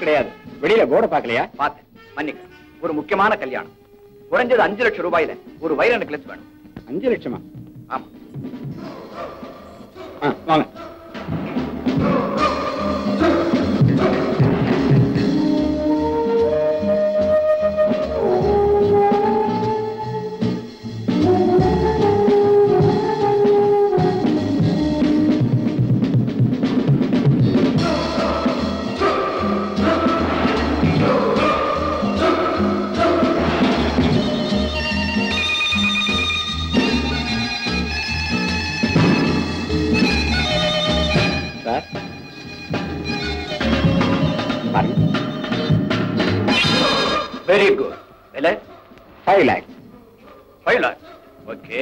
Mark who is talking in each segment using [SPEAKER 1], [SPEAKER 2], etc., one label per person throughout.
[SPEAKER 1] கிடையாது வெளியில போர்டை பார்க்கலையா
[SPEAKER 2] பார்த்தேன் மன்னிக்க ஒரு முக்கியமான கல்யாணம் குறைஞ்சது அஞ்சு லட்சம் ரூபாயில ஒரு வைர நெக்லஸ் வேணும்
[SPEAKER 1] அஞ்சு லட்சமா
[SPEAKER 2] ஆமா
[SPEAKER 1] ஆ, வாங்க சார் பாருங்க
[SPEAKER 2] வெரி குட் விலை
[SPEAKER 1] five lakhs
[SPEAKER 2] five lakhs okay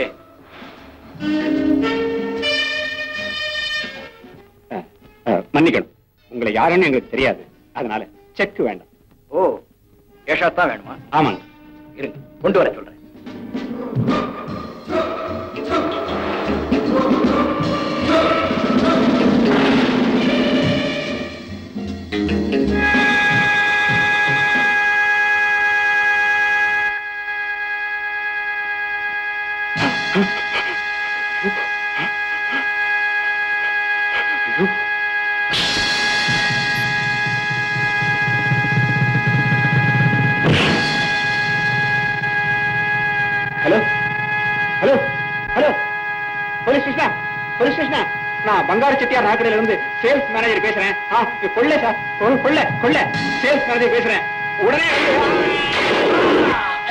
[SPEAKER 1] மன்னிக்கணும் உங்களை யாருன்னு எங்களுக்கு தெரியாது அதனால செக் வேண்டாம்
[SPEAKER 2] ஓ கேஷா தான் வேணுமா
[SPEAKER 1] ஆமாங்க
[SPEAKER 2] இருங்க கொண்டு வர சொல்றேன்
[SPEAKER 1] ஹலோ ஹலோ ஹலோ போலீஸ் ஸ்டேஷனா போலீஸ் ஸ்டேஷனா நான் பங்காரு செட்டியார் நாக்கடையில இருந்து சேல்ஸ் மேனேஜர் பேசுறேன் ஆ இது கொள்ளை சார் கொ- கொள்ளை கொள்ளை சேல்ஸ் மேனேஜர் பேசுறேன் உடனே வந்து-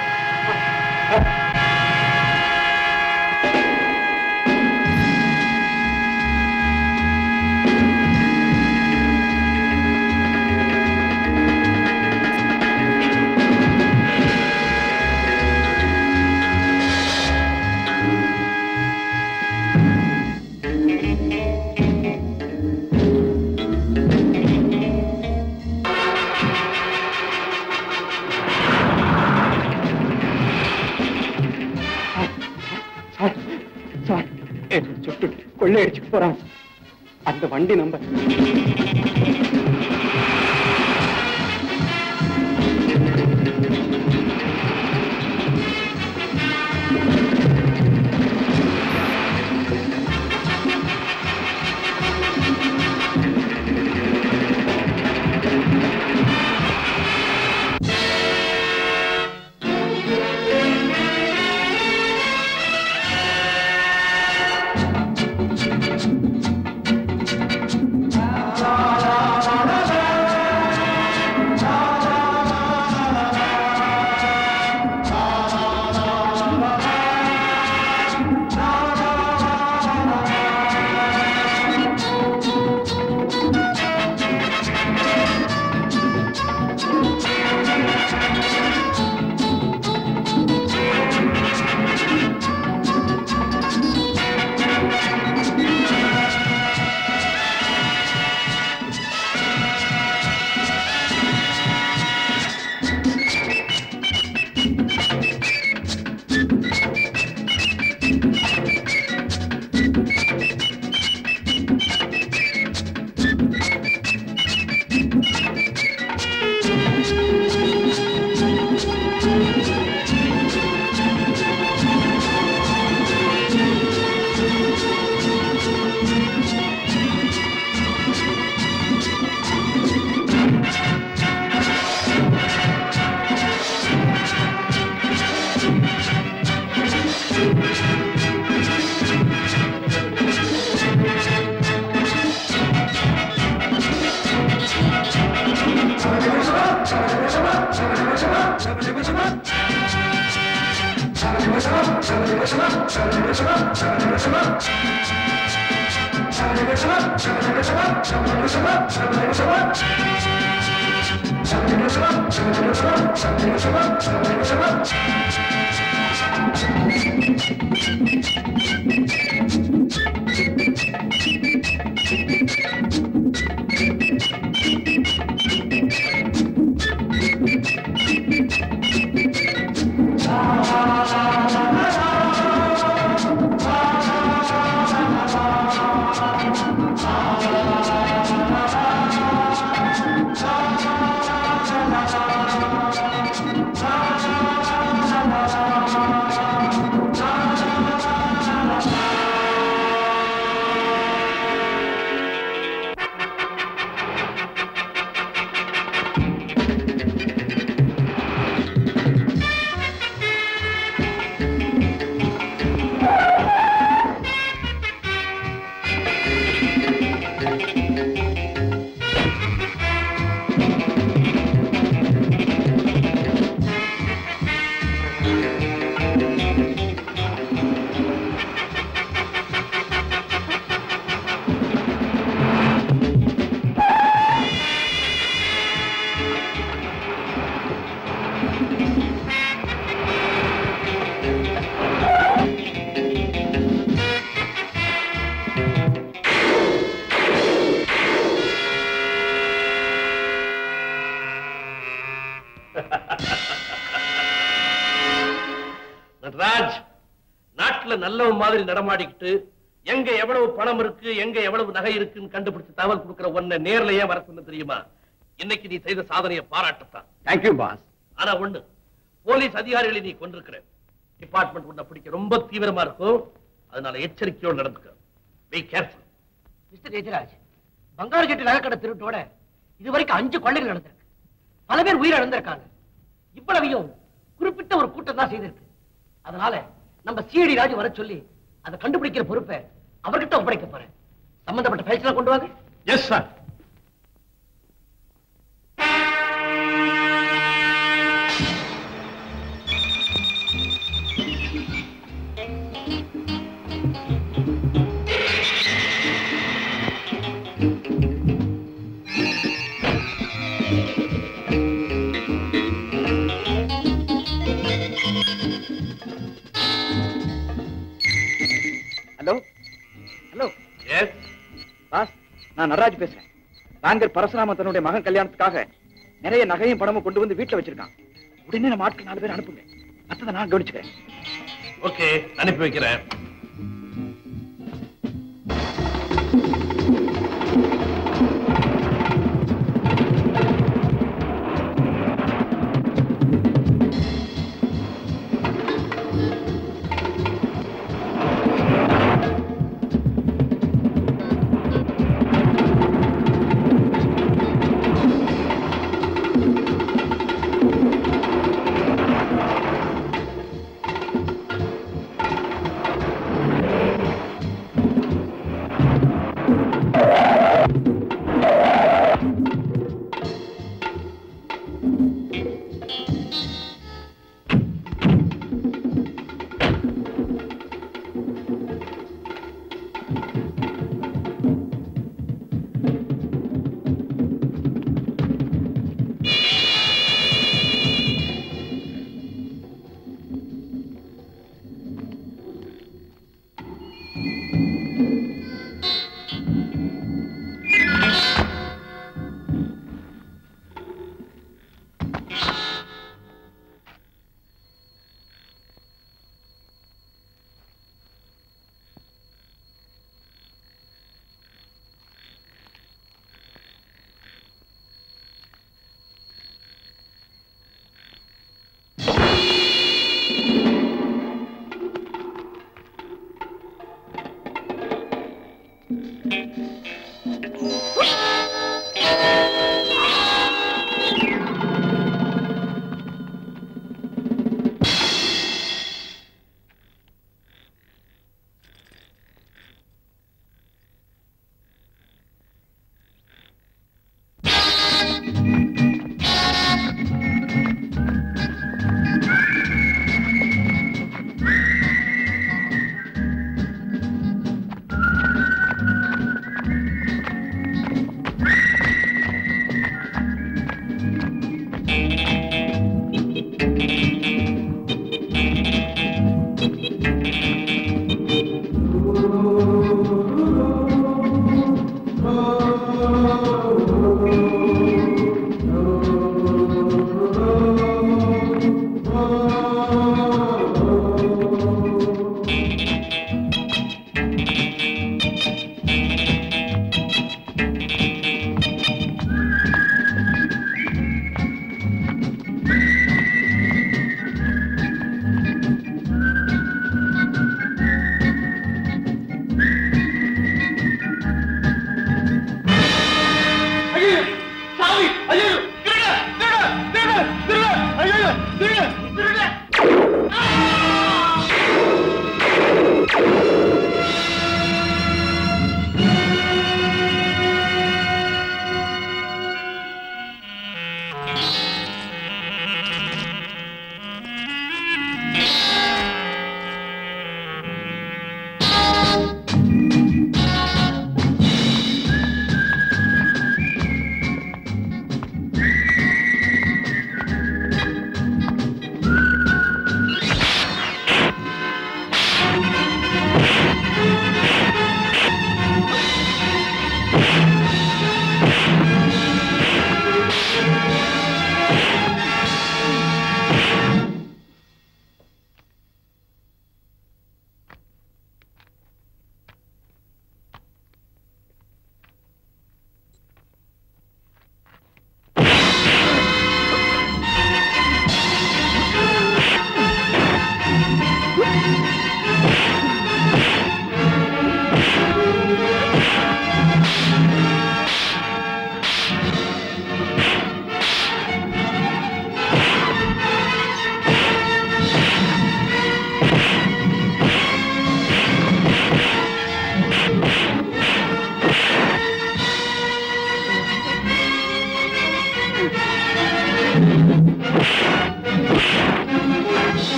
[SPEAKER 1] சார் சார் என்ன சுட்டு கொள்ளை அடிச்சுட்டு போறான் அந்த வண்டி நம்பர்
[SPEAKER 3] Thank you. நல்லவன் மாதிரி நடமாடிக்கிட்டு எங்க எவ்வளவு பணம் இருக்கு எங்க எவ்வளவு நகை இருக்குன்னு கண்டுபிடிச்சு தகவல் கொடுக்கிற ஒன்ன நேர்ல ஏன் வர சொன்ன தெரியுமா இன்னைக்கு நீ செய்த சாதனையை பாராட்டத்தான்
[SPEAKER 1] தேங்க்யூ பாஸ்
[SPEAKER 3] ஆனா ஒண்ணு போலீஸ் அதிகாரிகளை நீ கொண்டிருக்கிற டிபார்ட்மெண்ட் உன்னை பிடிக்க ரொம்ப தீவிரமா இருக்கும் அதனால எச்சரிக்கையோடு நடந்துக்க be careful
[SPEAKER 4] mister Jayaraj Bangaru Settu நகைக்கடை திருட்டோட இதுவரைக்கும் அஞ்சு கொள்ளைகள் நடந்திருக்கு பல பேர் உயிர் இழந்திருக்காங்க இவ்வளவையும் குறிப்பிட்ட ஒரு கூட்டம் தான் செய்திருக்கு அதனால நம்ம சிஐடி ராஜு வர சொல்லி அதை கண்டுபிடிக்கிற பொறுப்பை அவர்கிட்ட ஒப்படைக்க போறேன் சம்பந்தப்பட்ட ஃபைல்ஸ் கொண்டு வாங்க
[SPEAKER 3] yes sir
[SPEAKER 2] hello hello
[SPEAKER 3] yes
[SPEAKER 2] boss நான் நடராஜ் பேசுறேன் பேங்கர் பரசுராம தன்னுடைய மகன் கல்யாணத்துக்காக நிறைய நகையும் பணமும் கொண்டு வந்து வீட்டுல வச்சிருக்கான் உடனே நம்ம ஆட்கள் நாலு பேர் அனுப்புங்க மத்ததை நான் கவனிச்சுக்கிறேன்
[SPEAKER 3] ஓகே அனுப்பி வைக்கிறேன்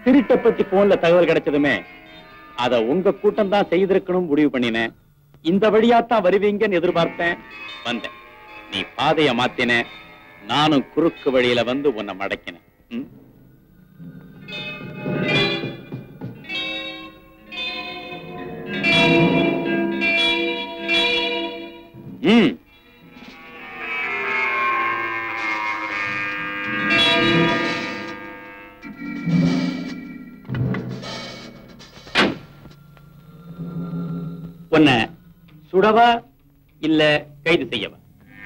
[SPEAKER 5] திருட்ட பத்தி போன்ல தகவல் கிடைச்சதுமே அத உங்க கூட்டம் தான் செய்திருக்கணும் முடிவு பண்ணினேன் இந்த வழியாத்தான் வருவீங்கன்னு எதிர்பார்த்தேன் வந்தேன் நீ பாதைய மாத்தின நானும் குறுக்கு வழியில வந்து உன்னை மடக்கினேன் ம்? ம் உன்னை சுடவா இல்ல கைது செய்யவா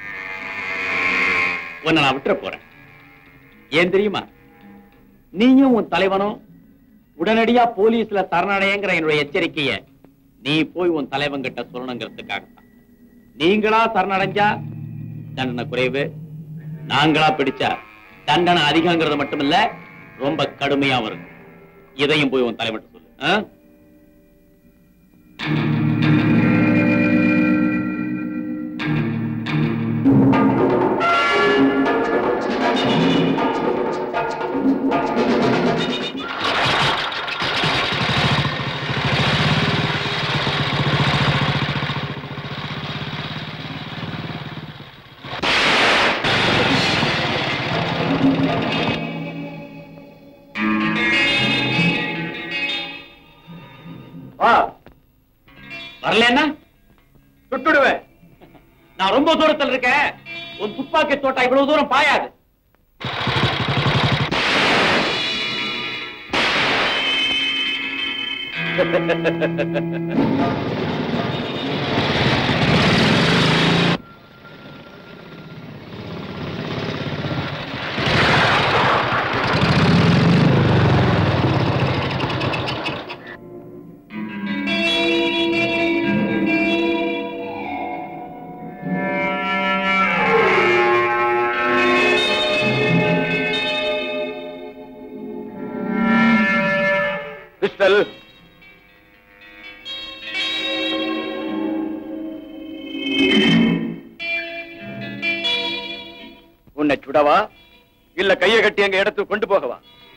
[SPEAKER 5] உன்னை நான் விட்டுற போறேன் ஏன் தெரியுமா நீயும் உன் தலைவனும் உடனடியா போலீஸ்ல சரணடையங்கிற என்னுடைய எச்சரிக்கைய நீ போய் உன் தலைவன் கிட்ட சொல்லணுங்கிறதுக்காகத்தான் நீங்களா சரணடைஞ்சா தண்டனை குறைவு நாங்களா பிடிச்சா தண்டனை அதிகங்கிறது மட்டுமில்ல ரொம்ப கடுமையா வரும் இதையும் போய் உன் தலைவன் சொல்லு ஆ? வா வரலன்னா சுட்டுடுவேன் நான் ரொம்ப தூரத்தில் இருக்கேன் உன் துப்பாக்கி தோட்டா இவ்வளவு தூரம் பாயாது பிஸ்டல் உன்னை சுடவா இல்ல கைய கட்டி எங்க இடத்துக்கு கொண்டு போகவா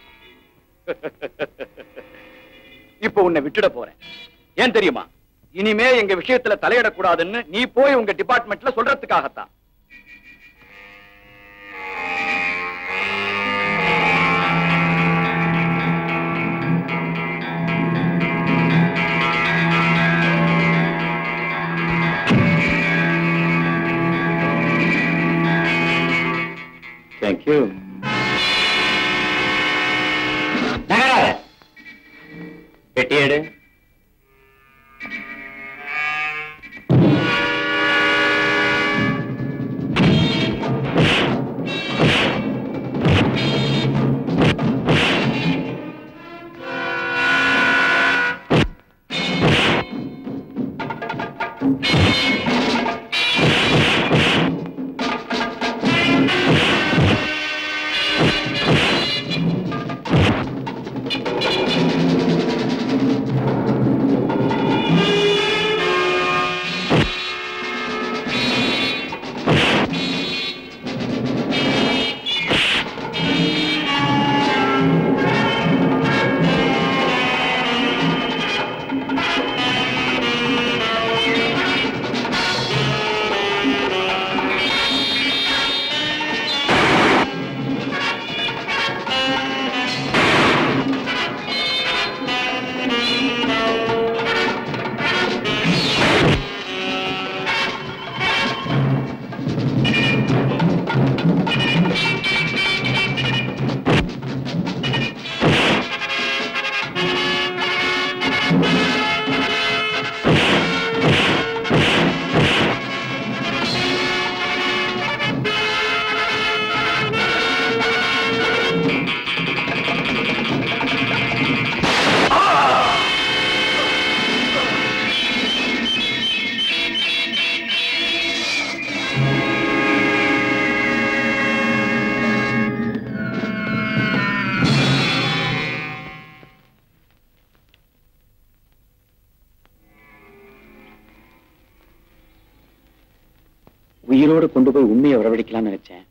[SPEAKER 5] இப்ப உன்னை விட்டுட போறேன் ஏன் தெரியுமா இனிமே எங்க விஷயத்துல தலையிடக்கூடாதுன்னு நீ போய் உங்க டிபார்ட்மெண்ட்ல சொல்றதுக்காகத்தான் தேங்க்யூ நகராத பெட்டி எடு உயிரோடு கொண்டு போய் உண்மையை வரவழைக்கலாம்னு நினைச்சேன்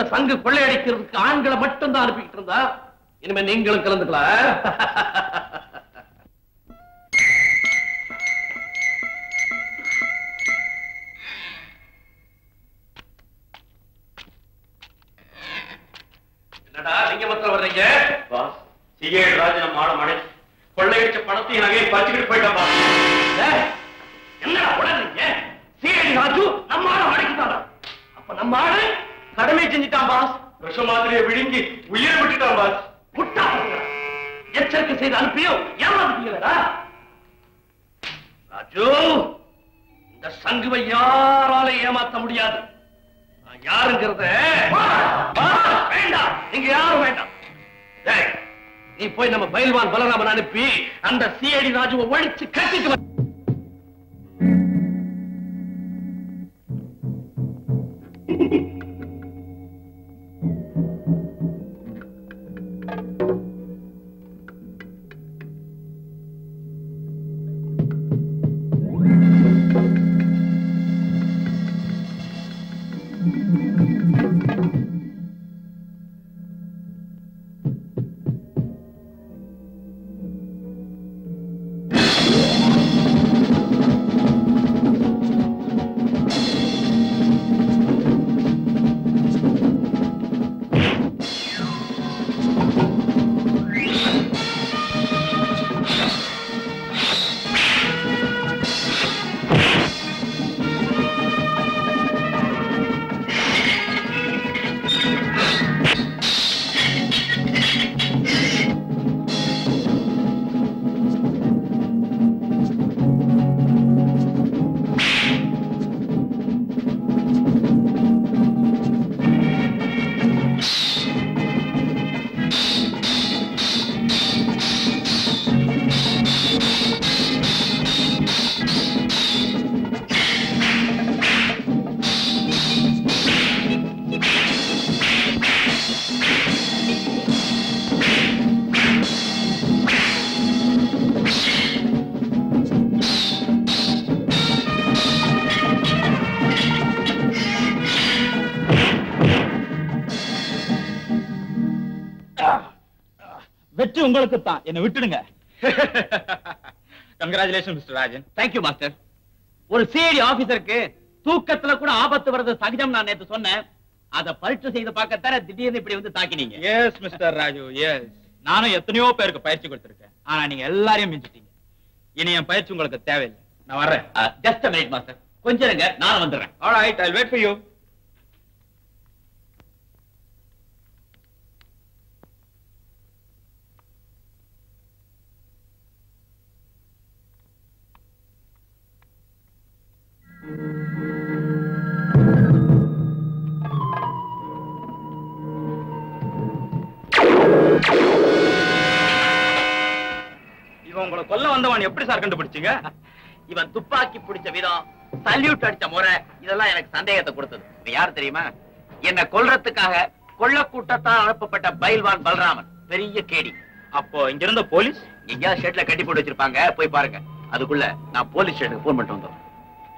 [SPEAKER 3] சங்கு கொள்ளையடிக்கிறதுக்கு ஆண்களை மட்டும் தான் அனுப்பிக்கிட்டு இருந்தா இனிமே நீங்களும் கலந்துக்கலாம் என்னடா நீங்க மாத்திரம் வர்றீங்க
[SPEAKER 5] சிகேட் ராஜ் நம்ம ஆட மாடே கொள்ளையடிச்ச பணத்தையும் நகையை பறிச்சுக்கிட்டு போயிட்டான் பாஸ்
[SPEAKER 3] ஏய், என்னடா உடனீங்க சிஐடி ராஜு நம்ம ஆளை அடைக்கிட்டாரா அப்ப நம்ம ஆளு
[SPEAKER 5] கடமை செஞ்சுட்டான் பாஸ் விஷ மாத்திரையை விழுங்கி உயிரை விட்டுட்டான் பாஸ்
[SPEAKER 3] முட்டா பசங்களா. எச்சரிக்கை செய்து அனுப்பியும் ஏமாத்துட்டீங்களா ராஜு இந்த சங்குவை யாரால ஏமாத்த முடியாது நான் யாருங்கிறத வா, வேண்டாம் நீங்க யாரும் வேண்டாம் டேய், நீ போய் நம்ம பயில்வான் பலராமன் அனுப்பி அந்த சிஐடி ராஜுவை ஒழிச்சு கட்டிட்டு வா.
[SPEAKER 2] வெற்றி உங்களுக்கு தான் என்ன விட்டுடுங்க congratulation mister Rajan
[SPEAKER 5] thank you master ஒரு சிஐடி ஆபீசருக்கு தூக்கத்துல கூட ஆபத்து வர்றது சகஜம் நான் நேத்து சொன்னேன் அத பரீட்சை செய்து பார்க்கத்தார திடீர்னு இப்படி வந்து தாக்கினீங்க
[SPEAKER 2] எஸ் மிஸ்டர் ராஜு எஸ் நானும் எத்தனையோ பேருக்கு பயிற்சி கொடுத்திருக்கேன் ஆனா நீங்க எல்லாரையும் மிஞ்சிட்டீங்க இனி என் பயிற்சி உங்களுக்கு தேவையில்லை நான் வர்றேன்
[SPEAKER 5] ஜஸ்ட் மினிட் மாஸ்டர் கொஞ்சம் இருங்க நானும் வந்துடுறேன்
[SPEAKER 2] alright I wait for you இவன் உங்களை கொல்ல வந்தவன் எப்படி சார் கண்டுபிடிச்சீங்க
[SPEAKER 5] இவன் துப்பாக்கி பிடிச்ச விதம் சல்யூட் அடிச்ச முறை இதெல்லாம் எனக்கு சந்தேகத்தை கொடுத்தது இவன் யார் தெரியுமா என்ன கொல்றதுக்காக கொள்ள கூட்டத்தால் அனுப்பப்பட்ட பைல்வான் பல்ராமன் பெரிய கேடி
[SPEAKER 2] அப்போ இங்க இருந்த போலீஸ்
[SPEAKER 5] எங்கேயாவது ஷெட்ல கட்டி போட்டு வச்சிருப்பாங்க போய் பாருங்க அதுக்குள்ள நான் போலீஸ் ஸ்டேஷனுக்கு போன் பண்ணிட்டு வந்தோம்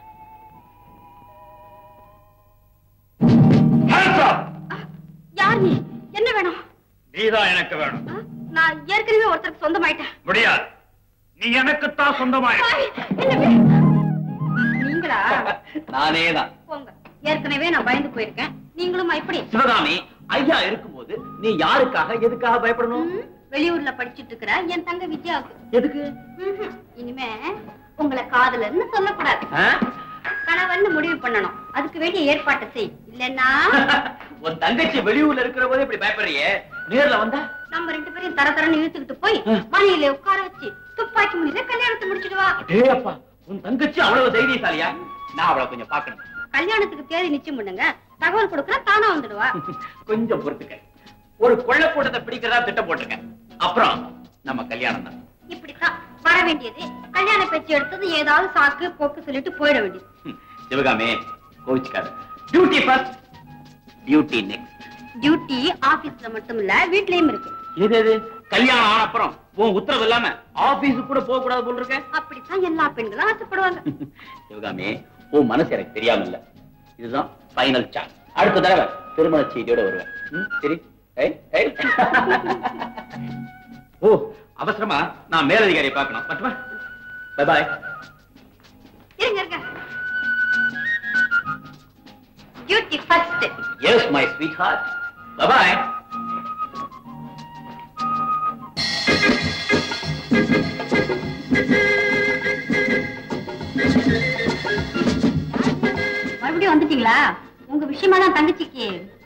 [SPEAKER 6] யார் நீ என்ன வேணும்
[SPEAKER 2] நீதான் எனக்கு வேணும்
[SPEAKER 6] ஆ? நான் ஏற்கனவே ஒருத்தருக்கு சொந்தமாயிட்டேன்
[SPEAKER 2] முடியாது நீ எனக்குத்தான் சொந்தமாய்
[SPEAKER 6] ஆய், என்ன வே- நீங்களா
[SPEAKER 5] நானே தான்
[SPEAKER 6] போங்க ஏற்கனவே நான் பயந்து போயிருக்கேன் நீங்களும் இப்படி
[SPEAKER 5] சிவகாமி ஐயா இருக்கும்போது நீ யாருக்காக எதுக்காக பயப்படணும்
[SPEAKER 6] ம், வெளியூர்ல படிச்சிட்டு இருக்கிற என் தங்க வித்யாவுக்கு
[SPEAKER 5] எதுக்கு
[SPEAKER 6] ம்ஹும். இனிமே உங்களை காதலர்னு சொல்லக்கூடாது
[SPEAKER 5] ஆ?
[SPEAKER 6] கணவன் முடிவு பண்ணணும் அதுக்கு வேண்டிய ஏற்பாட்டை செய் இல்லன்னா
[SPEAKER 5] உன் தங்கச்சி வெளியூர்ல இருக்கிற போது இப்படி பயப்படுறியே நேர்ல வந்தா
[SPEAKER 6] நம்ம ரெண்டு பேரையும் தர தரன்னு இழுத்துக்கிட்டு போய் மணியில உட்கார வச்சு துப்பாக்கி முனில கல்யாணத்தை முடிச்சிட்டு வா
[SPEAKER 5] டே அப்பா உன் தங்கச்சி அவ்வளவு தைரியசாலியா நான் அவளை கொஞ்சம் பார்க்கணும்
[SPEAKER 6] கல்யாணத்துக்கு தேதி நிச்சயம் பண்ணுங்க தகவல் கொடுக்கற தானா வந்துடுவா
[SPEAKER 5] கொஞ்சம் பொறுத்துக்க ஒரு கொள்ள கூட்டத்தை பிடிக்கிறதா திட்டம் போட்டுருக்க அப்புறம் நம்ம கல்யாணம் தான்
[SPEAKER 6] இப்படித்தான் வர வேண்டியது கல்யாண பேச்சு எடுத்தது ஏதாவது சாக்கு போக்கு சொல்லிட்டு போயிட வேண்டியது
[SPEAKER 5] ம், சிவகாமி கோவிச்சுக்காத duty first duty next
[SPEAKER 6] duty ஆபீஸ்ல மட்டும் இல்ல வீட்லயும் இருக்கு
[SPEAKER 5] எது எது கல்யாணம் ஆன அப்புறம் உன் உத்தரவு இல்லாம ஆபீஸுக்கு கூட போக கூடாது போல இருக்க
[SPEAKER 6] அப்படித்தான் எல்லா பெண்களும் ஆசைப்படுவாங்க
[SPEAKER 5] சிவகாமி உன் மனசு எனக்கு தெரியாம இல்ல இதுதான் ஃபைனல் சான்ஸ் அடுத்த தடவை திருமண செய்தியோட வருவேன் ம், சரி ஐ, ஐ. ஓ அவசரமா நான் மேலதிகாரியை பார்க்கணும் மட்டுமா பை பாய்
[SPEAKER 6] இருங்க இருங்க duty first
[SPEAKER 5] yes my sweetheart bye bye
[SPEAKER 6] மறுபடியும் வந்துட்டீங்களா உங்க விஷயமா தான் தங்கச்சிக்கு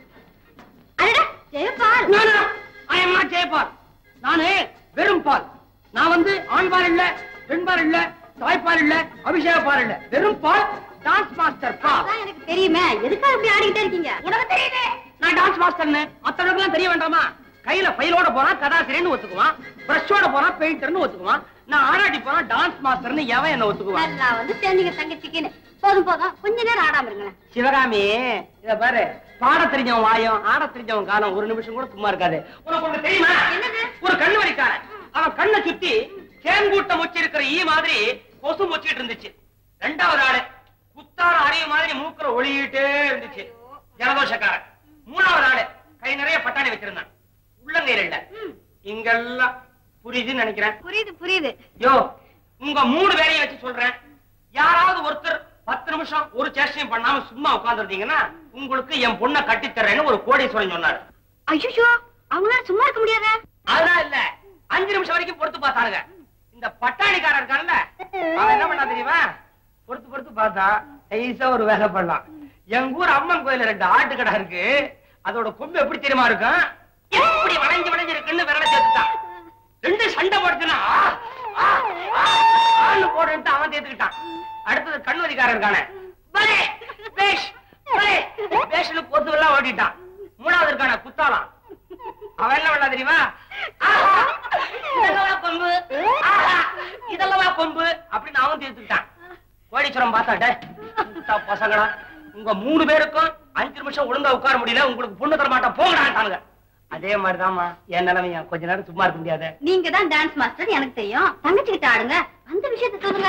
[SPEAKER 6] அடடா ஜெயபால்
[SPEAKER 4] ஐயம்மா ஜெயபால் நானு வெறும் பால் நான் வந்து ஆண்பால் இல்ல பெண்பால் இல்ல தாய்ப்பால் இல்ல அபிஷேக பால் இல்ல வெறும் பால் டான்ஸ் மாஸ்டர் பால்
[SPEAKER 6] அதான் எனக்கு தெரியுமே எதுக்காக இப்படி ஆடிக்கிட்டே இருக்கீங்க
[SPEAKER 4] உனக்கு தெரியுது நான் டான்ஸ் மாஸ்டர்னு மத்தவங்களுக்கு தெரிய வேண்டாமா கையில ஃபைலோட போனா கதாசிரியர்னு ஒத்துக்குவான் பிரஷோட போனா பெயிண்டர்னு ஒத்துக்குவான் நான் ஆடாடி போனா டான்ஸ் மாஸ்டர்னு எவன் என்ன ஒத்துக்குவான்
[SPEAKER 6] நல்லா வந்து தெரிஞ்சுங்க தங்கச்சிக்குன்னு போதும் போதும் கொஞ்ச நேரம் ஆடாம இருங்களேன்
[SPEAKER 4] சிவகாமி இத பாரு பாட தெரிஞ்சவன் வாயம் ஆட தெரிஞ்சவன் காலம் ஒரு நிமிஷம் கூட சும்மா இருக்காது உனக்கு ஒண்ணு தெரியுமா
[SPEAKER 6] என்னது?
[SPEAKER 4] ஒரு கண்ணு வரிக்காரன் அவன் கண்ணை சுத்தி தேன்கூட்டம் வச்சிருக்கிற ஈ மாதிரி கொசு மொச்சிட்டு இருந்துச்சு ரெண்டாவது ஆளு குத்தார அறிவு மாதிரி மூக்குல ஒளியிட்டே இருந்துச்சு ஜலதோஷக்காரன் மூணாவது ஆளு கை நிறைய பட்டாணி வச்சிருந்தான் உள்ளங்கையில இல்ல இங்கெல்லாம் புரியுதுன்னு நினைக்கிறேன்
[SPEAKER 6] புரியுது புரியுது
[SPEAKER 4] யோ உங்க மூணு பேரையும் வச்சு சொல்றேன் யாராவது ஒருத்தர் பத்து நிமிஷம் ஒரு சேஷ்டையும் பண்ணாம சும்மா உட்கார்ந்துருந்தீங்கன்னா உங்களுக்கு என் பொண்ணை கட்டித்தரேன்னு ஒரு கோடீஸ்வரன் சொன்னாரு
[SPEAKER 6] ஐயோ அவங்களால சும்மா இருக்க முடியாத
[SPEAKER 4] அதெல்லாம் இல்ல அஞ்சு நிமிஷம் வரைக்கும் பொறுத்து பார்த்தானுங்க இந்த பட்டாணிக்காரன் இருக்கான்ல அவன் என்ன பண்ணா தெரியுமா பொறுத்து பொறுத்து பார்த்தா ஐசா ஒரு வேலை பண்ணலாம் எங்க ஊர் அம்மன் கோயில்ல ரெண்டு ஆட்டு கடை இருக்கு அதோட கொம்பு எப்படி தெரியுமா இருக்கும் எப்படி வளைஞ்சு வளைஞ்சு இருக்குன்னு விரல சேர்த்துட்டான் ரெண்டு சண்டை போடுச்சுன்னா ஆ, ஆ, ஆ, ஆன்னு போடுன்ட்டு அவன் தேத்துக்கிட்டான் அடுத்தது கண்ணுவதிக்காரன் இருக்கானே பலே, பேஷ், பலே, பேஷ்னு பொத்துவெல்லாம் ஓட்டிட்டான் மூணாவது இருக்கானே குத்தாலாம் அவன் என்ன பண்ணா தெரியுமா ஆஹா, இதெல்லாம் கொம்பு ஆஹா, இதெல்லாம் கொம்பு அப்படின்னு அவன் தீர்த்துக்கிட்டான் கோடீஸ்வரம் பார்த்தாட்டே குத்தா பசங்களா உங்க மூணு பேருக்கும் அஞ்சு நிமிஷம் ஒழுங்கா உட்கார முடியல உங்களுக்கு பொண்ணு தர மாட்டான் போங்கடான்ட்டாங்க அதே மாதிரிதாம்மா என் நிலைமையா கொஞ்ச நேரம் சும்மா இருக்க முடியாது
[SPEAKER 6] நீங்க தான் டான்ஸ் மாஸ்டர் எனக்கு தெரியும் தங்கச்சி கிட்ட ஆடுங்க அந்த விஷயத்த சொல்லுங்க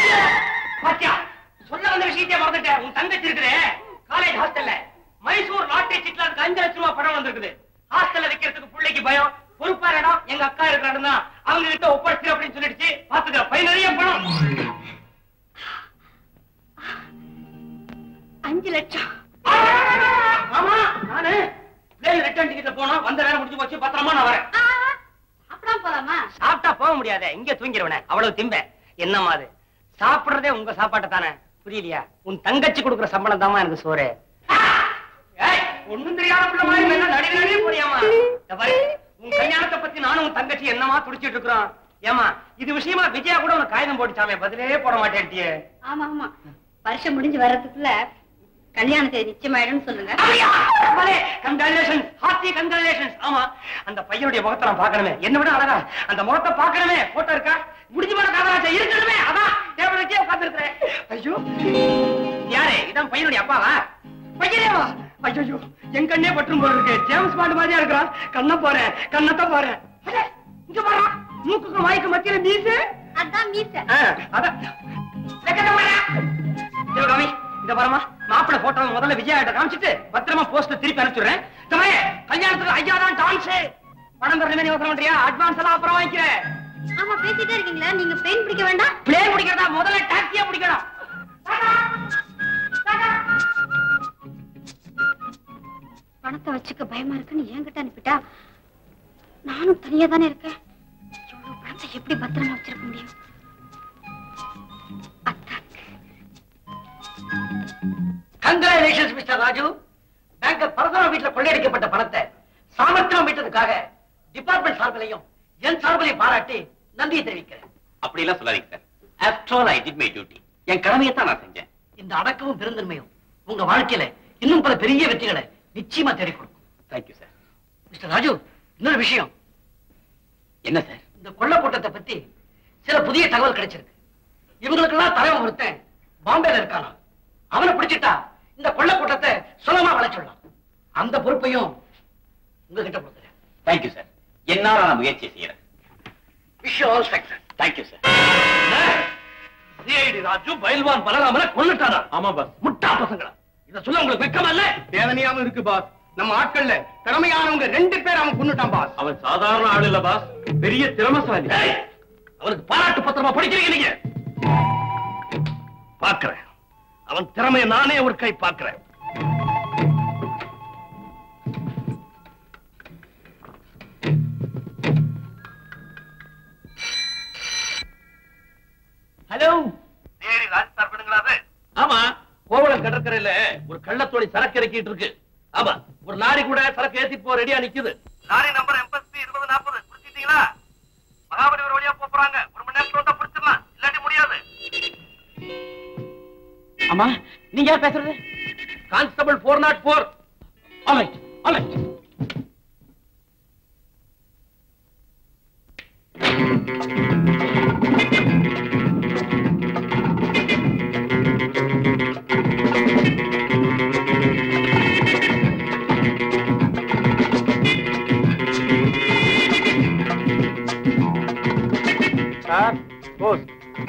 [SPEAKER 4] பாத்தியா சொல்ல வந்த விஷயத்தையே மறந்துட்டேன் உன் தங்கச்சி இருக்குதே காலேஜ் ஹாஸ்டல்ல மைசூர் லாட்டரி சீட்ல அதுக்கு அஞ்சு லட்சம் ரூபாய் பணம் வந்திருக்குது ஹாஸ்டல்ல வைக்கிறதுக்கு பிள்ளைக்கு பயம் பொறுப்பான இடம் எங்க அக்கா இருக்கிற இடம் தான் அவங்க கிட்ட ஒப்படைச்சு அப்படின்னு சொல்லிடுச்சு பாத்துக்க பை நிறைய பணம்
[SPEAKER 6] அஞ்சு லட்சம்
[SPEAKER 4] ஆமா நானு பிளேன் ரிட்டர்ன் டிக்கெட்ல போனா வந்த வேலை முடிஞ்சு போச்சு பத்திரமா நான் வரேன்
[SPEAKER 6] ஆ, சாப்பிடாம போலாமா
[SPEAKER 4] சாப்பிட்டா போக முடியாதே இங்க தூங்கிடுவனே அவ்வளவு திம்ப என்னம்மா அது சாப்பிடுறதே உங்க சாப்பாட்டை தானே புரியலையா உன் தங்கச்சி கொடுக்குற சம்பளம் தாமா எனக்கு சோறு ஏய், ஒண்ணும் தெரியாத பிள்ளை மாதிரி மெல்ல நடி நடி போறியாமா இந்த பாரு, உன் கல்யாணத்தை பத்தி நானும் உன் தங்கச்சி என்னமா துடிச்சிட்டு இருக்கிறோம் ஏமா இது விஷயமா விஜயா கூட உனக்கு காகிதம் போட்டுச்சாமே பதிலே போட மாட்டேன்ட்டியே
[SPEAKER 6] ஆமா ஆமா வருஷம் முடிஞ்சு வர்றதுக்குள்ள கல்யாண தேதி நிச்சயமாயிடும்னு சொல்லுங்க
[SPEAKER 4] கங்க்ராச்சுலேஷன் ஹார்ட்டி கங்க்ராச்சுலேஷன் ஆமா அந்த பையனுடைய முகத்தை நான் பார்க்கணுமே என்ன விட அழகா அந்த முகத்தை பார்க்கணுமே போட்டோ இருக்கா முடிஞ்சு போன காதலாச்சா இருக்கணுமே அதான் டேபிள் வச்சே உட்கார்ந்து இருக்கிறேன் ஐயோ யாரு இதான் பையனுடைய அப்பாவா பையனேவா ஐயோ என் கண்ணே பற்றும் போல இருக்கு ஜேம்ஸ் பாண்ட் மாதிரியா இருக்கிறான் கண்ண போறேன் கண்ணத்தை போறேன் அடே, இங்க பாரு மூக்குக்கு வாய்க்கு மத்தியில மீசு
[SPEAKER 6] அதான் மீச
[SPEAKER 4] ஆ, அதான். வெக்கத்தை பாரு. சிவகாமி, இந்த பாரும்மா, மாப்பிள்ளை போட்டோ முதல்ல விஜயா கிட்ட காமிச்சிட்டு பத்திரமா போஸ்ட்ல திருப்பி அனுப்பிச்சுடுறேன் தமையே கல்யாணத்துக்கு ஐயா தான் டான்ஸ் பணம் தரணுமே யோசனை பண்றியா அட்வான்ஸ் எல்லாம் அப்புறம் வாங்கிக்கிறேன்
[SPEAKER 6] ஆமா பேசிட்டே இருக்கீங்களா நீங்க பெயின் பிடிக்க வேண்டாம்
[SPEAKER 4] பிளேன் பிடிக்கிறதா முதல்ல டாக்ஸியா பிடிக்கணும்
[SPEAKER 6] பணத்தை வச்சுக்க பயமா இருக்குன்னு என்கிட்ட அனுப்பிட்டா நானும் தனியா தானே இருக்கேன் இவ்வளவு பணத்தை எப்படி பத்திரமா வச்சிருக்க முடியும் அத்தாக்கு
[SPEAKER 4] congratulations mister Raju banker Parasuram வீட்டுல கொள்ளையடிக்கப்பட்ட பணத்தை சாமர்த்தியம் மீட்டதுக்காக டிபார்ட்மெண்ட் சார்பிலையும் என் சார்பிலையும் பாராட்டி நன்றியை தெரிவிக்கிறேன்
[SPEAKER 5] அப்படி எல்லாம் சொல்லாதீங்க sir after all I did my duty என் கடமையை தான் நான் செஞ்சேன்
[SPEAKER 4] இந்த அடக்கமும் பெருந்தன்மையும் உங்க வாழ்க்கையில இன்னும் பல பெரிய வெற்றிகளை நிச்சயமா தேடி கொடுக்கும்
[SPEAKER 5] தேங்க்யூ சார்
[SPEAKER 4] மிஸ்டர் ராஜு இன்னொரு விஷயம்
[SPEAKER 5] என்ன சார்
[SPEAKER 4] இந்த கொள்ள கூட்டத்தை பத்தி சில புதிய தகவல் கிடைச்சிருக்கு இவங்களுக்கெல்லாம் தலைவன் ஒருத்தன் பாம்பேல இருக்கானா அவனை பிடிச்சிட்டா இந்த கொள்ள கூட்டத்தை சுலமா வளைச்சிடலாம் அந்த பொறுப்பையும் உங்ககிட்ட கொடுக்குறேன்
[SPEAKER 5] தேங்க்யூ சார் என்னால நான் முயற்சி செய்யறேன்
[SPEAKER 4] wish all success
[SPEAKER 5] thank you sir
[SPEAKER 3] CID Raju பயில்வான் பலராமனை கொன்னுட்டாரா
[SPEAKER 5] ஆமா பாஸ்
[SPEAKER 3] முட்டா பசங்களா இத சொல்ல உங்களுக்கு வெக்கமா இல்ல
[SPEAKER 1] வேதனையாவும் இருக்கு பாஸ் நம்ம ஆட்கள்ல திறமையானவங்க ரெண்டு பேர் அவன் கொண்டுட்டான் பாஸ்
[SPEAKER 3] அவன் சாதாரண ஆள் இல்ல பாஸ் பெரிய திறமசாலி அவனுக்கு பாராட்டு பத்திரமா படிக்கிறீங்க நீங்க பாக்குறேன் அவன் திறமைய நானே ஒரு கை பாக்குறேன்
[SPEAKER 4] ஹலோ
[SPEAKER 3] நேரி ராஜஸ்தான் பெண்களா அது
[SPEAKER 5] ஆமா
[SPEAKER 3] கோவளம் கடற்கரையில ஒரு கள்ளத்தோழி சரக்கு இறக்கிட்டு இருக்கு ஆமா ஒரு லாரி கூட சரக்கு ஏத்திட்டு போக ரெடியா நிக்குது லாரி நம்பர் எண்பத்தி இருபது நாற்பது புடிச்சிட்டீங்களா மகாபலிபுரம் வழியா போப் போறாங்க ஒரு மணி நேரத்துல வந்தா புடிச்சிடலாம் இல்லாட்டி முடியாது
[SPEAKER 5] ஆமா நீங்க யார் பேசுறது
[SPEAKER 3] constable four nought four
[SPEAKER 5] alright alright
[SPEAKER 1] sir boss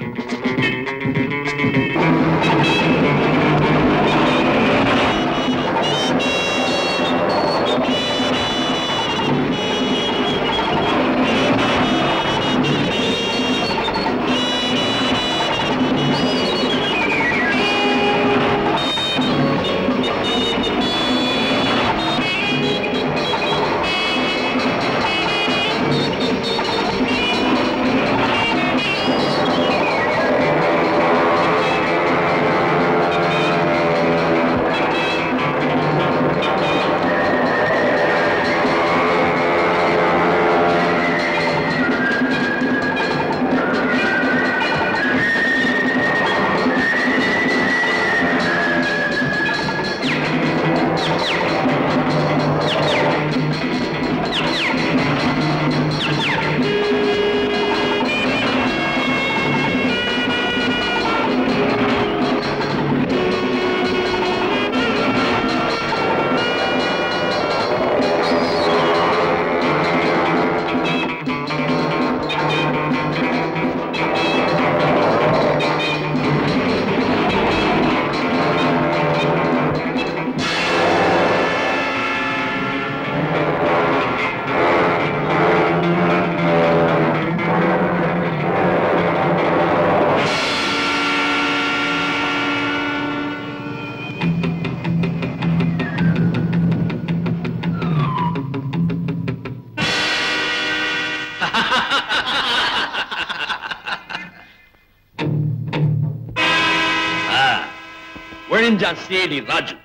[SPEAKER 3] ஒழிஞ்சான் சேடி ராஜு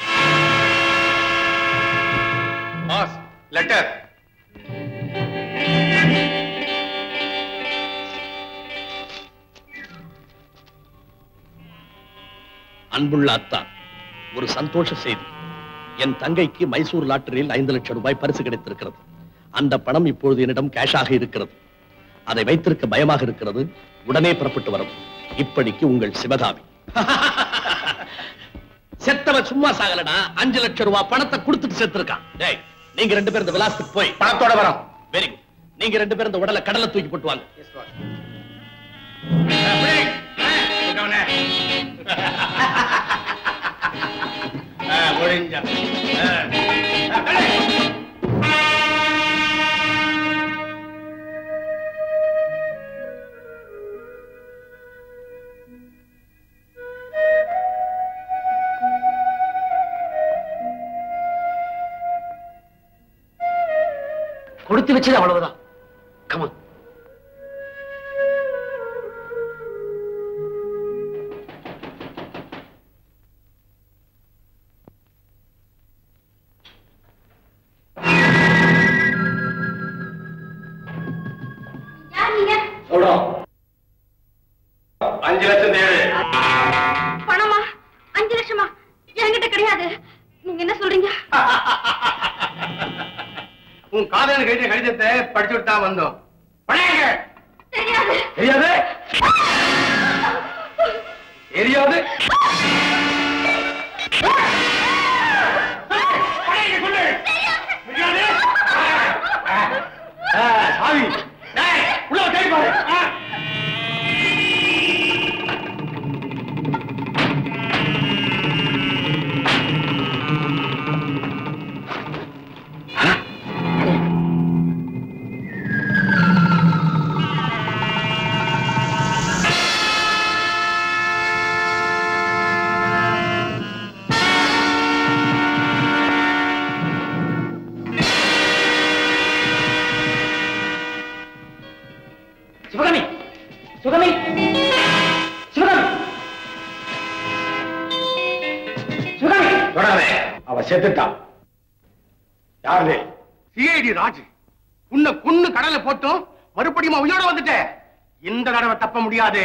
[SPEAKER 1] பாஸ் லெட்டர்
[SPEAKER 3] அன்புள்ள அத்தா ஒரு சந்தோஷ செய்தி என் தங்கைக்கு மைசூர் லாட்டரியில் ஐந்து லட்சம் ரூபாய் பரிசு கிடைத்திருக்கிறது அந்த பணம் இப்பொழுது என்னிடம் கேஷாக இருக்கிறது அதை வைத்திருக்க பயமாக இருக்கிறது உடனே புறப்பட்டு வரும் இப்படிக்கு உங்கள் சிவகாமி செத்தவன் சும்மா சாகலடா அஞ்சு லட்சம் ரூபாய் பணத்தை கொடுத்துட்டு செத்துருக்கான் டேய் நீங்க ரெண்டு பேரும் இந்த விலாசத்துக்கு போய்
[SPEAKER 1] பணத்தோட வரோம்
[SPEAKER 3] வெரி குட் நீங்க ரெண்டு பேரும் இந்த உடலை கடலை தூக்கி போட்டு வாங்க
[SPEAKER 1] ஒழிஞ்சா
[SPEAKER 4] கொடுத்து வச்சது அவ்வளவுதான் கமா
[SPEAKER 6] யார் நீங்க
[SPEAKER 1] சொல்றோம் அஞ்சு லட்சம் தேவை
[SPEAKER 6] பணமா அஞ்சு லட்சமா என்கிட்ட கிடையாது நீங்க என்ன சொல்றீங்க
[SPEAKER 1] உன் காதலன் கழித்த கடிதத்தை படிச்சுட்டு தான் வந்தோம் பழையங்க
[SPEAKER 6] தெரியாது
[SPEAKER 1] தெரியாது தெரியாது பழையங்க சொல்லு தெரியாது ஆ, சாவி டேய், உள்ள வா, தேடி பாரு ஆ.
[SPEAKER 5] சிவகாமி சிவகாமி சிவகாமி சிவகாமி
[SPEAKER 3] தொடாதே
[SPEAKER 2] அவ செத்துட்டான் யாரு
[SPEAKER 3] சிஐடி ராஜ் உன்னை கொன்னு கடலை போட்டும் மறுபடியும் உயிரோட வந்துட்ட இந்த தடவை தப்ப முடியாது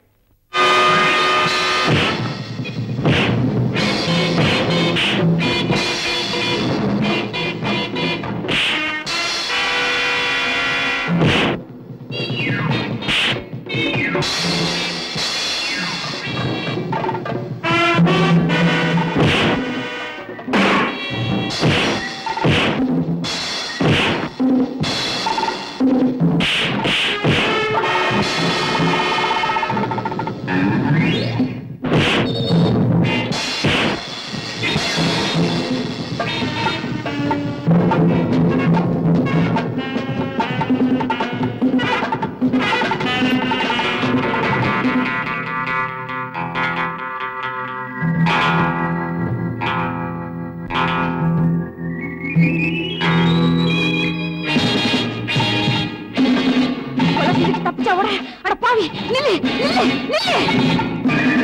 [SPEAKER 6] தப்பிச்சா ஓட அட பாவி நில்லு நில்லு நில்லு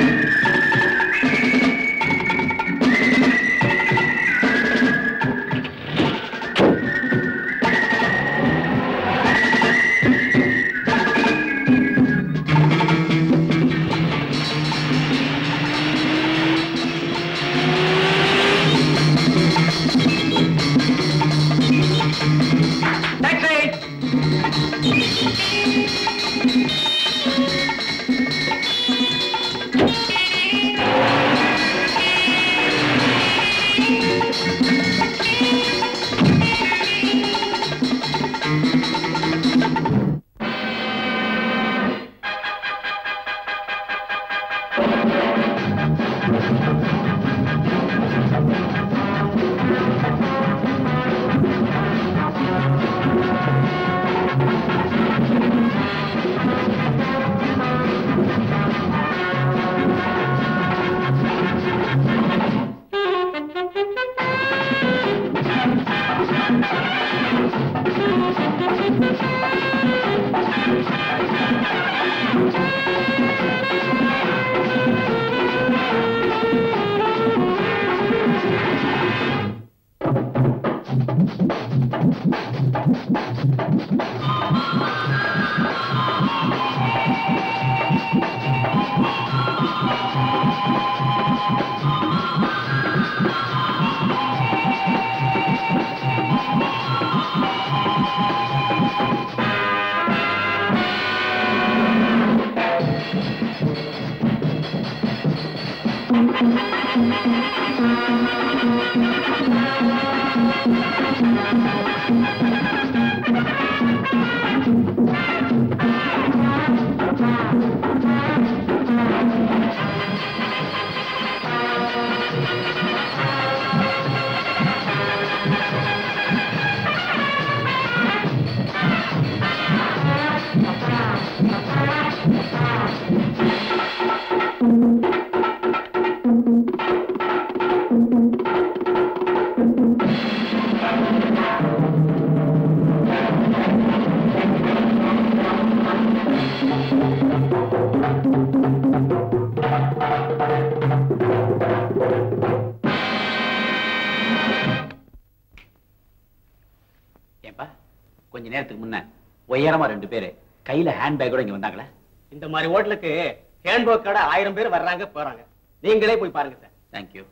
[SPEAKER 5] ஏன்பா கொஞ்ச நேரத்துக்கு முன்ன உயரமா ரெண்டு பேரு கையில ஹேண்ட்பேக்கோட இங்க வந்தாங்களே
[SPEAKER 4] இந்த மாதிரி ஹோட்டலுக்கு ஹேண்ட்பேக் கடை ஆயிரம் பேர் வர்றாங்க போறாங்க நீங்களே போய் பாருங்க sir
[SPEAKER 5] thank you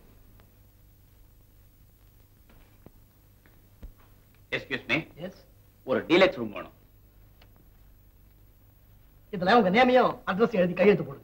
[SPEAKER 5] excuse me
[SPEAKER 4] yes
[SPEAKER 5] ஒரு டீலக்ஸ் ரூம் வேணும்
[SPEAKER 4] இதுல உங்க நேமையும் அட்ரஸ் எழுதி கையெழுத்து போடுங்க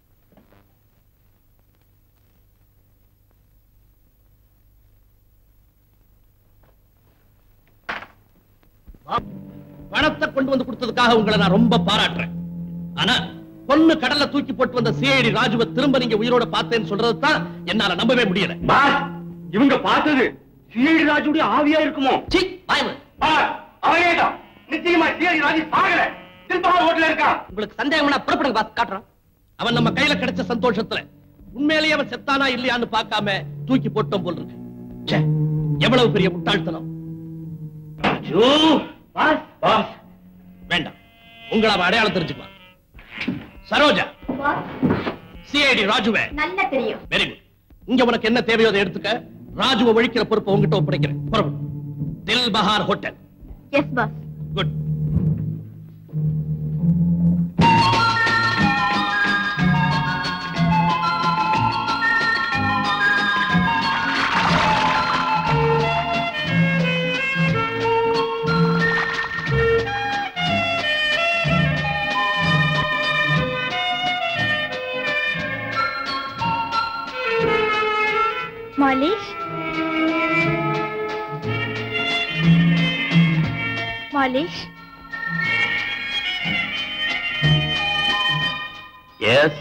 [SPEAKER 3] பணத்தை கொண்டு வந்து கொடுத்ததுக்காக உங்களை நான் ரொம்ப பாராட்டுறேன் ஆனா பொண்ணு கடல்ல தூக்கி போட்டு வந்த சிஐடி ராஜுவை திரும்ப நீங்க உயிரோட பார்த்தேன்னு சொல்றது தான் என்னால நம்பவே முடியல
[SPEAKER 2] இவங்க பார்த்தது சிஐடி ராஜுடைய ஆவியா இருக்குமோ
[SPEAKER 3] சீ, வாயமு.
[SPEAKER 2] அவனேதான் நிச்சயமா சிஐடி ராஜு சாகல திருப்பமா ஹோட்டல்ல இருக்கான்
[SPEAKER 3] உங்களுக்கு சந்தேகம்னா புறப்படுங்க பாத்து காட்டுறான் அவன் நம்ம கையில கிடைச்ச சந்தோஷத்துல உண்மையிலேயே அவன் செத்தானா இல்லையான்னு பார்க்காம தூக்கி போட்டோம் போல் இருக்கு ச்சே, எவ்வளவு பெரிய முட்டாள்தனம்
[SPEAKER 2] பாஸ் பாஸ்
[SPEAKER 3] வேண்டாம் உங்களை அவன் அடையாளம் தெரிஞ்சுக்குவான் சரோஜா சிஐடி ராஜுவே
[SPEAKER 6] நல்லா தெரியும்
[SPEAKER 3] வெரி குட் இங்க உனக்கு என்ன தேவையோ அதை எடுத்துக்க ராஜுவை ஒழிக்கிற பொறுப்பை உங்ககிட்ட ஒப்படைக்கிறேன் புறப்படு Dil Bahar hotel
[SPEAKER 6] yes boss
[SPEAKER 3] good
[SPEAKER 6] மாலிஷ் மாலிஷ்
[SPEAKER 5] எஸ்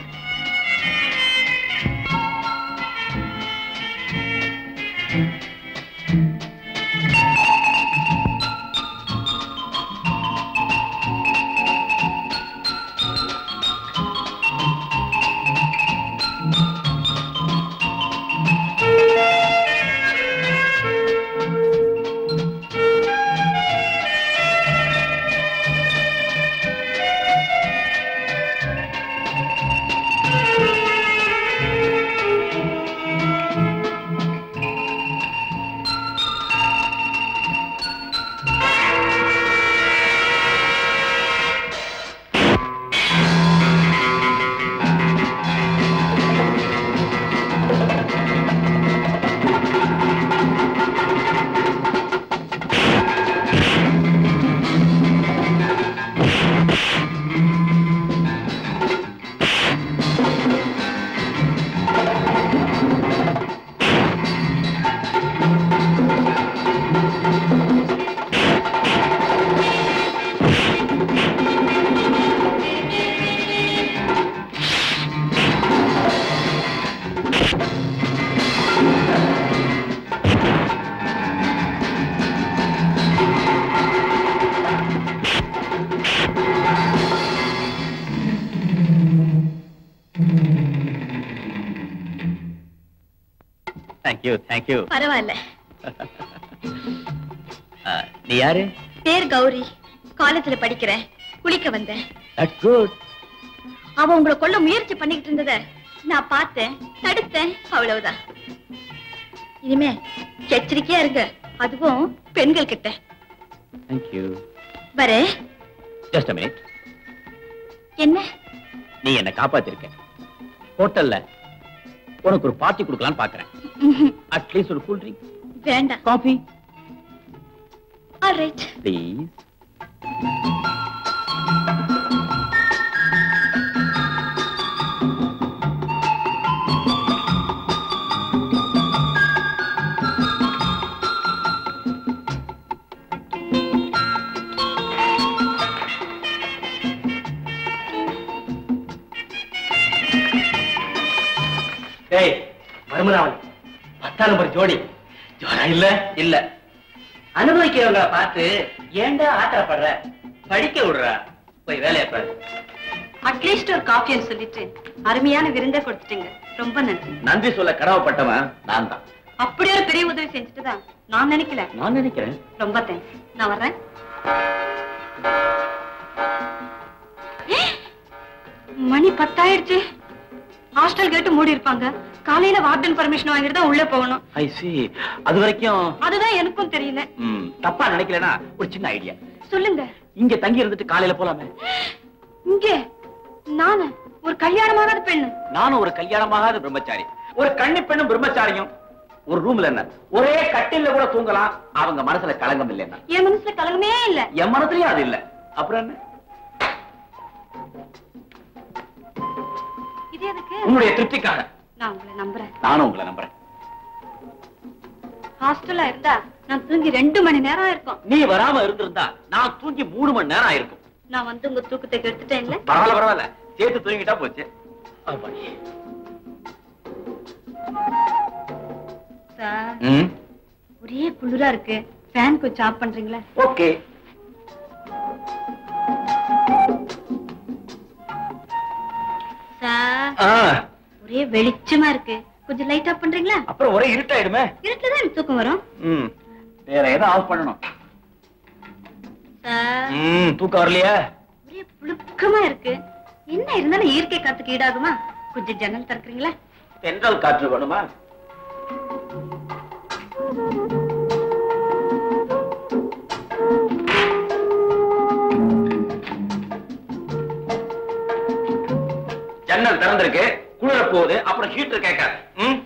[SPEAKER 5] தேங்க்யூ தேங்க்யூ
[SPEAKER 6] பரவாயில்ல
[SPEAKER 5] நீ யாரு
[SPEAKER 6] பேர் கௌரி காலேஜ்ல படிக்கிறேன் குளிக்க வந்தேன்
[SPEAKER 5] தட்ஸ் குட்
[SPEAKER 6] அவ உங்களை கொல்ல முயற்சி பண்ணிக்கிட்டு இருந்தத நான் பார்த்தேன் தடுத்தேன் அவ்வளவுதான் இனிமே எச்சரிக்கையா இருங்க அதுவும் பெண்கள் கிட்ட
[SPEAKER 5] தேங்க்யூ
[SPEAKER 6] வரே
[SPEAKER 5] ஜஸ்ட் அ மினிட்
[SPEAKER 6] என்ன
[SPEAKER 5] நீ என்ன காப்பாத்திருக்க ஹோட்டல்ல உனக்கு ஒரு பார்ட்டி கொடுக்கலாம்னு பாக்குறேன்
[SPEAKER 6] ம்ஹும்.
[SPEAKER 5] அட்லீஸ்ட் ஒரு கூல் ட்ரிங்க்
[SPEAKER 6] வேண்டாம்
[SPEAKER 5] காஃபி
[SPEAKER 6] ஆல் ரைட்
[SPEAKER 5] ப்ளீஸ்
[SPEAKER 4] டேய் மருமனாவன் பத்தாம் நம்பர் ஜோடி ஜோரா இல்ல
[SPEAKER 5] இல்ல
[SPEAKER 4] அனுபவிக்கிறவங்கள பார்த்து ஏன்டா ஆத்திரப்படுற படிக்க விடுறா போய் வேலையை பாரு
[SPEAKER 6] அட்லீஸ்ட் ஒரு காஃபின்னு சொல்லிட்டு அருமையான விருந்தை கொடுத்துட்டீங்க ரொம்ப நன்றி
[SPEAKER 5] நன்றி சொல்ல கடவுப்பட்டவன் நான் தான்
[SPEAKER 6] அப்படி ஒரு பெரிய உதவி செஞ்சுட்டு தான் நான் நினைக்கல
[SPEAKER 5] நான் நினைக்கிறேன்
[SPEAKER 6] ரொம்ப தேங்க்ஸ் நான் வர்றேன் ஏ, மணி பத்தாயிடுச்சு ஹாஸ்டல் கேட்டு மூடி இருப்பாங்க காலையில வார்டன் பர்மிஷன் வாங்கிட்டு தான் உள்ள போகணும்
[SPEAKER 5] ஐ சி அது வரைக்கும்
[SPEAKER 6] அதுதான் எனக்கும் தெரியல
[SPEAKER 5] ம், தப்பா நினைக்கலனா ஒரு சின்ன ஐடியா
[SPEAKER 6] சொல்லுங்க
[SPEAKER 5] இங்க தங்கி இருந்துட்டு காலையில போலாமே
[SPEAKER 6] இங்க நானு ஒரு கல்யாணமாகாத பெண்ணு
[SPEAKER 5] நானும் ஒரு கல்யாணமாகாத பிரம்மச்சாரி ஒரு கன்னி பெண்ணும் பிரம்மச்சாரியும் ஒரு ரூம்ல என்ன ஒரே கட்டில்ல கூட தூங்கலாம் அவங்க மனசுல களங்கம் இல்லைன்னா
[SPEAKER 6] என் மனசுல கலங்கமே இல்ல
[SPEAKER 5] என் மனசுலயும் அது இல்ல அப்புறம் என்ன
[SPEAKER 6] இது எதுக்கு
[SPEAKER 5] உன்னுடைய திருப்திக்காக
[SPEAKER 6] நான் உங்களை நம்புறேன்
[SPEAKER 5] நானும் உங்களை நம்புறேன்
[SPEAKER 6] ஹாஸ்டல்ல இருந்தா நான் தூங்கி ரெண்டு மணி நேரம் இருக்கும்
[SPEAKER 5] நீ வராம இருந்திருந்தா நான் தூங்கி மூணு மணி நேரம் ஆயிருக்கும்
[SPEAKER 6] நான் வந்து உங்க தூக்கத்தை கெடுத்துட்டேன் இல்ல
[SPEAKER 5] பரவாயில்ல பரவாயில்ல சேர்த்து தூங்கிட்டா போச்சு அப்பாடி.
[SPEAKER 6] சார்
[SPEAKER 5] ம்
[SPEAKER 6] ஒரே குளிரா இருக்கு ஃபேன் கொஞ்சம் ஆஃப் பண்றீங்களா
[SPEAKER 5] ஓகே
[SPEAKER 6] சார்
[SPEAKER 5] ஆ,
[SPEAKER 6] ஒரே வெளிச்சமா இருக்கு கொஞ்சம் லைட் ஆஃப் பண்றீங்களா
[SPEAKER 5] அப்புறம் ஒரே இருட்டாயிடுமே
[SPEAKER 6] இருட்டுல தான் எனக்கு தூக்கம் வரும்
[SPEAKER 5] ம் வேற ஏதோ ஆஃப் பண்ணணும்
[SPEAKER 6] சார்
[SPEAKER 5] ம் தூக்கம் வரலையா
[SPEAKER 6] ஒரே புழுக்கமா இருக்கு என்ன இருந்தாலும் இயற்கை காத்துக்கு ஈடாகுமா கொஞ்சம் ஜன்னல் திறக்கிறீங்களா
[SPEAKER 5] தென்றல் காற்று வேணுமா ஜன்னல் திறந்திருக்கு குளிர போகுது அப்புறம் ஹீட்டர் கேட்காது ம்?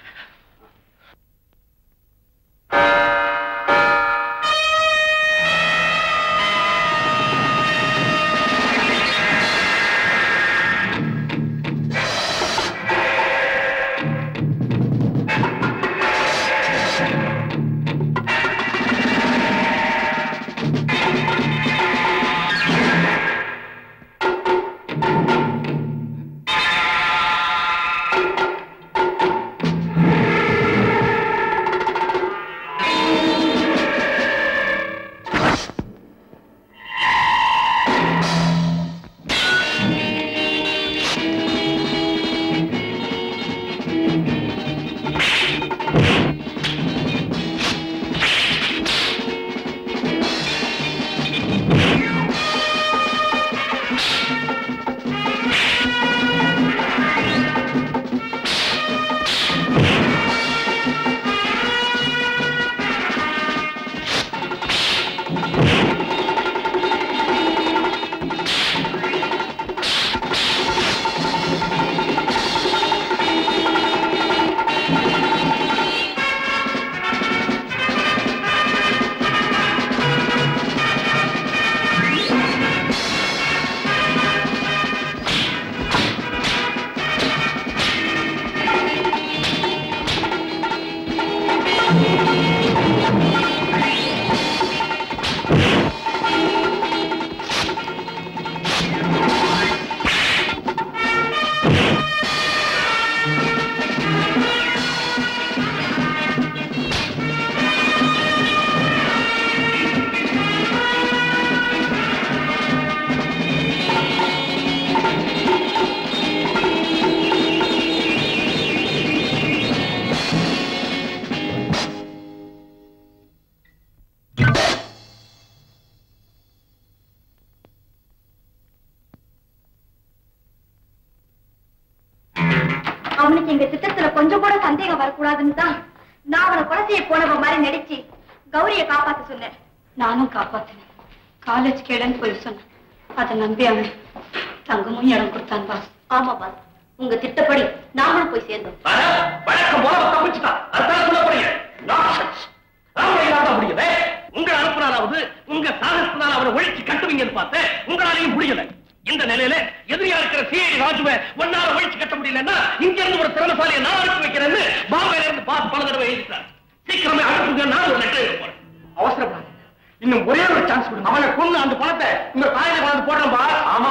[SPEAKER 6] அவனுக்கு எங்க திட்டத்துல கொஞ்சம் கூட சந்தேகம் வரக்கூடாதுன்னு தான் நான் அவனை கொலை செய்ய போனவ மாதிரி நடிச்சு கௌரிய காப்பாத்த சொன்னேன் நானும் காப்பாத்தினேன் காலேஜ் கேளன்னு போய் சொன்னேன் அதை நம்பி அவன் தங்கமும் இடம் கொடுத்தான் பாஸ் ஆமா பாஸ் உங்க திட்டப்படி நாமளும் போய் சேர்ந்தோம்
[SPEAKER 3] அட, வழக்கம் போல அவன் தப்பிச்சுட்டான் அதான் சொல்ல போறீங்க Nonsense. ராம இல்லாத முடியல உங்க அனுப்புனாலாவது உங்க சாகசத்தினால் அவரை ஒழிச்சு கட்டுவீங்கன்னு பார்த்தேன் உங்களாலையும் முடியல இந்த நிலையில எதிரியா இருக்கிற சிஐடி ராஜுவை ஒன்னால ஒழிச்சு கட்ட முடியலன்னா இங்க இருந்து ஒரு திறமசாலியை நான் அனுப்பி வைக்கிறேன்னு பாம்பேல இருந்து பாஸ் பல தடவை எழுதிட்டார் சீக்கிரமே அனுப்புங்க நான் ஒரு லெட்டர் எழுத போறேன்
[SPEAKER 1] அவசரப்படாதீங்க இன்னும் ஒரே ஒரு சான்ஸ் கொடுங்க அவனை கொண்டு அந்த பணத்தை உங்க காலையில கொண்டு போடுறோம்பா
[SPEAKER 3] ஆமா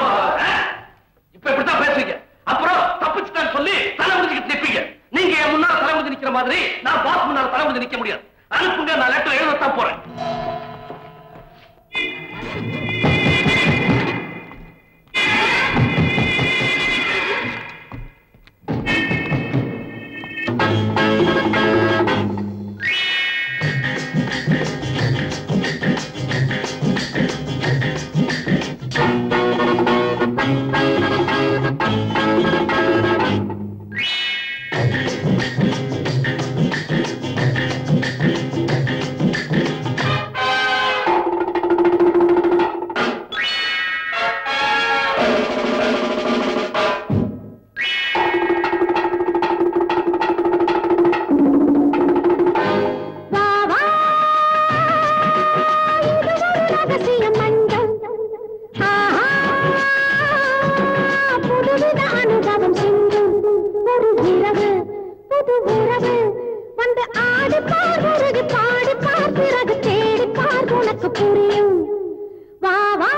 [SPEAKER 3] இப்ப இப்படித்தான் பேசுறீங்க அப்புறம் தப்பிச்சுட்டான்னு சொல்லி தலை முடிச்சுக்கிட்டு நிப்பீங்க நீங்க என் முன்னால தலை முடிஞ்சு நிக்கிற மாதிரி நான் பாஸ் முன்னால தலை முடிஞ்சு நிக்க முடியாது அனுப்புங்க நான் லெட்டர் எழுதத்தான் போறேன்
[SPEAKER 7] ரகசிய மஞ்சள் ஆஹா, புதுவித அனுபவம் சிந்தும் ஒரு இரவு புது உறவு வந்து ஆடி பார் உருகி பாடி பார் பிறகு தேடி பார் உனக்கு புரியும் வா வா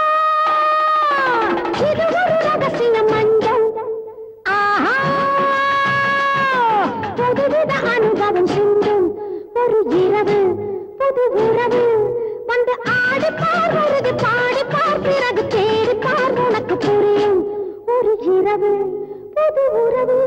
[SPEAKER 7] இது ஒரு ரகசிய மஞ்சள் ஆஹா புதுவித அனுபவம் சிந்தும் ஒரு இரவு புது உறவு வந்து ஆடி பார் உருகி பாடி பார் பிறகு தேடி பார் உனக்கு புரியும் ஒரு இரவு புது உறவு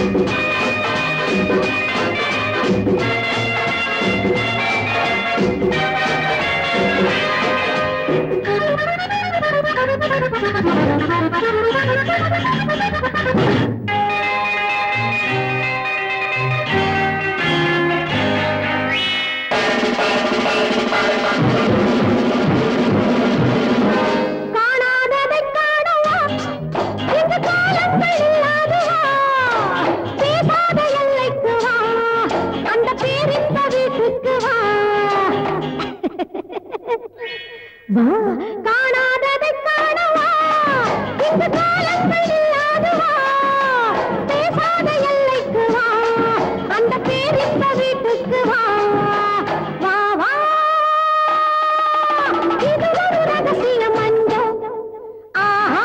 [SPEAKER 7] காணாததை காணவா இந்த காலங்கள் இல்லாதவா பேசாத எல்லைக்கு வா அந்த பேரின்ப வீட்டுக்கு வா வா காணாததை காணவா இந்த காலங்கள் இல்லாதவா பேசாத எல்லைக்கு வா அந்த பேரின்ப வீட்டுக்கு வா வா வா இது ஒரு ரகசிய மஞ்சள் ஆஹா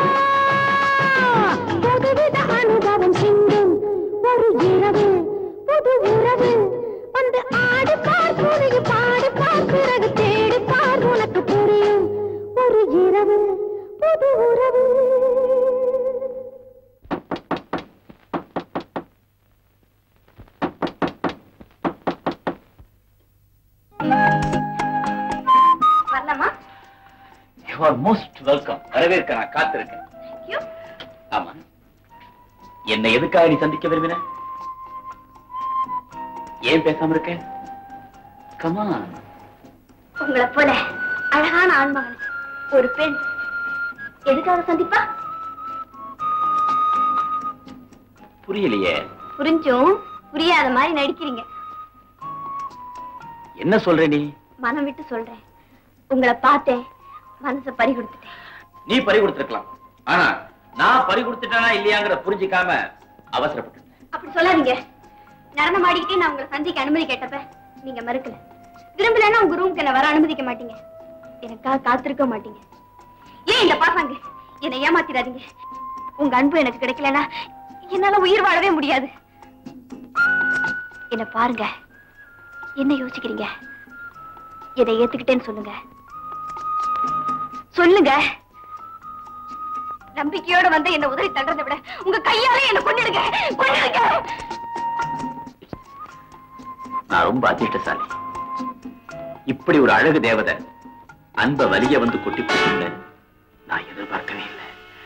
[SPEAKER 7] புதுவித அனுபவம் சிந்தும் ஒரு இரவு புது உறவு வந்து ஆடி பார் புதிய பாடி பார் பிறகு தேடி பார் உனக்கு புரியும் ஒரு இரவு புது உறவு
[SPEAKER 6] வரலாமா
[SPEAKER 5] யூ ஆர் மோஸ்ட் வெல்கம் வரவேற்க நான் காத்திருக்கேன்
[SPEAKER 6] யூ
[SPEAKER 5] ஆமா என்னை எதுக்காக நீ சந்திக்க விரும்பின ஏன் பேசாம இருக்க கமான்
[SPEAKER 6] உங்களை போல அழகான ஆண்மகன் ஒரு பெண் எதுக்காக சந்திப்பா
[SPEAKER 5] புரியலையே
[SPEAKER 6] புரிஞ்சும் புரியாத மாதிரி நடிக்கிறீங்க
[SPEAKER 5] என்ன சொல்ற நீ
[SPEAKER 6] மனம் விட்டு சொல்றேன் உங்களை பார்த்தேன் மனசை பறி கொடுத்துட்டேன்
[SPEAKER 5] நீ பறி கொடுத்திருக்கலாம் ஆனா நான் பறி கொடுத்துட்டேனா இல்லையாங்கிற புரிஞ்சுக்காம அவசரப்பட்டு
[SPEAKER 6] அப்படி சொல்லாதீங்க நடனம் ஆடிக்கிட்டே நான் உங்களை சந்திக்க அனுமதி கேட்டப்ப நீங்க மறுக்கல விரும்பலன்னா உங்க ரூமுக்கு என்ன வர அனுமதிக்க மாட்டீங்க எனக்காக காத்திருக்க மாட்டீங்க ஏன் இந்த பாசாங்க என்னை ஏமாத்திடாதீங்க உங்க அன்பு எனக்கு கிடைக்கலனா என்னால உயிர் வாழவே முடியாது என்ன பாருங்க என்ன யோசிக்கிறீங்க இதை ஏத்துக்கிட்டேன்னு சொல்லுங்க சொல்லுங்க நம்பிக்கையோட வந்து என்ன உதவி தள்ளுறதை விட உங்க கையாலே என்ன கொன்னிடுங்க கொன்னிடுங்க
[SPEAKER 5] நான் ரொம்ப அதிர்ஷ்டசாலி இப்படி ஒரு அழகு தேவதை அன்ப வலிய வந்து கொட்டி போட்டு நான் எதிர்பார்க்கவே இல்லை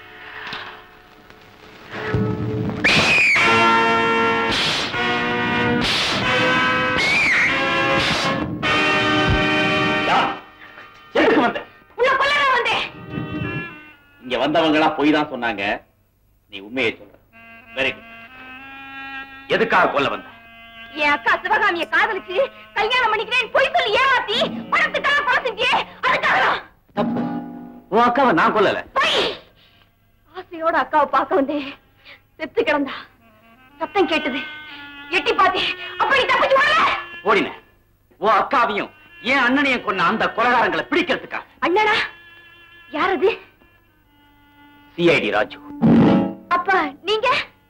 [SPEAKER 5] யார்? எதுக்கு வந்த
[SPEAKER 6] உள்ள கொல்லதான் வந்தேன்
[SPEAKER 5] இங்க வந்தவங்க எல்லாம் பொய் தான் சொன்னாங்க நீ உண்மையை சொல்ற வெரி குட் எதுக்காக கொல்ல வந்த
[SPEAKER 6] என் அக்கா சிவகாமிய காதலிச்சு கல்யாணம் பண்ணிக்கிறேன் பொய் சொல்லி ஏமாத்தி பணத்துக்காக கொலை செஞ்சியே அதுக்காக
[SPEAKER 5] தப்பு உன் அக்காவை நான் கொல்லல
[SPEAKER 6] பொய் ஆசையோட அக்காவை பார்க்க வந்தேன் செத்து கிடந்தா சத்தம் கேட்டது எட்டி பார்த்தேன் அப்படி தப்பிச்சு வரல
[SPEAKER 5] ஓடின உன் அக்காவையும் என் அண்ணனையும் கொன்ன அந்த கொலகாரங்களை பிடிக்கிறதுக்கா
[SPEAKER 6] அண்ணனா யார் அது
[SPEAKER 5] சிஐடி ராஜு
[SPEAKER 6] அப்பா நீங்க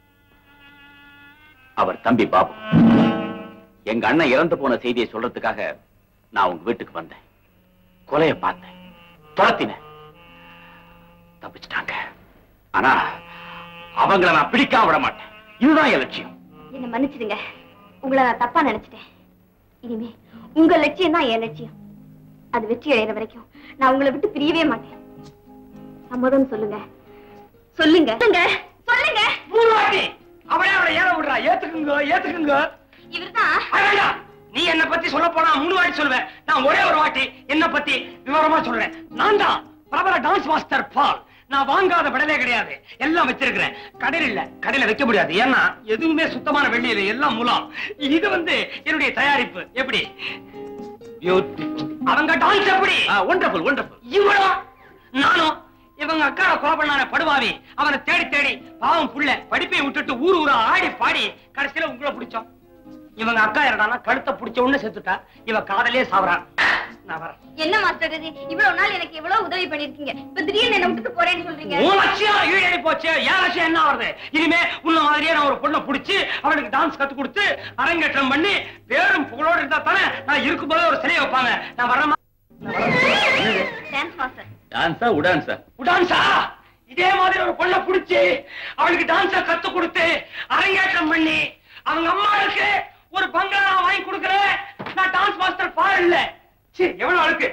[SPEAKER 5] அவர் தம்பி பாபு எங்க அண்ணன் இறந்து போன செய்தியை சொல்றதுக்காக நான் உங்க வீட்டுக்கு வந்தேன் கொலைய பார்த்தேன் துரத்தினேன் தப்பிச்சிட்டாங்க ஆனா அவங்கள நான் பிடிக்காம விட மாட்டேன் இதுதான் என் லட்சியம்
[SPEAKER 6] என்ன மன்னிச்சிடுங்க உங்களை நான் தப்பா நினைச்சிட்டேன் இனிமே உங்க லட்சியம் தான் என் லட்சியம் அது வெற்றி அடைகிற வரைக்கும் நான் உங்களை விட்டு பிரியவே மாட்டேன் சம்மதம் சொல்லுங்க சொல்லுங்க சொல்லுங்க சொல்லுங்க
[SPEAKER 3] மூணு அவளே அவளை ஏற விடுறா ஏத்துக்குங்க ஏத்துக்குங்க
[SPEAKER 6] இவர்தான்
[SPEAKER 3] அடடா, நீ என்ன பத்தி சொல்ல போனா மூணு வாட்டி சொல்லுவேன் நான் ஒரே ஒரு வாட்டி என்ன பத்தி விவரமா சொல்றேன் நான் தான் பிரபல டான்ஸ் மாஸ்டர் பால் நான் வாங்காத விடவே கிடையாது எல்லாம் வச்சிருக்கிறேன் கடையில் இல்ல கடையில வைக்க முடியாது ஏன்னா எதுவுமே சுத்தமான வெள்ளி இல்லை எல்லாம் முலாம் இது வந்து என்னுடைய தயாரிப்பு எப்படி பியூட்டிஃபுல் அவங்க டான்ஸ் எப்படி
[SPEAKER 5] ஒண்டர்ஃபுல் ஒண்டர்ஃபுல்
[SPEAKER 3] இவனும் நானும் இவங்க அக்காவை கொலை பண்ணான படுவாவி அவனை தேடி தேடி பாவம் புள்ள படிப்பை விட்டுட்டு ஊர் ஊரா ஆடி பாடி கடைசியில உங்களை பிடிச்சோம் இவங்க அக்கா என்னடான்னா கழுத்தை பிடிச்ச உடனே செத்துட்டா இவ காதலே சாவறான் நான் வரேன்
[SPEAKER 6] என்ன மாஸ்டர் இது இவ்வளவு நாள் எனக்கு இவ்வளவு உதவி பண்ணிருக்கீங்க இப்ப திடீர்னு என்ன விட்டுட்டு போறேன்னு சொல்றீங்க
[SPEAKER 3] உன் லட்சியம் ஈடேறி போச்சு என் லட்சியம் என்ன வருது இனிமே உன்ன மாதிரியே நான் ஒரு பொண்ணை பிடிச்சு அவனுக்கு டான்ஸ் கத்து கொடுத்து அரங்கேற்றம் பண்ணி பேரும் புகழோட இருந்தா தானே நான் இருக்கும்போது ஒரு சிலையை வைப்பாங்க நான் வரமா
[SPEAKER 6] டான்ஸ் மாஸ்டர்
[SPEAKER 5] டான்ஸா உடான்ஸா
[SPEAKER 3] டான்ஸா
[SPEAKER 4] இதே மாதிரி ஒரு பொண்ணை புடிச்சு அவளுக்கு டான்ஸ கத்து கொடுத்து அரங்கேற்றம் பண்ணி அவங்க அம்மாவுக்கு ஒரு பங்களா வாங்கி கொடுக்கறேன் நான் டான்ஸ் மாஸ்டர் பாருல்ல சீ எவ்வளவு அழுக்கு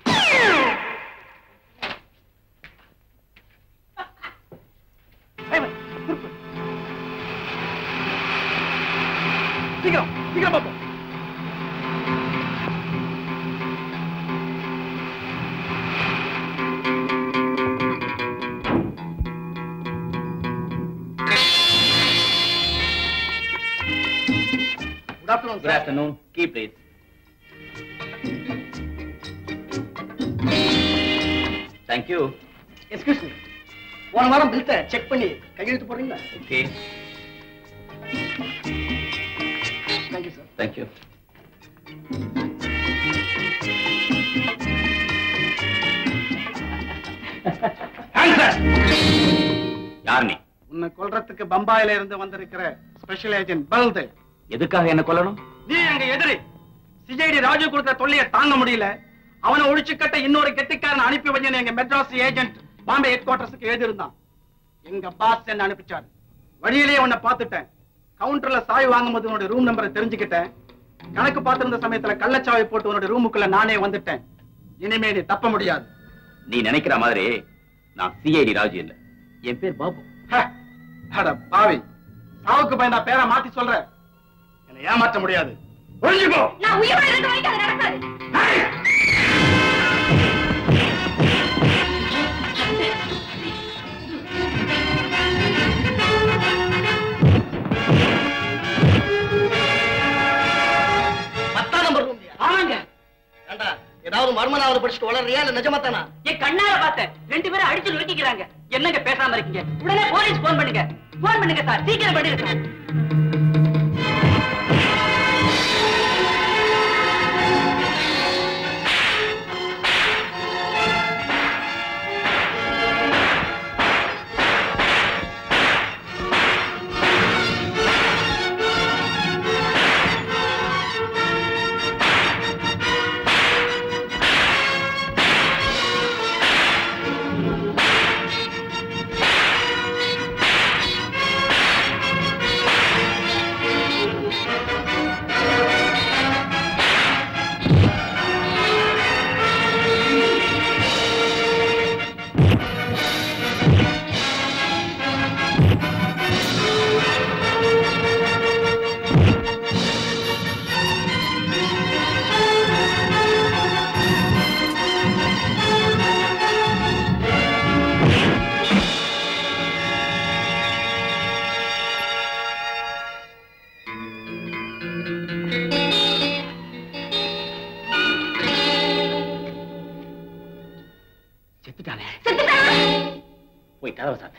[SPEAKER 4] ஐவன், குறிப்பு. சீக்கிரம் சீக்கிரம் பாப்போம் good afternoon
[SPEAKER 5] good afternoon key please thank you
[SPEAKER 4] excuse me போன வாரம் பில்த்தை செக் பண்ணி கையெழுத்து போடுறீங்களா
[SPEAKER 5] ஓகே
[SPEAKER 4] தேங்க்யூ சார்
[SPEAKER 5] தேங்க்யூ யார் நீ
[SPEAKER 1] உன்னை கொல்றதுக்கு பம்பாயில இருந்து வந்திருக்கிற ஸ்பெஷல் ஏஜென்ட் பல்தே
[SPEAKER 5] எதுக்காக என்ன கொல்லணும்
[SPEAKER 1] நீ எங்க எதிரி சிஜேடி ராஜு கொடுத்த தொல்லையை தாங்க முடியல அவனை ஒழிச்சு கட்ட இன்னொரு கெட்டிக்காரன் அனுப்பி வஞ்சன எங்க மெட்ராஸ் ஏஜென்ட் பாம்பே ஹெட் குவார்டர்ஸுக்கு எழுதியிருந்தான் எங்க பாஸ் என்ன அனுப்பிச்சாரு வழியிலேயே உன்னை பார்த்துட்டேன் கவுண்டர்ல சாய் வாங்கும்போது உன்னோட ரூம் நம்பரை தெரிஞ்சுக்கிட்டேன் கணக்கு பார்த்திருந்த சமயத்துல கள்ளச்சாவி போட்டு உன்னோட ரூமுக்குள்ள நானே வந்துட்டேன் இனிமே நீ தப்ப முடியாது
[SPEAKER 5] நீ நினைக்கிற மாதிரி நான் சிஐடி ராஜு இல்ல என் பேர் பாபு
[SPEAKER 1] ஹ, அட பாவி சாவுக்கு பயந்தா பேரை மாத்தி சொல்ற என்னை ஏமாற்ற முடியாது ஒழிஞ்சுக்கோ
[SPEAKER 6] நான் உயிரோட இருக்க வரைக்கும் அது நடக்காது
[SPEAKER 4] பத்தாம் நம்பர் ரூம் ஆமாங்க ஏண்டா ஏதாவது மர்மனாவது படிச்சுட்டு வளர்றியா இல்ல நிஜமாத்தானா
[SPEAKER 8] என் கண்ணால பார்த்தேன் ரெண்டு பேரும் அடிச்சு நொறுக்கிக்கிறாங்க என்னங்க பேசாம இருக்கீங்க உடனே போலீஸ் போன் பண்ணுங்க போன் பண்ணுங்க சார் சீக்கிரம் பண்ணிருங்க சார்
[SPEAKER 5] செத்துட்டானே போய் கதவை சாத்த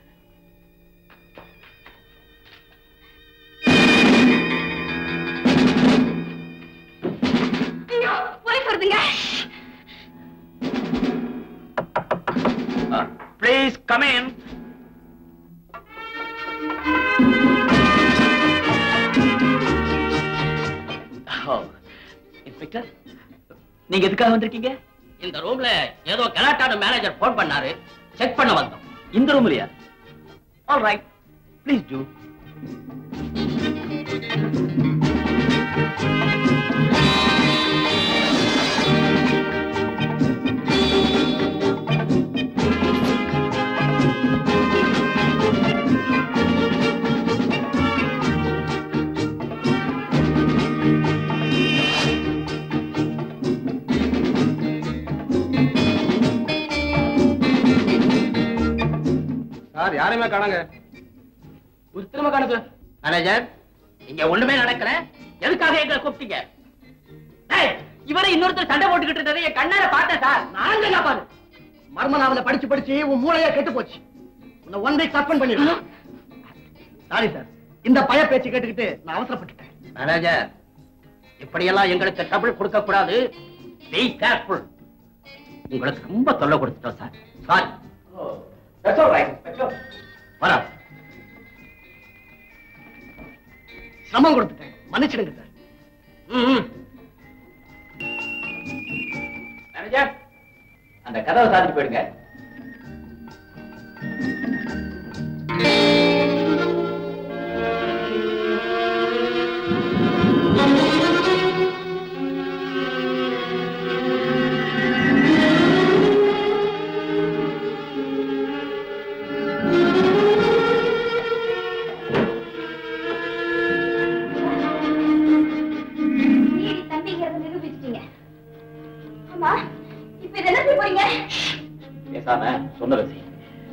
[SPEAKER 6] ஐயோ போலீஸ் வருதுங்க
[SPEAKER 5] ப்ளீஸ் கம் இன் இன்ஸ்பெக்டர் நீங்க எதுக்காக வந்திருக்கீங்க
[SPEAKER 8] இந்த ரூம்ல ஏதோ கலாட்டான மேனேஜர் போன் பண்ணாரு செக் பண்ண வந்தோம்
[SPEAKER 5] இந்த ரூம்லயா all right please do
[SPEAKER 1] sir யாரையுமே காணாங்க
[SPEAKER 8] உத்தரமா காணுது மேனேஜர் இங்க ஒண்ணுமே நடக்கல எதுக்காக எங்களை கூப்பிட்டீங்க டேய், இவரை இன்னொருத்தர் சண்டை போட்டுக்கிட்டு இருந்ததை என் கண்ணால பார்த்தேன் சார்
[SPEAKER 4] நான் என்ன பாரு மர்மனாவில படிச்சு படிச்சு உன் மூளையா கெட்டு போச்சு உன்னை ஒன் வீக் சஸ்பெண்ட் பண்ணிருக்கேன் சாரி சார் இந்த பய பேச்சு கேட்டுக்கிட்டு நான் அவசரப்பட்டுட்டேன்
[SPEAKER 8] மேனேஜர் இப்படியெல்லாம் எங்களுக்கு ட்ரபிள் கொடுக்க கூடாது பி கேர்ஃபுல் உங்களுக்கு ரொம்ப தொல்லை கொடுத்துட்டோம் சார் சாரி வரா
[SPEAKER 4] சிரமம் கொடுத்துட்டேன் மன்னிச்சிடுங்க சார்
[SPEAKER 8] ம்
[SPEAKER 5] மேனேஜர் அந்த கதவை சாத்திட்டு போயிடுங்க
[SPEAKER 6] நீதி தம்பிங்கிறத நிரூபிச்சிட்டீங்க ஆமா இப்ப இதை என்ன செய்ய போறீங்க
[SPEAKER 5] பேசாம சொன்னதை செய்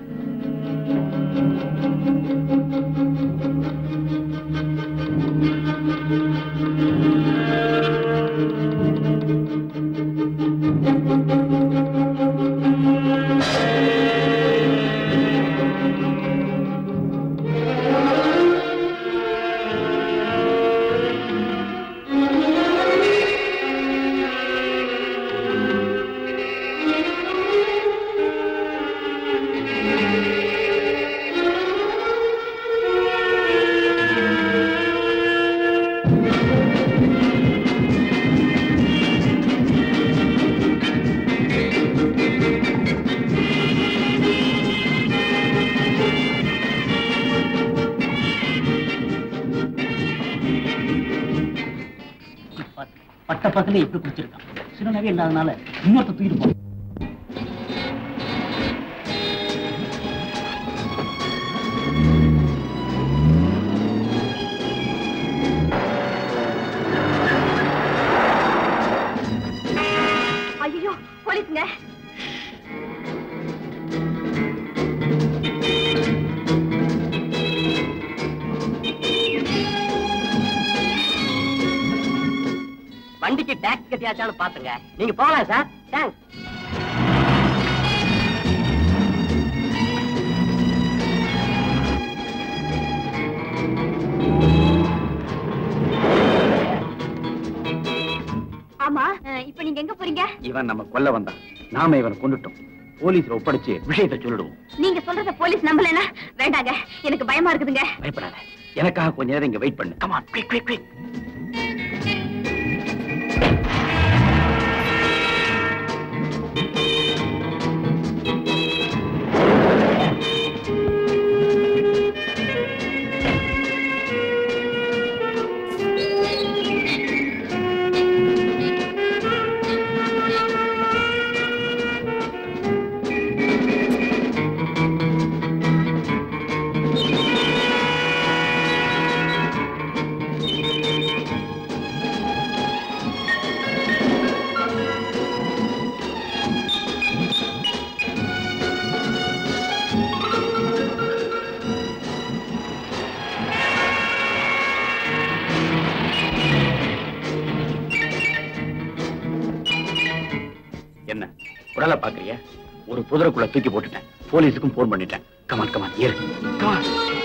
[SPEAKER 8] பட்ட பக்கத்துல எப்படி குடிச்சிருக்கான் சில நகை இல்லாதனால இன்னொருத்த தூக்கிட்டு போ
[SPEAKER 6] ஐயோ போலீஸ்ங்க
[SPEAKER 8] வண்டிக்கு டாக்ஸ் கட்டியாச்சான்னு பாத்துங்க நீங்க போகலாம் சார் தேங்க்ஸ்
[SPEAKER 6] ஆமா அஹ், இப்ப நீங்க எங்க போறீங்க
[SPEAKER 5] இவன் நம்ம கொல்ல வந்தான் நாம இவனை கொண்டுட்டோம் போலீஸ்ல ஒப்படைச்சு விஷயத்தை சொல்லிடுவோம்
[SPEAKER 6] நீங்க சொல்றத போலீஸ் நம்பலனா வேண்டாங்க எனக்கு பயமா இருக்குதுங்க
[SPEAKER 5] பயப்படாத எனக்காக கொஞ்ச நேரம் இங்க வெயிட் பண்ணு கமான் குயிக் குயிக் குயிக் என்ன உடலை பாக்குறிய ஒரு புதருக்குள்ள தூக்கி போட்டுட்டேன் போலீஸுக்கும் போன் பண்ணிட்டேன் கமான் கமான் ஏறு கமான்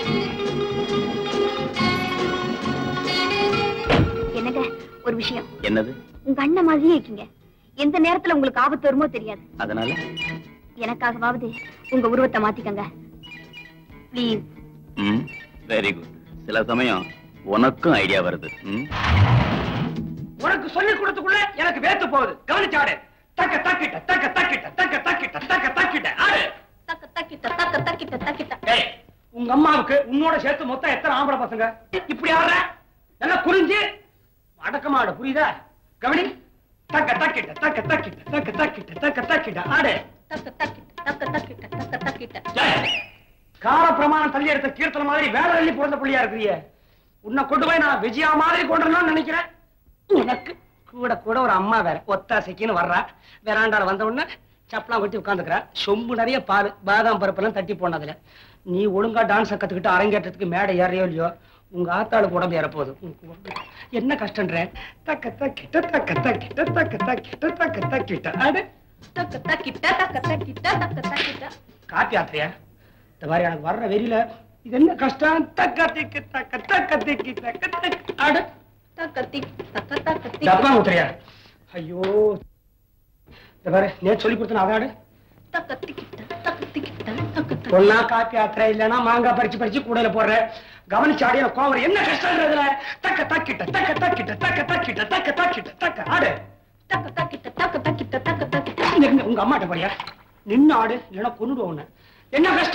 [SPEAKER 6] என்னங்க ஒரு விஷயம்
[SPEAKER 5] என்னது
[SPEAKER 6] உங்க அண்ணன் மாதிரியே இருக்கீங்க எந்த நேரத்துல உங்களுக்கு ஆபத்து வருமோ தெரியாது
[SPEAKER 5] அதனால
[SPEAKER 6] எனக்காகவாவது உங்க உருவத்தை மாத்திக்கங்க ப்ளீஸ்
[SPEAKER 5] ம் வெரி குட் சில சமயம் உனக்கும் ஐடியா வருது ம்
[SPEAKER 1] உனக்கு சொல்லி கொடுத்துக்குள்ள எனக்கு வேத்து போகுது கவனிச்சாடு தக்க தக்கிட்ட தக்க தக்கிட்ட தக்க தக்கிட்ட தக்க தக்கிட்ட ஆடு
[SPEAKER 6] தக்க தக்கிட்ட தக்க தக்கிட்ட தக்கிட்ட
[SPEAKER 1] ஏய் உங்க அம்மாவுக்கு உன்னோட சேர்த்து மொத்தம் எத்தனை ஆம்பளை பசங்க இப்படி ஆடுற நல்லா குறிஞ்சு அடக்கமா ஆடு புரியுதா கவனி தக்க தக்கிட்ட தக்க தக்கிட்ட தக்க தக்கிட்ட தக்க தக்கிட்ட ஆடு
[SPEAKER 6] தக்க தக்கிட்ட தக்க தக்கிட்ட தக்க தக்கிட்ட
[SPEAKER 1] ஏய், கால பிரமாணம் தள்ளி எடுத்த கீர்த்தன மாதிரி வேற அள்ளி பிறந்த பிள்ளையா இருக்கிறியே உன்னை கொண்டு போய் நான் விஜயா மாதிரி கொண்டு நினைக்கிறேன் உனக்கு கூட கூட ஒரு அம்மா வேற ஒத்தாசைக்குன்னு வர்றா வேறாண்டால வந்த உடனே சப்பலாம் கொட்டி உட்காந்துக்கிறா சொம்பு நிறைய பால் பாதாம் பருப்பெல்லாம் தட்டி போனதுல நீ ஒழுங்கா டான்ஸ் கத்துக்கிட்டு அரங்கேற்றத்துக்கு மேடை ஏறையோ இல்லையோ உங்க ஆத்தாளுக்கு உடம்பு ஏற போகுது உனக்கு உடம்பு என்ன கஷ்டன்ற தக்க தக்கிட்ட தக்க தக்கிட்ட தக்க தக்கிட்ட தக்க தக்கிட்ட அடு
[SPEAKER 6] தக்க தக்கிட்ட தக்க தக்கிட்ட தக்க தக்கிட்ட
[SPEAKER 1] காப்பி ஆத்திரியா இந்த மாதிரி எனக்கு வர்ற வெறியில இது என்ன கஷ்டம் தக்க திக்கு தக்க தக்க திக்கி தக்க தக்க அடு
[SPEAKER 6] தக்க திக் தக்க தக்க திக்
[SPEAKER 1] டப்பா ஊத்துறியா ஐயோ இந்த பாரு நேத்து சொல்லி கொடுத்தன அதாடு
[SPEAKER 6] தக்க திக்கிட்ட தக்க திக்கிட்ட தக்க தக்க
[SPEAKER 1] பொண்ணா காப்பி ஆத்திர இல்லைன்னா மாங்காய் பறிச்சு பறிச்சு கூடையில போடுற கவனிச்சு ஆடிய கோவம் என்ன கஷ்டம்ன்றதுல தக்க தக்கிட்ட தக்க தக்கிட்ட தக்க தக்கிட்ட தக்க தக்கிட்ட தக்க ஆடு
[SPEAKER 6] தக்க தக்கிட்ட தக்க தக்கிட்ட தக்க தக்கிட்ட
[SPEAKER 1] இங்க, இங்க, உங்க அம்மாட்ட போறியா நின்னு ஆடு இல்லைன்னா கொண்டுடுவோம் உன்னை என்ன கஷ்டம்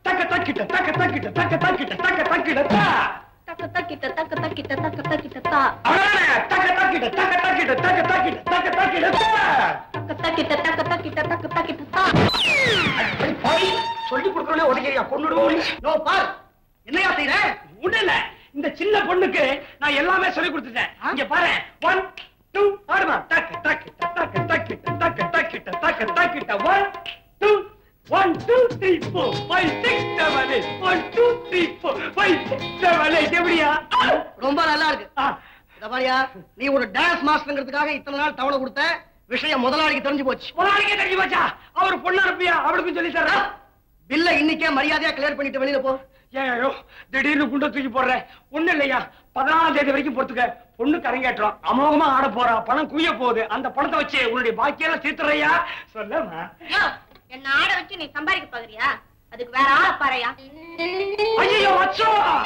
[SPEAKER 3] தக்க தக்கிட்ட தக்க தக்கிட்ட தக்க தக்கிட்ட தக்க தக்கிட்ட தா
[SPEAKER 6] தக்க தக்கிட்ட தக்க தக்கிட்ட தக்க தக்கிட்ட தா
[SPEAKER 3] அவ்வளவுதானே தக்க தக்கிட்ட தக்க தக்கிட்ட தக்க தக்கிட்ட தக்க தக்கிட்ட தா
[SPEAKER 6] தக்க தக்கிட்ட தக்க தக்கிட்ட தக்க தக்கிட்ட தா
[SPEAKER 3] சொல்லி கொடுக்கறே உடைக்கிறியா கொண்டுடுவோம் நோ பார் என்னையா செய்யற ஒண்ணு இல்ல இந்த சின்ன பொண்ணுக்கு நான் எல்லாமே சொல்லி கொடுத்துட்டேன் இங்க பாரு ஒன் டூ ஆடுமா டக்கு டக்கு டக்கு டக்கு டக்கு டக்கு டக்கு டக்கு one two one two three four five six seven eight one two three four five six seven eight எப்படியா
[SPEAKER 4] ரொம்ப நல்லா இருக்கு இத பாரியா நீ ஒரு டான்ஸ் மாஸ்டர்ங்கிறதுக்காக இத்தனை நாள் தவணை கொடுத்த விஷயம் முதலாளிக்கு தெரிஞ்சு போச்சு
[SPEAKER 3] முதலாளிக்கே தெரிஞ்சு போச்சா அவர் பொண்ணு அனுப்பியா அவளுக்கும் சொல்லி தர்றா
[SPEAKER 4] பில்ல இன்னைக்கே மரியாதையா கிளியர் பண்ணிட்டு வெளியில போ
[SPEAKER 3] ஏயோ திடீர்னு குண்ட தூக்கி போடுறேன் ஒண்ணு இல்லையா பதினாலாம் தேதி வரைக்கும் பொறுத்துக்க பொண்ணுக்கு அரங்கேற்றம் அமோகமா ஆட போறா பணம் குவிய போகுது அந்த பணத்தை வச்சு உன்னுடைய பாக்கியெல்லாம் தீர்த்துறையா சொல்லமா
[SPEAKER 6] யோ, என்ன ஆட வச்சு நீ சம்பாதிக்க பாக்குறியா அதுக்கு வேற ஆள பாறையா
[SPEAKER 3] ஐயோ வச்சோ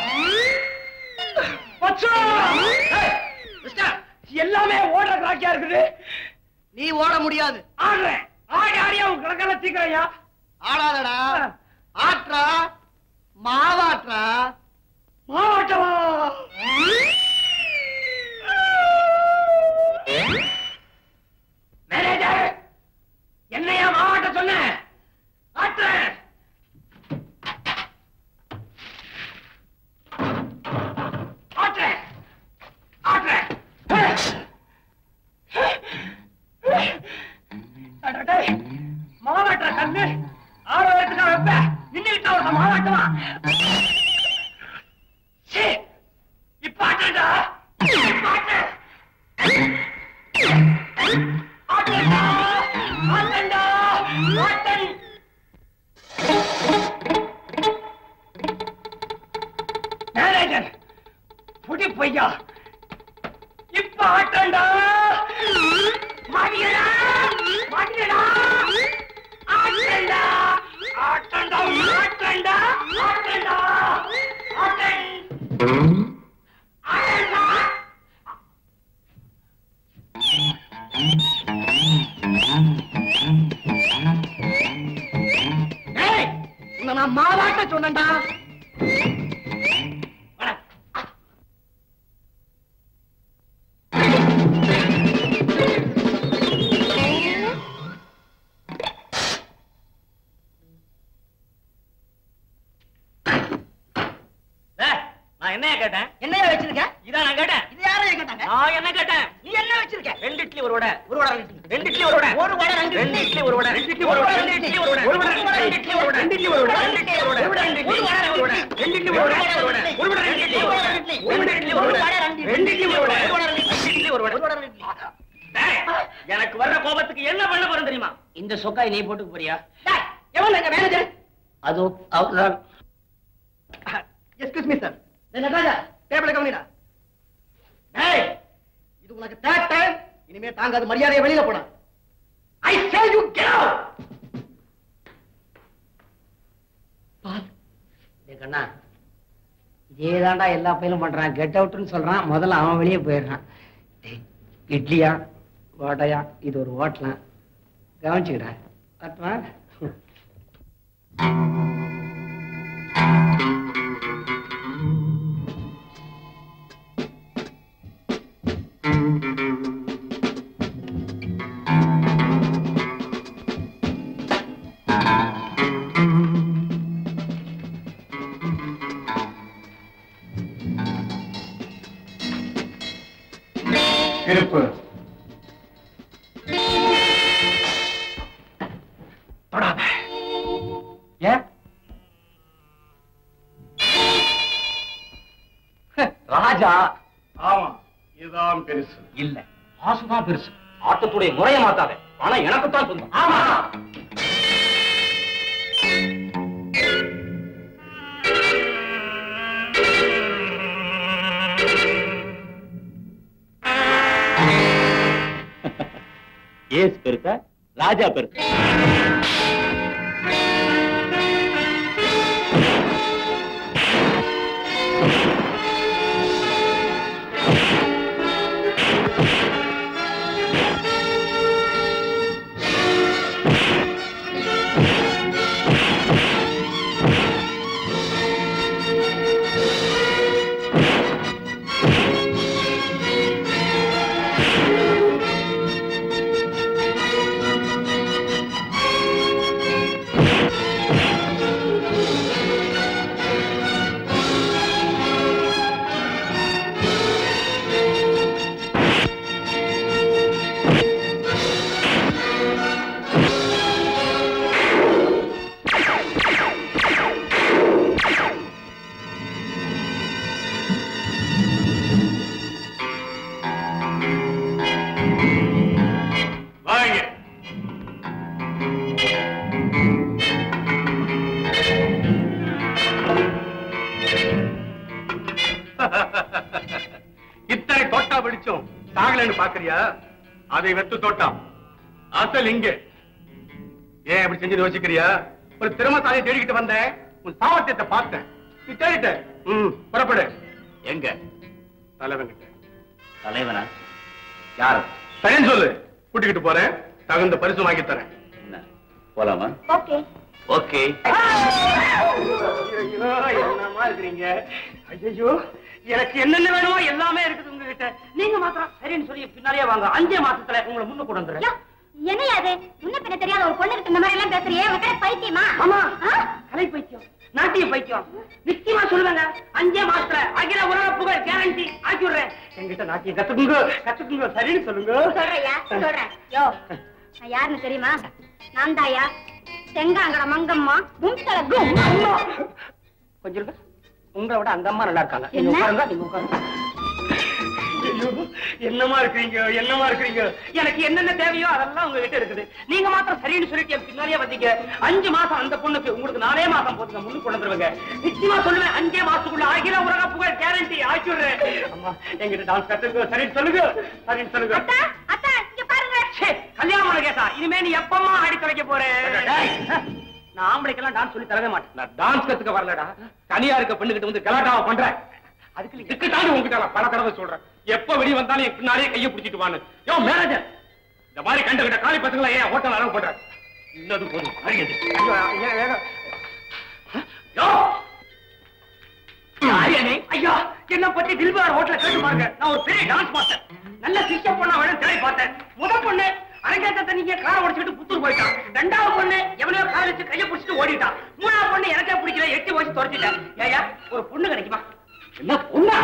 [SPEAKER 3] வச்சோ ஏய், மிஸ்டர், எல்லாமே ஓடுற ராக்கியா இருக்குது
[SPEAKER 4] நீ ஓட முடியாது
[SPEAKER 3] ஆடுறேன் ஆடி ஆடியா உன் கணக்கெல்லாம் தீக்கிறையா
[SPEAKER 4] ஆடாதடா ஆட்ரா மாவாட்ரா
[SPEAKER 3] மாவட்டமா மேனேஜர் என்னையா மாவட்ட சொன்ன ஆட்டுறேன் ஆட்டுறேன் ஆட்டுறேன் அடடே, மாவாட்டுற கண்ணு ஆறு வயசுக்கு வைப்ப இன்னிட்டு ஒரு மாவாட்டுமா சீ, இப்ப ஆட்டுடா இப்ப ஆட்டு ஆட்டுடா ஆட்டண்டா ஆட்டன் மேனேஜர் புடி பையா இப்ப ஆட்டண்டா மாட்டிக்கடா மாட்டிக்கடா ஆட்டண்டா ஆட்டண்டா ஆட்டண்டா ஆட்டண்டா ஆட்டன் ஆட்டண்டா
[SPEAKER 4] ஏய் உன்னை நான் மாவாட்ட சொன்னேன்டா
[SPEAKER 8] நான் என்னையா கேட்டேன்
[SPEAKER 4] என்னையா வச்சிருக்க
[SPEAKER 8] இதான் நான் கேட்டேன்
[SPEAKER 4] இது யாரையா கேட்டாங்க
[SPEAKER 8] நான் என்ன கேட்டேன்
[SPEAKER 4] நீ என்ன வச்சிருக்க
[SPEAKER 8] ரெண்டு இட்லி ஒரு வடை
[SPEAKER 4] ஒரு வடை ரெண்டு இட்லி.
[SPEAKER 8] ரெண்டு இட்லி ஒரு வடை
[SPEAKER 4] ஒரு வடை ரெண்டு
[SPEAKER 8] ரெண்டு
[SPEAKER 4] இட்லி.
[SPEAKER 8] இட்லி ஒரு வடை ரெண்டு இட்லி ஒரு வடை ரெண்டு இட்லி ஒரு வடை
[SPEAKER 4] ஒரு வடை ரெண்டு இட்லி ஒரு வடை
[SPEAKER 8] ரெண்டு இட்லி ஒரு வடை ரெண்டு இட்லி ஒரு வடை ரெண்டு இட்லி ஒரு வடை ரெண்டு இட்லி ஒரு வடை ஒரு வடை ஒரு வடை ரெண்டு இட்லி ஒரு வடை ஒரு வடை இட்லி ஒரு வடை ரெண்டு இட்லி ஒரு வடை ரெண்டு இட்லி ஒரு வடை டேய், எனக்கு வர்ற கோபத்துக்கு என்ன பண்ண போறேன் தெரியுமா இந்த சொக்காய் நீ போட்டுக்க போறியா
[SPEAKER 4] டேய், எவன் எங்க மேனேஜர்
[SPEAKER 8] அது அவர்தான்
[SPEAKER 4] எஸ்கியூஸ் மீ சார் நடராஜா டேபிள கவனிடா டேய் இது உனக்கு தேர்ட் டைம் இனிமே தாங்காது மரியாதையை வெளியில போடா I say you get out
[SPEAKER 8] டேய் கண்ணா இதே தாண்டா எல்லா பையலும் பண்றான் கெட் அவுட்னு சொல்றான் முதல்ல அவன் வெளியே போயிடுறான் டேய், இட்லியா வடையா இது ஒரு ஹோட்டலாம் கவனிச்சுக்கிறா கட்டுவா
[SPEAKER 2] இருப்பு
[SPEAKER 3] தொடாத ஏன்
[SPEAKER 2] ராஜா
[SPEAKER 3] ஆமா இதுதான் பெருசு
[SPEAKER 2] இல்ல ஆசுதான் பெருசு ஆட்டத்துடைய முறைய மாத்தாத ஆனா எனக்குத்தான் சொந்தம்
[SPEAKER 3] ஆமா
[SPEAKER 5] ஏஸ் பெருசா ராஜா பெருசா
[SPEAKER 3] சாகலன்னு பாக்குறியா அதை வெத்து தோட்டம் அசல் இங்க ஏன் இப்படி செஞ்சு யோசிக்கிறியா ஒரு திறமசாலியை தேடிக்கிட்டு வந்தேன் உன் சாமர்த்தியத்தை பார்த்தேன் நீ தேடிட்ட ம் புறப்படு
[SPEAKER 5] எங்க
[SPEAKER 3] தலைவன்கிட்ட
[SPEAKER 5] தலைவனா யாரு
[SPEAKER 3] சரின்னு சொல்லு கூட்டிக்கிட்டு போறேன் தகுந்த பரிசு வாங்கி தரேன்
[SPEAKER 5] என்ன போலாமா
[SPEAKER 6] ஓகே
[SPEAKER 5] ஓகே
[SPEAKER 4] ஐயோ என்னமா இருக்கிறீங்க ஐயோ எனக்கு என்னென்ன வேணுமோ எல்லாமே இருக்குது உங்ககிட்ட நீங்க மாத்திரம் சரின்னு சொல்லி பின்னாலேயே வாங்க அஞ்சே மாசத்துல உங்களை முன்ன கொண்டு வந்துடுறேன்
[SPEAKER 6] என்னையா அது முன்ன பின்ன தெரியாத ஒரு பொண்ணு கிட்ட இந்த மாதிரி எல்லாம் பேசுறியே உனக்கு என்ன பைத்தியமா
[SPEAKER 4] ஆமா
[SPEAKER 6] ஆ?
[SPEAKER 4] கலை பைத்தியம் நாட்டிய பைத்தியம் நிச்சயமா சொல்லுவேங்க அஞ்சே மாசத்துல அகில உலக புகழ் கேரண்டி ஆக்கி விடுறேன் என்கிட்ட நாட்டியம் கத்துக்குங்க கத்துக்குங்க சரின்னு சொல்லுங்க
[SPEAKER 6] சொல்றையா சொல்றேன் யோ நான் யாருன்னு தெரியுமா நான் தாயா செங்காங்கட மங்கம்மா கும்தல கும்
[SPEAKER 4] கொஞ்சம் இருங்க. உங்களை விட அந்த அம்மா நல்லா இருக்காங்க நீங்க
[SPEAKER 6] என்ன?
[SPEAKER 4] உட்காருங்க நீங்க உட்காருங்க ஐயோ, என்னமா இருக்கிறீங்க என்னமா இருக்கிறீங்க எனக்கு என்னென்ன தேவையோ அதெல்லாம் உங்ககிட்ட இருக்குது நீங்க மாத்திரம் சரின்னு சொல்லிட்டு என் பின்னாலே வந்தீங்க அஞ்சு மாசம் அந்த பொண்ணுக்கு உங்களுக்கு நாலே மாசம் போதுங்க முன்னு கொண்டு வந்துருவங்க நிச்சயமா சொல்லுவேன் அஞ்சே மாசத்துக்குள்ள அகில உலக புகழ் கேரண்டி ஆக்கி விடுறேன் அம்மா எங்கிட்ட டான்ஸ் கத்துங்க சரின்னு சொல்லுங்க சரின்னு சொல்லுங்க
[SPEAKER 6] அத்தா அத்தா இங்க பாருங்க
[SPEAKER 4] ச்சே, கல்யாணம் பண்ண கேட்டா இனிமே நீ எப்பமா ஆடி தொலைக்க போற நான் ஆம்பளைக்கெல்லாம் டான்ஸ் சொல்லி தரவே மாட்டேன்
[SPEAKER 3] நான் டான்ஸ் கத்துக்க வரலடா தனியா இருக்க பெண்ணுகிட்ட வந்து கலாட்டாவை பண்றேன் அதுக்கு இதுக்கு தாண்டி உங்ககிட்ட நான் பல தடவை சொல்றேன் எப்ப வெளிய வந்தாலும் என் பின்னாலே கையை பிடிச்சிட்டு வான்னு யோ மேனேஜர் இந்த மாதிரி கண்டுகிட்ட காலி பசங்களை ஏன் ஹோட்டல் அளவு பண்ற இன்னது போதும் அறியது
[SPEAKER 4] யோ யாரு நீ? ஐயா என்ன பத்தி தில்பார் ஹோட்டல கேட்டு பாருங்க நான் ஒரு பெரிய டான்ஸ் மாஸ்டர் நல்ல சிஷ்ய பொண்ணா வேணும் தேடி பார்த்தேன் முத பொண்ணு அரங்கேற்றத்தை நீங்க காரை உடைச்சிட்டு புத்தூர் போயிட்டான் ரெண்டாவது பொண்ணு எவனையோ கால் வச்சு கையை பிடிச்சிட்டு ஓடிட்டான் மூணாவது பொண்ணு எனக்கே பிடிக்கல எட்டி வச்சு துரத்திட்டேன் ஏயா ஒரு பொண்ணு கிடைக்குமா என்ன பொண்ணா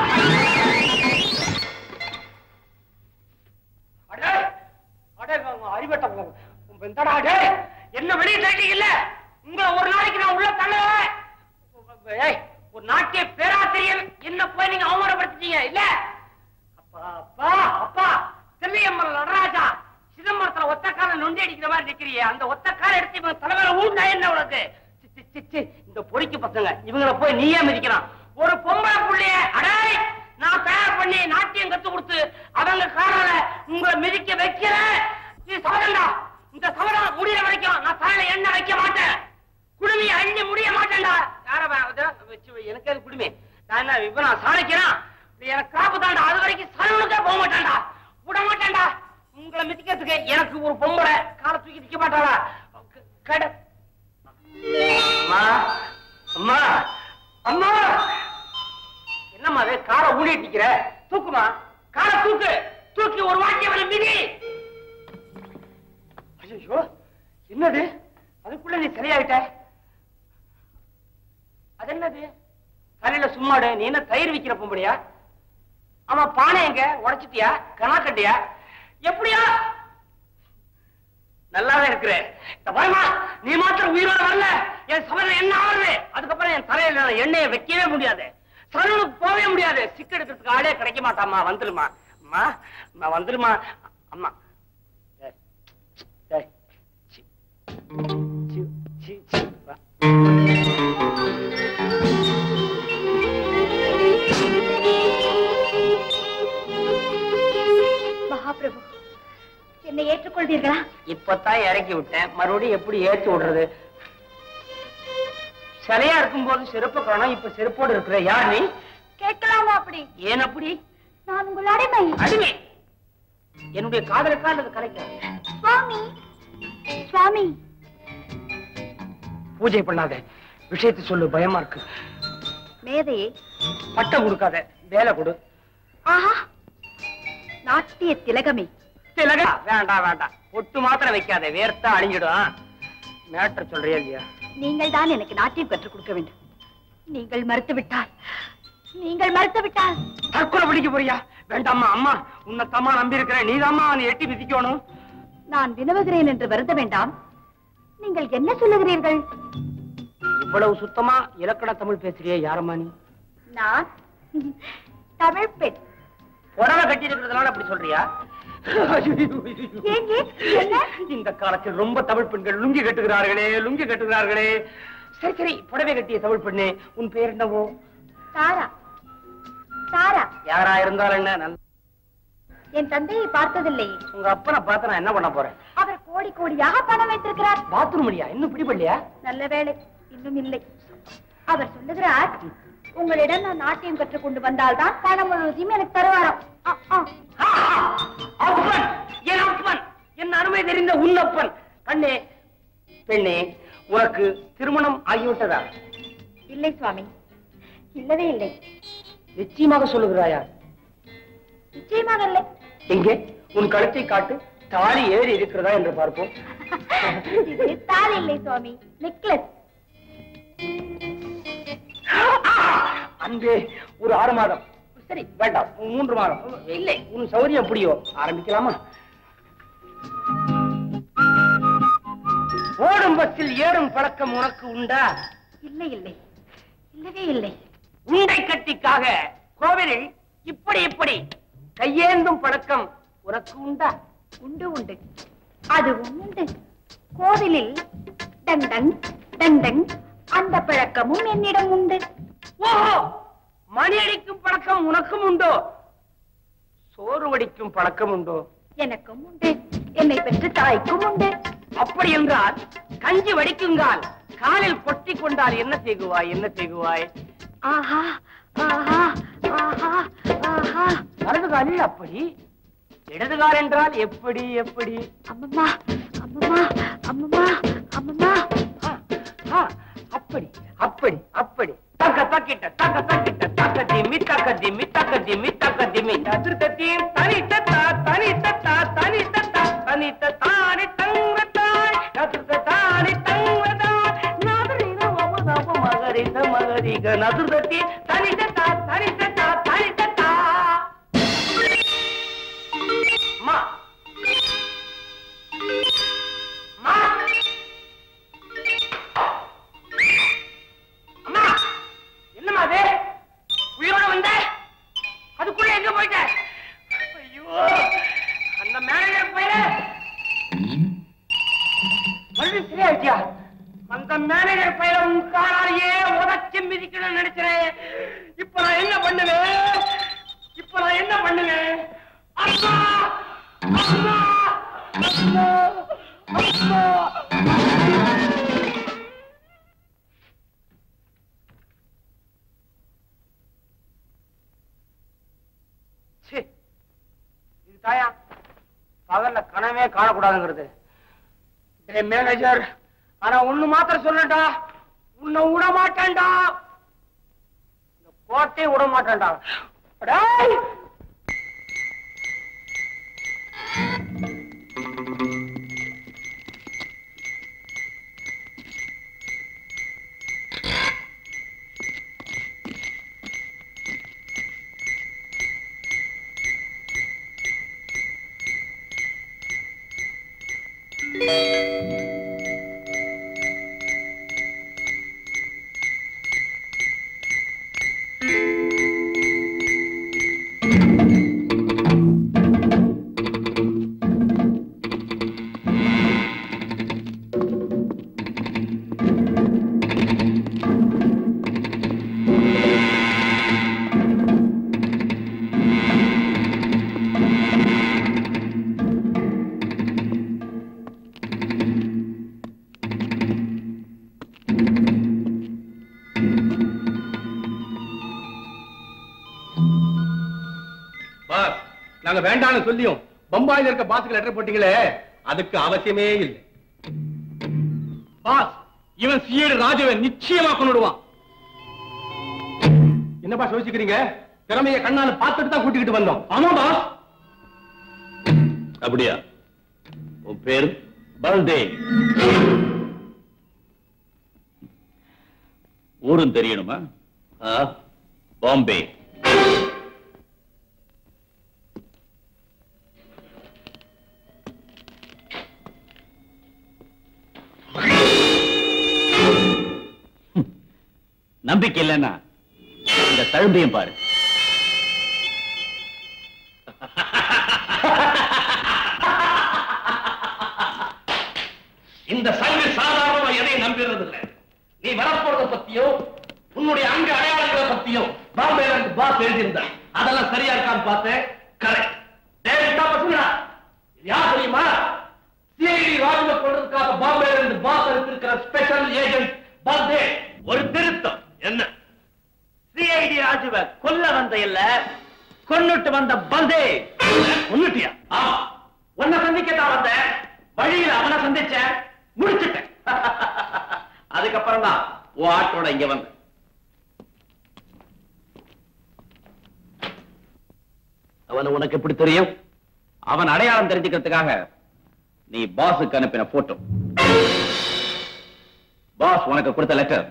[SPEAKER 4] அடே அடே அறிவட்ட இந்தடா அடே என்ன வெளியே தட்டிக்கல உங்க ஒரு நாளைக்கு நான் உள்ள தள்ளுவேன் ஏய், ஒரு நாட்டிய பேராசிரியர் என்ன போய் நீங்க அவமானப்படுத்திட்டீங்க இல்ல அப்பா அப்பா அப்பா தில்லையம்மன் நடராஜா சிதம்பரத்துல ஒத்த கால நொண்டி அடிக்கிற மாதிரி நிக்கிறியே அந்த ஒத்த கால எடுத்து இவன் தலைவர ஊண்டா என்ன உனக்கு சி, சி, சி, சி, இந்த பொறிக்கு பசங்க இவங்கள போய் நீயே மிதிக்கிறான் ஒரு பொம்பளை புள்ளைய அடாய் நான் தயார் பண்ணி நாட்டியம் கத்து கொடுத்து அவங்க காலால உங்களை மிதிக்க வைக்கிறேன் இது சமதண்டா இந்த சமதம் முடியற வரைக்கும் நான் தலையில எண்ணெய் வைக்க மாட்டேன் குடுமி அள்ளி முடிய மாட்டேன்டா யார வச்சு வை, எனக்கு அது குடுமி நான் என்ன இப்ப நான் சாணிக்கிறான் எனக்கு காப்பு தாண்டா அது வரைக்கும் சலனுக்கே போக மாட்டேன்டா விட மாட்டேன்டா உங்களை மிதிக்கிறதுக்கு எனக்கு ஒரு பொம்பளை காலை தூக்கி நிக்க மாட்டாளா க- கட அம்மா அம்மா அம்மா என்னம்மா அது காரை ஊழிட்டு நிக்கிற தூக்குமா காரை தூக்கு தூக்கி ஒரு வாட்டி அவனை மிதி ஐயோ என்னது அதுக்குள்ள நீ சரியாயிட்ட அது என்னது தலையில சும்மாடு நீ என்ன தயிர் விக்கிற பொம்பளையா ஆமா பானை எங்க உடைச்சிட்டியா கணா கட்டியா எப்படியா நல்லாவே இருக்கிற இந்த பாரும்மா, நீ மாத்திரம் உயிரோட வரல என் சமையல் என்ன ஆகுது அதுக்கப்புறம் என் தலையில நான் எண்ணெயை வைக்கவே முடியாது சலூனுக்கு போகவே முடியாது சிக்கு எடுக்கிறதுக்கு ஆளே கிடைக்க மாட்டாம்மா வந்துருமா அம்மா நான் வந்துருமா அம்மா ஏய், ஏய், சி, சி, சி, சி, வா.
[SPEAKER 6] மகாபிரபு என்னை ஏற்றுக்கொள்வீர்களா
[SPEAKER 4] இப்பதான் இறக்கி விட்டேன் மறுபடியும் எப்படி ஏற்றி விடுறது சிலையா இருக்கும்போது செருப்பு காணோம் இப்ப செருப்போடு இருக்கிற யார் நீ
[SPEAKER 6] கேட்கலாமா அப்படி
[SPEAKER 4] ஏன் அப்படி
[SPEAKER 6] நான் உங்கள் அடிமை
[SPEAKER 4] அடிமை என்னுடைய காதலுக்கா அல்லது கலைக்கா
[SPEAKER 6] சுவாமி சுவாமி
[SPEAKER 4] பூஜை பண்ணாத விஷயத்தை சொல்லு பயமா இருக்கு
[SPEAKER 6] மேதையே
[SPEAKER 4] பட்டம் கொடுக்காத வேலை கொடு
[SPEAKER 6] ஆஹா நாட்டிய திலகமே
[SPEAKER 4] திலகா வேண்டாம் வேண்டாம் ஒட்டு மாத்திரம் வைக்காத வேர்த்தா அழிஞ்சிடும் மேட்டர் சொல்றியா இல்லையா
[SPEAKER 6] நீங்கள் தான் எனக்கு நாட்டியம் கற்றுக் கொடுக்க வேண்டும் நீங்கள் மறுத்து விட்டால் நீங்கள் மறுத்து விட்டால்
[SPEAKER 4] தற்கொலை பிடிக்க போறியா வேண்டாம்மா அம்மா உன்னை தம்மா நம்பி இருக்கிறேன் நீதாம்மா அவனை எட்டி மிதிக்கணும்
[SPEAKER 6] நான் வினவுகிறேன் என்று வருந்த வேண்டாம் நீங்கள் என்ன சொல்லுகிறீர்கள்
[SPEAKER 4] இவ்வளவு சுத்தமா இலக்கண தமிழ் பேசுறியே யாரம்மா நீ
[SPEAKER 6] நான் தமிழ் பெண்
[SPEAKER 4] புடவை கட்டி இருக்கிறதுனால அப்படி சொல்றியா
[SPEAKER 6] ஏங்க என்ன
[SPEAKER 4] இந்த காலத்தில் ரொம்ப தமிழ் பெண்கள் லுங்கி கட்டுகிறார்களே லுங்கி கட்டுகிறார்களே சரி சரி புடவை கட்டிய தமிழ் பெண்ணே உன் பேர் என்னவோ
[SPEAKER 6] தாரா தாரா
[SPEAKER 4] யாரா இருந்தாலும் என்ன நல்ல
[SPEAKER 6] என் தந்தையை பார்த்ததில்லையே
[SPEAKER 4] உங்க அப்பனை பார்த்து நான் என்ன பண்ண போறேன்
[SPEAKER 6] அவர் கோடி கோடியாக பணம் வைத்திருக்கிறார்
[SPEAKER 4] பாத்ரூம் இல்லையா இன்னும் பிடிபடலையா
[SPEAKER 6] நல்ல வேளை இன்னும் இல்லை அவர் சொல்லுகிறார் உங்களிடம் நான் நாட்டியம் கற்றுக் கொண்டு வந்தால்தான் பணம் முழுவதையும் எனக்கு தருவாராம் ஆ, ஆ.
[SPEAKER 4] அப்பன் என் அப்பன் என் அருமை தெரிந்த உன்னப்பன் கண்ணே பெண்ணே உனக்கு திருமணம் ஆகிவிட்டதா
[SPEAKER 6] இல்லை சுவாமி இல்லவே இல்லை
[SPEAKER 4] நிச்சயமாக சொல்லுகிறாயா
[SPEAKER 6] நிச்சயமாக இல்லை
[SPEAKER 4] எங்கே உன் கழுத்தை காட்டு தாலி ஏறி இருக்கிறதா என்று பார்ப்போம்
[SPEAKER 6] இது தாலி இல்லை சுவாமி நெக்லஸ்
[SPEAKER 4] அன்பே ஒரு ஆறு மாதம் சரி வேண்டாம் உன் மூன்று மாதம் இல்லை உன் சௌரியம் எப்படியோ ஆரம்பிக்கலாமா ஓடும் பஸ்ஸில் ஏறும் பழக்கம் உனக்கு உண்டா
[SPEAKER 6] இல்லை இல்லை இல்லவே இல்லை
[SPEAKER 4] உண்டை கட்டிக்காக கோவிலில் இப்படி இப்படி கையேந்தும் பழக்கம் உனக்கு உண்டா
[SPEAKER 6] உண்டு உண்டு அதுவும் உண்டு கோவிலில் டங் டங் டங் டங் அந்த பழக்கமும் என்னிடம் உண்டு
[SPEAKER 4] ஓஹோ மணி அடிக்கும் பழக்கம் உனக்கும் உண்டோ சோறு வடிக்கும் பழக்கம் உண்டோ
[SPEAKER 6] எனக்கும் உண்டு என்னை பெற்ற தாய்க்கும் உண்டு
[SPEAKER 4] அப்படி என்றால் கஞ்சி வடிக்குங்கால் காலில் கொட்டி கொண்டால் என்ன செய்குவாய் என்ன செய்குவாய்
[SPEAKER 6] ஆஹா ஆஹா ஆஹா ஆஹா
[SPEAKER 4] வலது காலில் அப்படி இடது கால் என்றால் எப்படி எப்படி
[SPEAKER 6] அம்மம்மா அம்மம்மா அம்மம்மா அம்மம்மா
[SPEAKER 4] ஆ, ஆ, அப்படி அப்படி அப்படி தக்க தக்கிட்ட தக்க தக்கிட்ட தக்க திம்மி தக்க திம்மி தக்க திம்மி தக்க திம்மி அதிர்த்தத்தையும் தனி தத்தா தனி தத்தா தனி தத்தா தனி தானி தங்கத்தாய் அதிர்த்த தானி தங்கத்தாய் நகரின மமதம மகரித மகரிக நதுர்தத்தி தனி தத்தா தனி தத்தா தனி தத்தா அம்மா அம்மா அம்மா என்னம்மா அது உயிரோட வந்த அதுக்குள்ள எங்க போயிட்ட ஐயோ அந்த மேனேஜர் பையல மறுபடியும் சரியாயிட்டியா அந்த மேனேஜர் பையல உன் காலாலேயே உதச்சி மிதிக்கணும்னு நினைக்கிறேன் இப்ப நான் என்ன பண்ணுவேன் இப்ப நான் என்ன பண்ணுவேன் அம்மா அம்மா அம்மா அம்மா ச்சே, இது தாயா பகல்ல கனவே காணக்கூடாதுங்கிறது டேய் மேனேஜர் ஆனா ஒண்ணு மாத்திரம் சொல்லட்டா உன்னை விட மாட்டேன்டா இந்த கோட்டையை விட மாட்டேன்டா டேய்
[SPEAKER 3] பாஸ் நாங்க வேண்டாம்னு சொல்லியும் பம்பாயில இருக்க பாஸுக்கு லெட்டர் போட்டீங்களே அதுக்கு அவசியமே இல்லை பாஸ் இவன் சிஏடு ராஜுவை நிச்சயமா கொண்டுடுவான் என்ன பாஸ் யோசிக்கிறீங்க திறமைய கண்ணால பார்த்துட்டு தான் கூட்டிக்கிட்டு வந்தோம் ஆமா பாஸ்
[SPEAKER 5] அப்படியா உன் பேர் பல்தேவ் ஊரும் தெரியணுமா ஆ, பாம்பே நம்பிக்கை இல்லைன்னா இந்த தழும்பையும் பாரு
[SPEAKER 3] இந்த சங்கு சாதாரணமா எதையும் நம்புறது இல்ல நீ வரப்போறத பத்தியோ உன்னுடைய அங்க அடையாளங்களை பத்தியோ பாம்பேல இருந்து பாஸ் எழுதியிருந்த அதெல்லாம் சரியா இருக்கான்னு பார்த்தேன் கரெக்ட் இன்ஸ்பெக்டர் ஸ்பெஷல் ஏஜென்ட் பல்தே ஒரு திருத்தம் என்ன சிஐடி ராஜுவ கொல்ல வந்த இல்ல கொன்னுட்டு வந்த பல்தே கொன்னுட்டியா ஆமா உன்னை சந்திக்க தான் வந்தேன் வழியில அவனை சந்திச்சேன் முடிச்சிட்டேன் அதுக்கப்புறம் தான் உன் ஆட்டோட இங்க வந்தேன் அவனை உனக்கு எப்படி தெரியும் அவன் அடையாளம் தெரிஞ்சுக்கிறதுக்காக நீ பாஸுக்கு அனுப்பின போட்டோ பாஸ் உனக்கு கொடுத்த லெட்டர்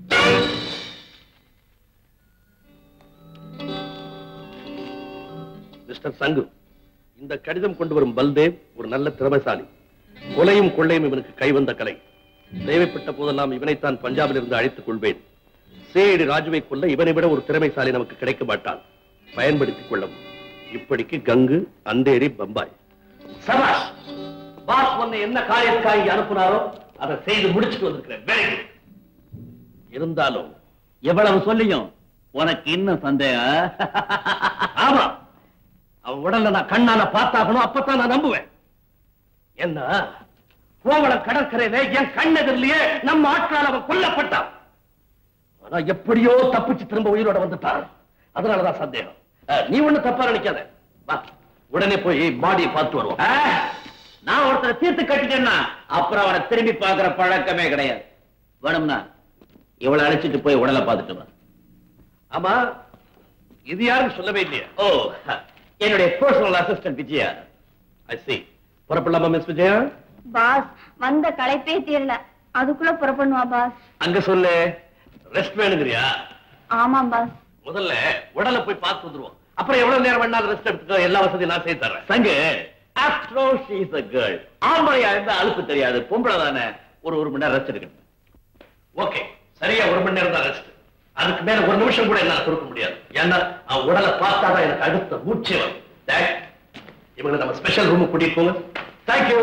[SPEAKER 9] மிஸ்டர் சங்கு இந்த கடிதம் கொண்டு வரும் பல்தேவ் ஒரு நல்ல திறமைசாலி கொலையும் கொள்ளையும் இவனுக்கு கைவந்த கலை தேவைப்பட்ட போதெல்லாம் இவனைத்தான் பஞ்சாபில் இருந்து அழைத்துக் கொள்வேன் சேடி ராஜுவை கொல்ல இவனை விட ஒரு திறமைசாலி நமக்கு கிடைக்க மாட்டான் பயன்படுத்திக் கொள்ளவும் இப்படிக்கு கங்கு அந்தேரி பம்பாய்
[SPEAKER 3] சபாஷ் பாஸ் உன்னை என்ன காயத்துக்காக அனுப்புனாரோ அதை செய்து முடிச்சுட்டு வந்திருக்கிறேன் வெரி குட்
[SPEAKER 9] இருந்தாலும்
[SPEAKER 3] எவ்வளவு சொல்லியும் உனக்கு இன்னும் சந்தேகம் ஆமா அவன் உடல்ல நான் கண்ணால பார்த்தாகணும் அப்பதான் நான் நம்புவேன் என்ன கோவளம் கடற்கரையில என் கண்ணெதிரிலேயே நம்ம ஆட்களால் அவன் கொல்லப்பட்டான் ஆனா எப்படியோ தப்பிச்சு திரும்ப உயிரோட வந்துட்டான் அதனாலதான் சந்தேகம் அஹ், நீ ஒண்ணு தப்பா நினைக்காத வா உடனே போய் பாடியை பார்த்து வருவோம் நான் ஒருத்தரை தீர்த்து கட்டிட்டேன்னா அப்புறம் அவனை திரும்பி பார்க்கிற பழக்கமே கிடையாது வேணும்னா இவளை அழைச்சிட்டு போய் உடலை பார்த்துட்டு வா
[SPEAKER 9] ஆமா இது யாரும் சொல்லவே இல்லையா
[SPEAKER 3] ஓ என்னுடைய personal assistant Vijaya
[SPEAKER 9] I see புறப்படலாமா மிஸ் விஜயா
[SPEAKER 6] பாஸ் வந்த களைப்பே தீரல அதுக்குள்ள புறப்படணுமா பாஸ்
[SPEAKER 9] அங்க சொல்லு ரெஸ்ட் வேணுங்கிறியா
[SPEAKER 6] ஆமாம் பாஸ்
[SPEAKER 9] முதல்ல உடலை போய் பார்த்து வந்துருவோம் அப்புறம் எவ்வளவு நேரம் வேணாலும் ரெஸ்ட் எடுத்துக்கோ எல்லா வசதியும் நான் செய்து தர்றேன்
[SPEAKER 3] சங்கு after she is a girl ஆம்பளையா இருந்தா அலுப்பு தெரியாது பொம்பளை தானே ஒரு ஒரு மணி நேரம் ரெஸ்ட் எடுக்கணும்
[SPEAKER 9] ஓகே சரியா ஒரு மணி நேரம் தான் ரெஸ்ட் அதுக்கு மேல ஒரு நிமிஷம் கூட என்னால கொடுக்க முடியாது ஏன்னா அவன் உடலை பார்த்தாதான் எனக்கு அடுத்த மூச்சு வரும் டேட், இவங்களை நம்ம ஸ்பெஷல் ரூம் கூட்டிட்டு போங்க தேங்க்யூ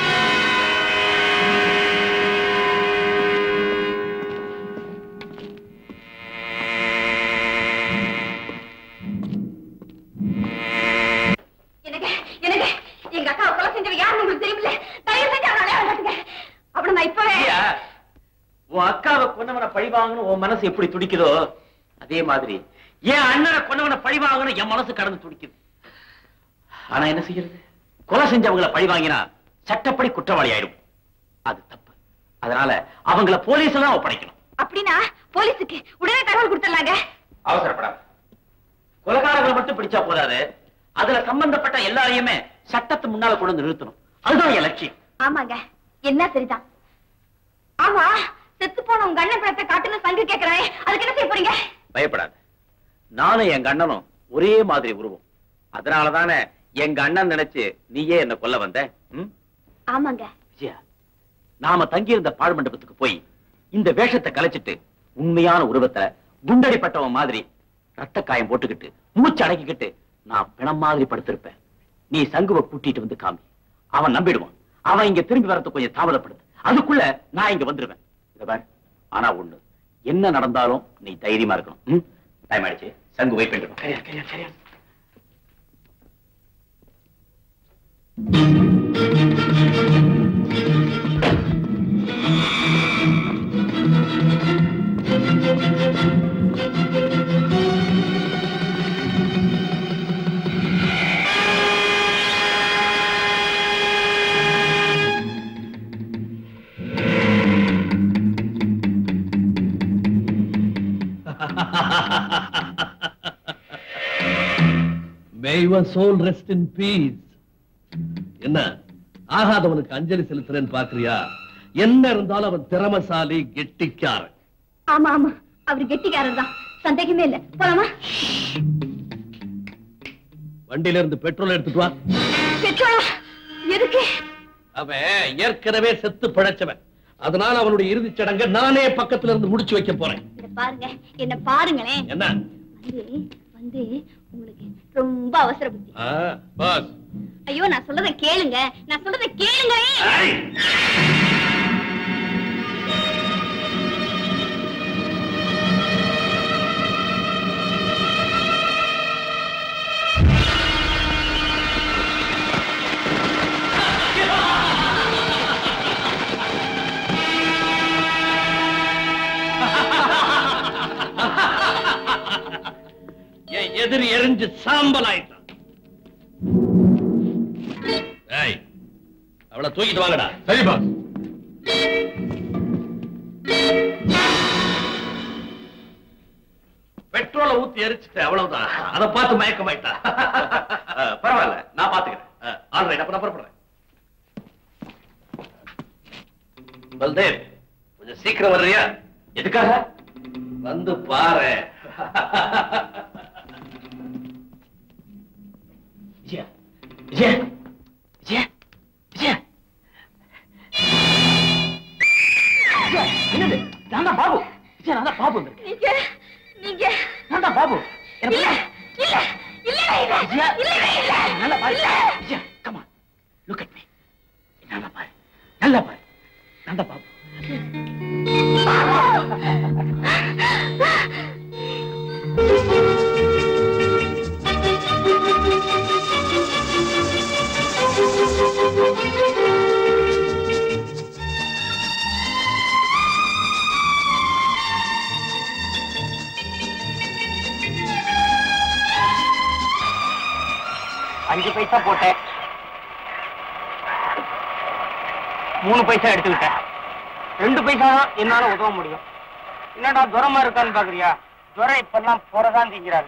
[SPEAKER 6] எனக்கு எனக்கு எங்க அக்கா கொலை செஞ்சவ யாருன்னு உங்களுக்கு தெரியல தயவு செஞ்சு அவனை அடையாளம் காட்டுங்க அப்படி நான் இப்பவே
[SPEAKER 3] விஜயா, உன் அக்காவை கொன்னவனை பழி வாங்கணும் உன் மனசு எப்படி துடிக்குதோ அதே மாதிரி என் அண்ணனை கொன்னவனை பழி வாங்கணும் என் மனசு கடந்து துடிக்குது ஆனா என்ன செய்யறது கொலை செஞ்சவங்கள பழி வாங்கினா சட்டப்படி குற்றவாளி ஆயிடும் அது தப்பு அதனால அவங்கள போலீஸ்ல தான் ஒப்படைக்கணும்
[SPEAKER 6] அப்படின்னா போலீஸுக்கு உடனே தகவல் கொடுத்துடலாங்க
[SPEAKER 3] அவசரப்படாத கொலைகாரங்களை மட்டும் பிடிச்சா போதாது அதுல சம்பந்தப்பட்ட எல்லாரையுமே சட்டத்து முன்னால கொண்டு வந்து நிறுத்தணும் அதுதான் என் லட்சியம்
[SPEAKER 6] ஆமாங்க என்ன சரிதான் ஆமா செத்து போன உங்க அண்ணன் படத்தை காட்டுன்னு சங்கு கேக்குறானே அதுக்கு என்ன செய்ய போறீங்க
[SPEAKER 3] பயப்படாத நானும் எங்க அண்ணனும் ஒரே மாதிரி உருவம் அதனாலதானே எங்க அண்ணன் நினைச்சு நீயே என்ன கொல்ல வந்த ம்?
[SPEAKER 6] ஆமாங்க
[SPEAKER 3] விஜயா நாம தங்கியிருந்த பாழ் மண்டபத்துக்கு போய் இந்த வேஷத்தை கலைச்சிட்டு உண்மையான உருவத்தை குண்டடிப்பட்டவன் மாதிரி ரத்த காயம் போட்டுக்கிட்டு மூச்சு அடக்கிக்கிட்டு நான் பிணம் மாதிரி படுத்திருப்பேன் நீ சங்குவை கூட்டிட்டு வந்து காமி அவன் நம்பிடுவான் அவன் இங்க திரும்பி வரது கொஞ்சம் தாமதப்படுது அதுக்குள்ள நான் இங்க வந்துருவேன் இத பார் ஆனா ஒண்ணு என்ன நடந்தாலும் நீ தைரியமா இருக்கணும் ம்? டைம் ஆயிடுச்சு சங்கு வெயிட் பண்ணிருக்கோம் சரியா சரியா சரியா
[SPEAKER 9] May your soul rest in peace. என்ன ஆகாதவனுக்கு அஞ்சலி செலுத்துறேன்னு பாக்குறியா என்ன இருந்தாலும் அவன் திறமசாலி கெட்டிக்காரன்
[SPEAKER 6] ஆமா ஆமா அவர் கெட்டிக்காரர் தான் சந்தேகமே இல்ல போலாமா
[SPEAKER 9] வண்டியில இருந்து பெட்ரோல் எடுத்துட்டு வா
[SPEAKER 6] பெட்ரோலா எதுக்கு
[SPEAKER 9] அவன் ஏற்கனவே செத்து பிழைச்சவன் அதனால அவனுடைய இறுதிச் சடங்கை நானே பக்கத்துல இருந்து முடிச்சு வைக்க போறேன்
[SPEAKER 6] இத பாருங்க என்ன பாருங்களேன்
[SPEAKER 9] என்ன
[SPEAKER 6] வந்து வந்து உங்களுக்கு ரொம்ப அவசர புத்தி
[SPEAKER 9] ஆ, பாஸ்
[SPEAKER 6] ஐயோ நான் சொல்றத கேளுங்க நான் சொல்றத கேளுங்க
[SPEAKER 3] ஆ எதிரி எரிஞ்சு சாம்பல் ஆயிட்டான் ஏய் அவளை தூக்கிட்டு வாங்கடா
[SPEAKER 9] சரி பாஸ்
[SPEAKER 3] பெட்ரோலை ஊத்தி எரிச்சுட்டு அவ்வளவுதான் அதை பார்த்து மயக்கமாயிட்டா அஹ், பரவாயில்ல நான் பாத்துக்கிறேன் ஆல்ரைட் அப்ப நான் புறப்படுறேன் பல்தேவ் கொஞ்சம் சீக்கிரம் வர்றியா எதுக்காக வந்து பாரு
[SPEAKER 4] விஜயா விஜயா விஜயா விஜயா விஜயா, என்னது நான் தான் பாபு விஜயா நான் தான் பாபு வந்திருக்கேன்.
[SPEAKER 6] நீங்க நீங்க
[SPEAKER 4] நான் தான் பாபு என்ன
[SPEAKER 6] இல்ல இல்ல இல்ல இல்ல
[SPEAKER 4] விஜயா
[SPEAKER 6] இல்ல இல்ல
[SPEAKER 4] நல்லா பாரு Vijaya come look at me நல்லா பாரு நல்லா பாரு நான் தான் பாபு
[SPEAKER 1] அஞ்சு பைசா போட்டேன் மூணு பைசா எடுத்துக்கிட்டேன் ரெண்டு பைசா தான் என்னால உதவ முடியும் என்னடா துரமா இருக்கான்னு பாக்குறியா துரை இப்பெல்லாம் போறதான் திங்கிறாரு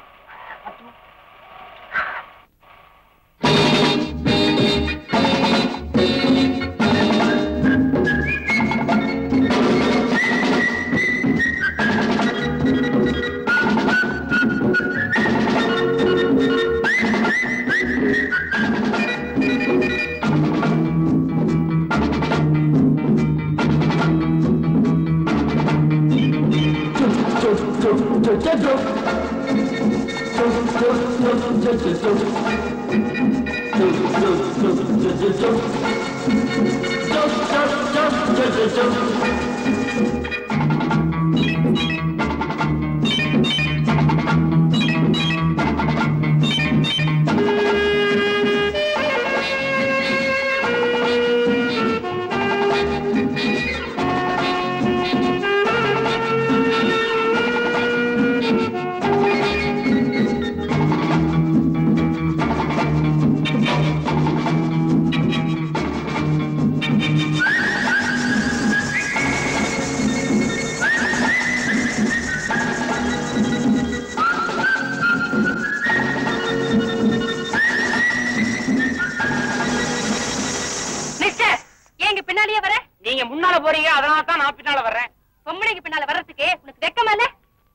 [SPEAKER 6] மிஸ்டர் ஏங்க பின்னாடியே வர
[SPEAKER 1] நீங்க முன்னால போறீங்க அதனால தான் நான் பின்னால வர்றேன்
[SPEAKER 6] பொம்பளைக்கு பின்னால வர்றதுக்கு உனக்கு வெக்கமா இல்ல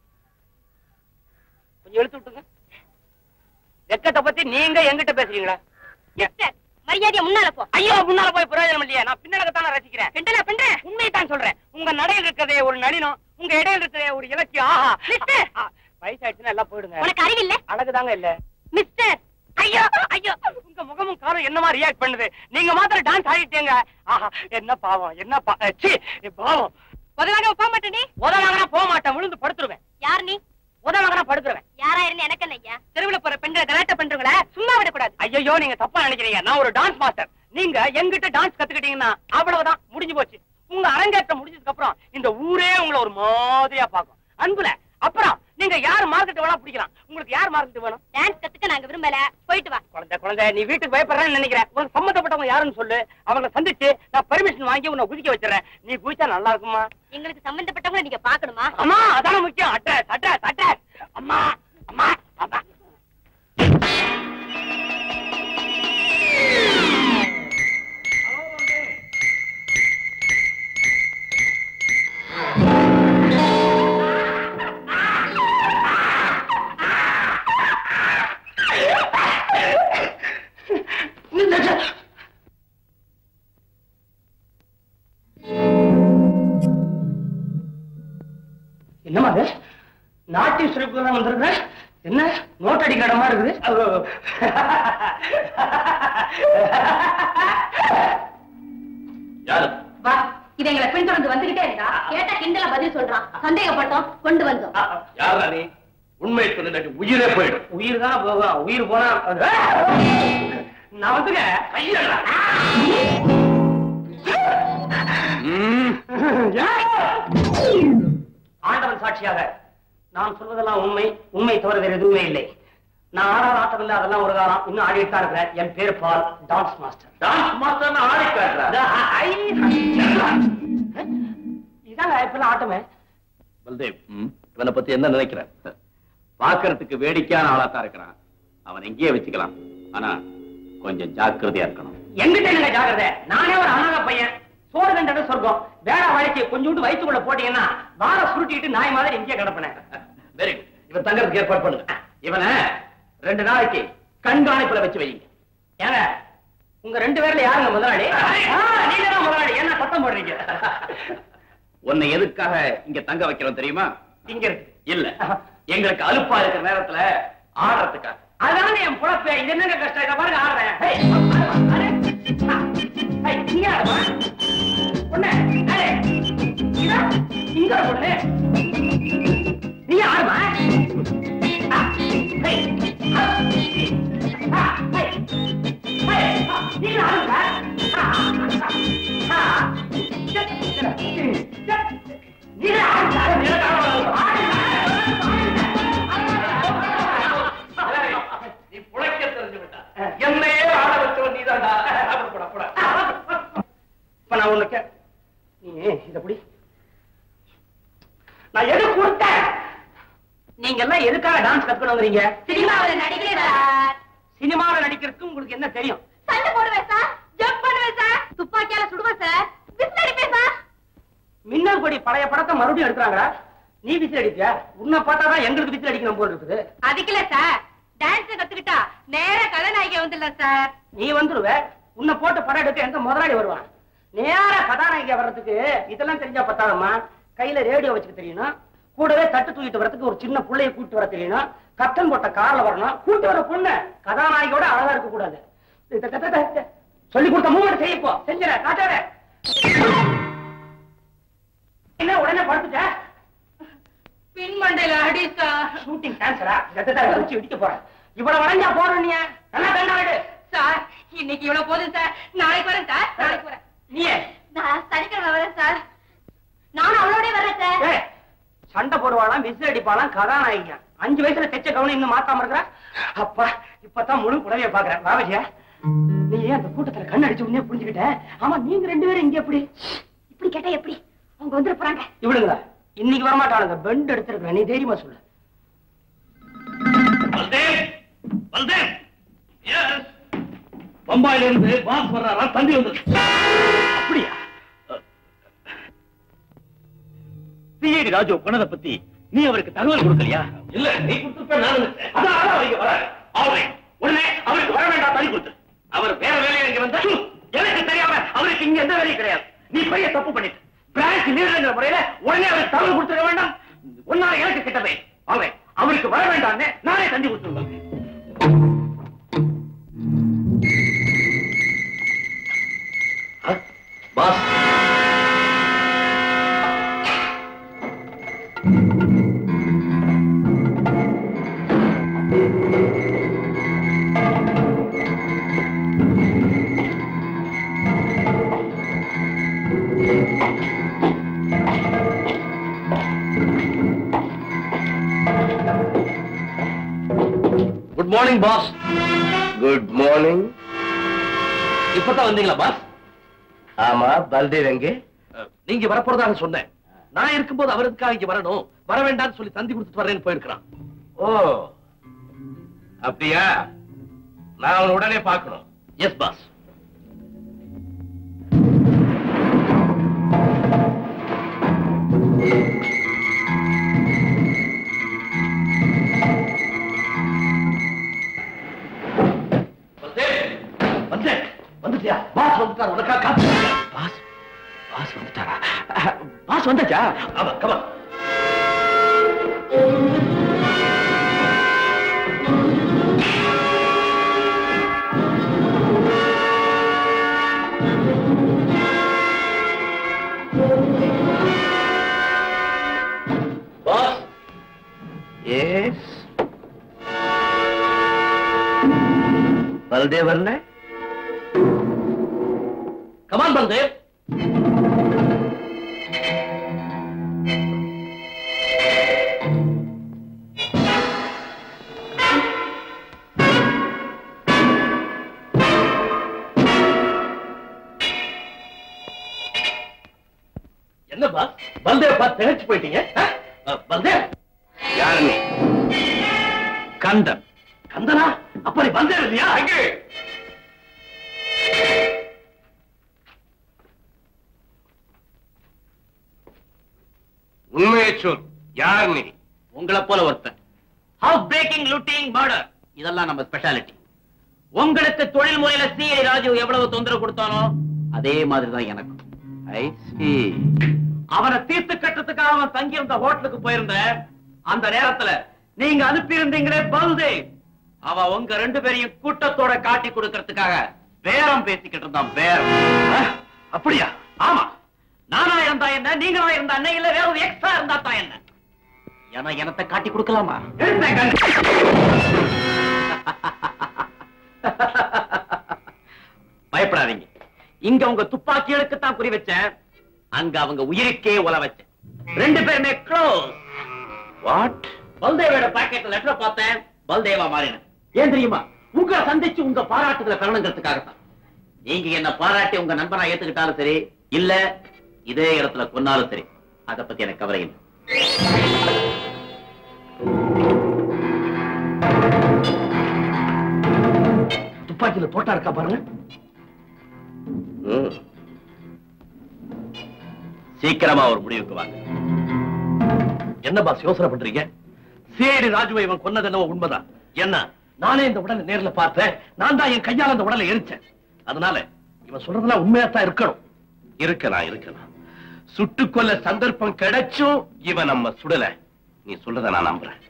[SPEAKER 1] கொஞ்சம் எடுத்து விட்டுங்க வெக்கத்தை பத்தி நீங்க எங்கிட்ட பேசுறீங்களா
[SPEAKER 6] மிஸ்டர் மரியாதையா முன்னால போ
[SPEAKER 1] ஐயோ முன்னால போய் பிரயோஜனம் இல்லையா நான் பின்னால தானே ரசிக்கிறேன்
[SPEAKER 6] கிண்டலா பண்ற
[SPEAKER 1] உண்மையை தான் சொல்றேன் உங்க நடையில் இருக்கிறதே ஒரு நளினம் உங்க இடையில இருக்கிறதே ஒரு இலக்கியம் ஆஹா
[SPEAKER 6] மிஸ்டர்.
[SPEAKER 1] ஆ, வயசாயிடுச்சுன்னா எல்லாம் போயிடுங்க
[SPEAKER 6] உனக்கு அறிவில்ல
[SPEAKER 1] அழகுதாங்க இல்ல
[SPEAKER 6] மிஸ்டர்
[SPEAKER 1] ஐயோ ஐயோ உங்க முகமும் காலம் என்னமா ரியாக்ட் பண்ணுது நீங்க மாத்திரம் டான்ஸ் ஆடிட்டீங்க ஆஹா என்ன பாவம் என்ன பா அஹ், சீ பாவம்
[SPEAKER 6] உதவாக போக மாட்டே நீ
[SPEAKER 1] உதவாங்கன்னா போக மாட்டேன் விழுந்து படுத்துருவேன்
[SPEAKER 6] யார் நீ
[SPEAKER 1] உதவாங்கன்னா படுத்துருவேன்
[SPEAKER 6] யாரா இருந்து எனக்கு என்ன ஐயா தெருவுல போற பெண்களை கலாட்ட பண்றவங்கள சும்மா விடக்கூடாது
[SPEAKER 1] ஐயோ நீங்க தப்பா நினைக்கிறீங்க நான் ஒரு டான்ஸ் மாஸ்டர் நீங்க எங்கிட்ட டான்ஸ் கத்துக்கிட்டீங்கன்னா அவ்வளவுதான் முடிஞ்சு போச்சு உங்க அரங்கேற்றம் முடிஞ்சதுக்கு அப்புறம் இந்த ஊரே உங்களை ஒரு மாதிரியா பார்க்கும் அன்புல அப்புறம் நீங்க யார் மார்க்கெட் வேணா பிடிக்கலாம் உங்களுக்கு யார் மார்க்கெட் வேணும்
[SPEAKER 6] டான்ஸ் கத்துக்க நாங்க விரும்பல போயிட்டு வா
[SPEAKER 1] குழந்தை குழந்தை நீ வீட்டுக்கு பயப்படுறேன்னு நினைக்கிறேன் உனக்கு சம்மந்தப்பட்டவங்க யாருன்னு சொல்லு அவங்கள சந்திச்சு நான் பெர்மிஷன் வாங்கி உன்னை குதிக்க வச்சிடறேன் நீ குதிச்சா நல்லா இருக்குமா
[SPEAKER 6] எங்களுக்கு சம்பந்தப்பட்டவங்களை நீங்க பாக்கணுமா
[SPEAKER 1] அம்மா அதான முக்கியம் அட்ரஸ் அட்ரஸ் அட்ரஸ் அம்மா அம்மா அம்மா என்னமா அது நாட்டிய சிறப்பு தான் வந்திருக்கிறேன் என்ன நோட் அடிக்கிற இடமா இருக்குது
[SPEAKER 3] யாரு
[SPEAKER 6] வா இது எங்களை பின்தொடர்ந்து வந்துகிட்டே இருந்தா கேட்டா கிண்டல பதில் சொல்றான் சந்தேகப்பட்டோம் கொண்டு வந்தோம்
[SPEAKER 3] யாரா நீ உண்மை சொன்ன உயிரே போயிடும்
[SPEAKER 1] உயிர் தான் போகும் உயிர் போனா நான் வந்துங்க கையிலடா. ஆண்டவன் சாட்சியாக நான் சொல்வதெல்லாம் உண்மை உண்மை தவிர வேறு எதுவுமே இல்லை
[SPEAKER 4] நான் ஆடாத ஆட்டம் இல்ல அதெல்லாம் ஒரு காலம் இன்னும் ஆடிட்டு தான் இருக்கிறேன் என் பேர் Paul dance master
[SPEAKER 3] dance master ஆடி காட்டுறா
[SPEAKER 4] இதாங்க இப்பெல்லாம் ஆட்டமே
[SPEAKER 3] பல்தேவ் இவனை பத்தி என்ன நினைக்கிற
[SPEAKER 5] பாக்குறதுக்கு வேடிக்கையான ஆளா தான் இருக்கிறான் அவன் எங்கேயே வச்சுக்கலாம் ஆனா கொஞ்சம் ஜாக்கிரதையா இருக்கணும்
[SPEAKER 4] எங்கிட்ட இல்லைங்க ஜாகிரதை நானே ஒரு அனாத பையன் சோறு கண்டது சொர்க்கம் வேற வாழ்க்கையை கொஞ்சோண்டு வயிற்றுக்குள்ள போட்டீங்கன்னா வார சுருட்டிட்டு நாய் மாதிரி இங்கே கிடப்பினேன்
[SPEAKER 3] வெரி குட் இவன் தங்கறதுக்கு ஏற்பாடு பண்ணுங்க
[SPEAKER 4] இவனை ரெண்டு நாளைக்கு கண்காணிப்புல வச்சு வைங்க ஏங்க உங்க ரெண்டு பேர்ல யாருங்க முதலாளி ஆ, நீங்க தான் முதலாளி என்ன சத்தம் போடுறீங்க
[SPEAKER 5] உன்னை எதுக்காக இங்க தங்க வைக்கிறோம் தெரியுமா
[SPEAKER 4] இங்க இருக்கு
[SPEAKER 5] இல்ல எங்களுக்கு அலுப்பா இருக்கிற நேரத்துல ஆடுறதுக்காக
[SPEAKER 4] அதானே என் பொழப்பு இது என்னங்க கஷ்டம் இதை பாருங்க ஆடுறேன் ஹேய், அடே, ஆ, ஹேய், இங்க ஆடுமா பொண்ணு அடே, இதா, இங்க ஒரு பொண்ணு நீ ஆடுமா ஆ, ஹேய், ஆ, ஆ, ஹேய், ஹேய், ஆ, நீங்க ஆடுங்க ஆ, ஆ, ஆ, சட், சட், சட். நீங்க ஆடுங்க நீங்க ஆடுங்க
[SPEAKER 3] நீ புழைக்க தெரிஞ்சு விட்டா என்னையே ஆட வச்சவன் நீதான்டா போடா போடா
[SPEAKER 4] இப்ப நான் உனக்கு நீ இத புடி நான் எது கொடுத்தேன் நீங்க எல்லாம் எதுக்காக டான்ஸ் கத்துக்கணுங்கிறீங்க
[SPEAKER 6] சினிமாவில் நடிக்கிறேன் சார்
[SPEAKER 4] சினிமாவில் நடிக்கிறதுக்கு உங்களுக்கு என்ன தெரியும்
[SPEAKER 6] சண்டை போடுவேன் சார் ஜம்ப் பண்ணுவேன் சார் துப்பாக்கியால சுடுவேன் சார் விசில் அடிப்பேன் சார்
[SPEAKER 4] மின்னல் கொடி பழைய படத்தை மறுபடியும் எடுக்கிறாங்களா நீ விசில் அடிப்பியா உன்னை பார்த்தா தான் எங்களுக்கு விசில் அடிக்கணும் போல இருக்குது
[SPEAKER 6] அதுக்கு இல்ல சார் டான்ஸ் கத்துக்கிட்டா நேரா கதாநாயகி வந்துடலாம் சார்
[SPEAKER 4] நீ வந்துருவ உன்னை போட்டு படம் எடுக்க எந்த முதலாளி வருவான் நேர கதாநாயகியா வர்றதுக்கு இதெல்லாம் தெரிஞ்சா பத்தாதம்மா கையில ரேடியோ வச்சுக்க தெரியணும் கூடவே தட்டு தூக்கிட்டு வரதுக்கு ஒரு சின்ன புள்ளைய கூட்டு வர தெரியணும் கத்தன் போட்ட கார்ல வரணும் கூட்டு வர பொண்ணு கதாநாயகியோட அழகா இருக்க கூடாது சொல்லி கொடுத்த மூணு செய்யப்போ செஞ்சிட காட்டாத என்ன உடனே படுத்துட்ட
[SPEAKER 6] பின்மண்டையில அடி சார்
[SPEAKER 4] ஷூட்டிங் கேன்சரா வச்சு இடிக்க போறேன் இவ்வளவு வளைஞ்சா போறோம் நீ நல்லா கண்டாடு
[SPEAKER 6] சார் இன்னைக்கு இவ்வளவு போதும் சார் நாளைக்கு வரேன் சார் நாளைக்கு வரேன்
[SPEAKER 4] நீயே
[SPEAKER 6] நான் சனிக்கிழமை வரேன் சார் நானும் அவளோட வரேன் சார்
[SPEAKER 4] ஏய், சண்டை போடுவாளாம் விசில் அடிப்பாளாம் கதாநாயகி அஞ்சு வயசுல தைச்ச கவனம் இன்னும் மாத்தாம இருக்கிற அப்பா இப்பதான் முழு புடவைய பாக்குறேன் பாவஜியா நீ ஏன் அந்த கூட்டத்துல கண் அடிச்சு உடனே புரிஞ்சுக்கிட்ட ஆமா நீங்க ரெண்டு பேரும் இங்க எப்படி
[SPEAKER 6] இப்படி கேட்டா எப்படி அவங்க வந்துட போறாங்க
[SPEAKER 4] இவளுங்களா இன்னைக்கு வரமாட்டாளுங்க பெண்ட் எடுத்திருக்கிறேன் நீ தைரியமா சொல்லு
[SPEAKER 3] பல்தேவ் பல்தேவ் எஸ் பம்பாயில இருந்து பாஸ் வர்றாரா தந்தி வந்து
[SPEAKER 5] அப்படியா சிஐடி ராஜு போனதை பத்தி நீ அவருக்கு தகவல் கொடுக்கலையா
[SPEAKER 3] இல்ல நீ கொடுத்துருப்ப நான் நினைச்சேன். அதான் அதான் அவங்க வராரு அவரை உடனே அவருக்கு வர வேண்டாம் தனி கொடுத்து அவர் வேற வேலையை இங்க வந்தா ஹம், எனக்கு தெரியாம அவருக்கு இங்க எந்த வேலையும் கிடையாது நீ பெரிய தப்பு பண்ணிட்டு பிரான்ச் லீடர்ங்கிற முறையில உடனே அவருக்கு தகவல் கொடுத்துட வேண்டாம் ஒன்னா எனக்கு கிட்டவே அவரை அவருக்கு வர வேண்டாம்னு நானே தந்தி கொடுத்துருவேன் boss good morning boss
[SPEAKER 8] good morning
[SPEAKER 3] இப்பதான் வந்தீங்களா பாஸ்
[SPEAKER 8] ஆமா பல்தேவ் எங்கே
[SPEAKER 3] நீங்க வரப்போறதாக சொன்னேன் நான் இருக்கும்போது அவருக்காக இங்க வரணும் வர வேண்டாம்னு சொல்லி தந்தி கொடுத்துட்டு வரேன்னு போயிருக்கிறான்
[SPEAKER 8] ஓ அப்படியா நான் அவனை உடனே பார்க்கணும்
[SPEAKER 3] எஸ் பாஸ் வந்தேன் வந்துட்டியா பாஸ் வந்துட்டார் உனக்காக காத்து பாஸ் பாஸ் வந்துட்டாரா பாஸ் வந்தாச்சா ஆமா கமா பாஸ்
[SPEAKER 8] எஸ் பல்தேவ் வரல
[SPEAKER 3] கமான் பல்தேவ் என்னப்பா பல்தேவ் பார்த்து திகச்சு போயிட்டீங்க ஆ? அ, பல்தேவ்
[SPEAKER 9] யாரு நீ
[SPEAKER 3] கந்தன் கந்தனா அப்ப நீ பல்தேவ் இல்லையா
[SPEAKER 9] அங்கே உண்மையை சொல் யார் நீ
[SPEAKER 5] உங்களை போல ஒருத்தன் ஹவுஸ் பிரேக்கிங் லூட்டிங் மர்டர் இதெல்லாம் நம்ம ஸ்பெஷாலிட்டி உங்களுக்கு தொழில் முறையில சிஐ ராஜு எவ்வளவு தொந்தரவு கொடுத்தானோ அதே மாதிரி தான் எனக்கும் I see. அவனை தீர்த்து கட்டுறதுக்காக அவன் தங்கியிருந்த ஹோட்டலுக்கு போயிருந்த அந்த நேரத்துல நீங்க அனுப்பி இருந்தீங்களே பல்தே அவ உங்க ரெண்டு பேரையும் கூட்டத்தோட காட்டி கொடுக்கறதுக்காக பேரம் பேசிக்கிட்டு இருந்தான் பேரம்
[SPEAKER 3] ஆ, அப்படியா
[SPEAKER 5] ஆமா நானா இருந்தா என்ன நீங்களா இருந்தா என்ன இல்ல வேற ஒரு எக்ஸ்ட்ரா இருந்தா தான் என்ன ஏன்னா எனத்தை காட்டி கொடுக்கலாமா பயப்படாதீங்க இங்க உங்க துப்பாக்கிகளுக்கு தான் குறி வச்சேன் அங்க அவங்க உயிருக்கே உல வச்சேன் ரெண்டு பேருமே க்ளோஸ் வாட் பல்தேவோட பாக்கெட்ல லெட்டர் பார்த்தேன் பல்தேவா மாறினேன் ஏன் தெரியுமா உங்களை சந்திச்சு உங்க பாராட்டுகளை பெறணுங்கிறதுக்காகத்தான் நீங்க என்ன பாராட்டி உங்க நண்பனா ஏத்துக்கிட்டாலும் சரி இல்ல இதே இடத்துல கொன்னாலும் சரி அத பத்தி எனக்கு கவலை இல்லை
[SPEAKER 3] துப்பாக்கியில தோட்டா இருக்கா பாருங்க
[SPEAKER 9] ம்.
[SPEAKER 5] சீக்கிரமா ஒரு முடிவுக்கு வாங்க
[SPEAKER 3] என்ன பாஸ் யோசனை பண்றீங்க சேடி ராஜுவை இவன் கொன்னது என்னவோ உண்மைதான் என்ன நானே இந்த உடலை நேர்ல பார்த்தேன் நான் தான் என் கையால அந்த உடலை எரிச்சேன் அதனால இவன் சொல்றதெல்லாம் உண்மையா தான் இருக்கணும்
[SPEAKER 9] இருக்கலாம் இருக்கலாம் சுட்டுக்கொல்ல சந்தர்ப்பம் கிடைச்சும் இவன் நம்ம சுடல நீ சொல்றத நான் நம்புறேன்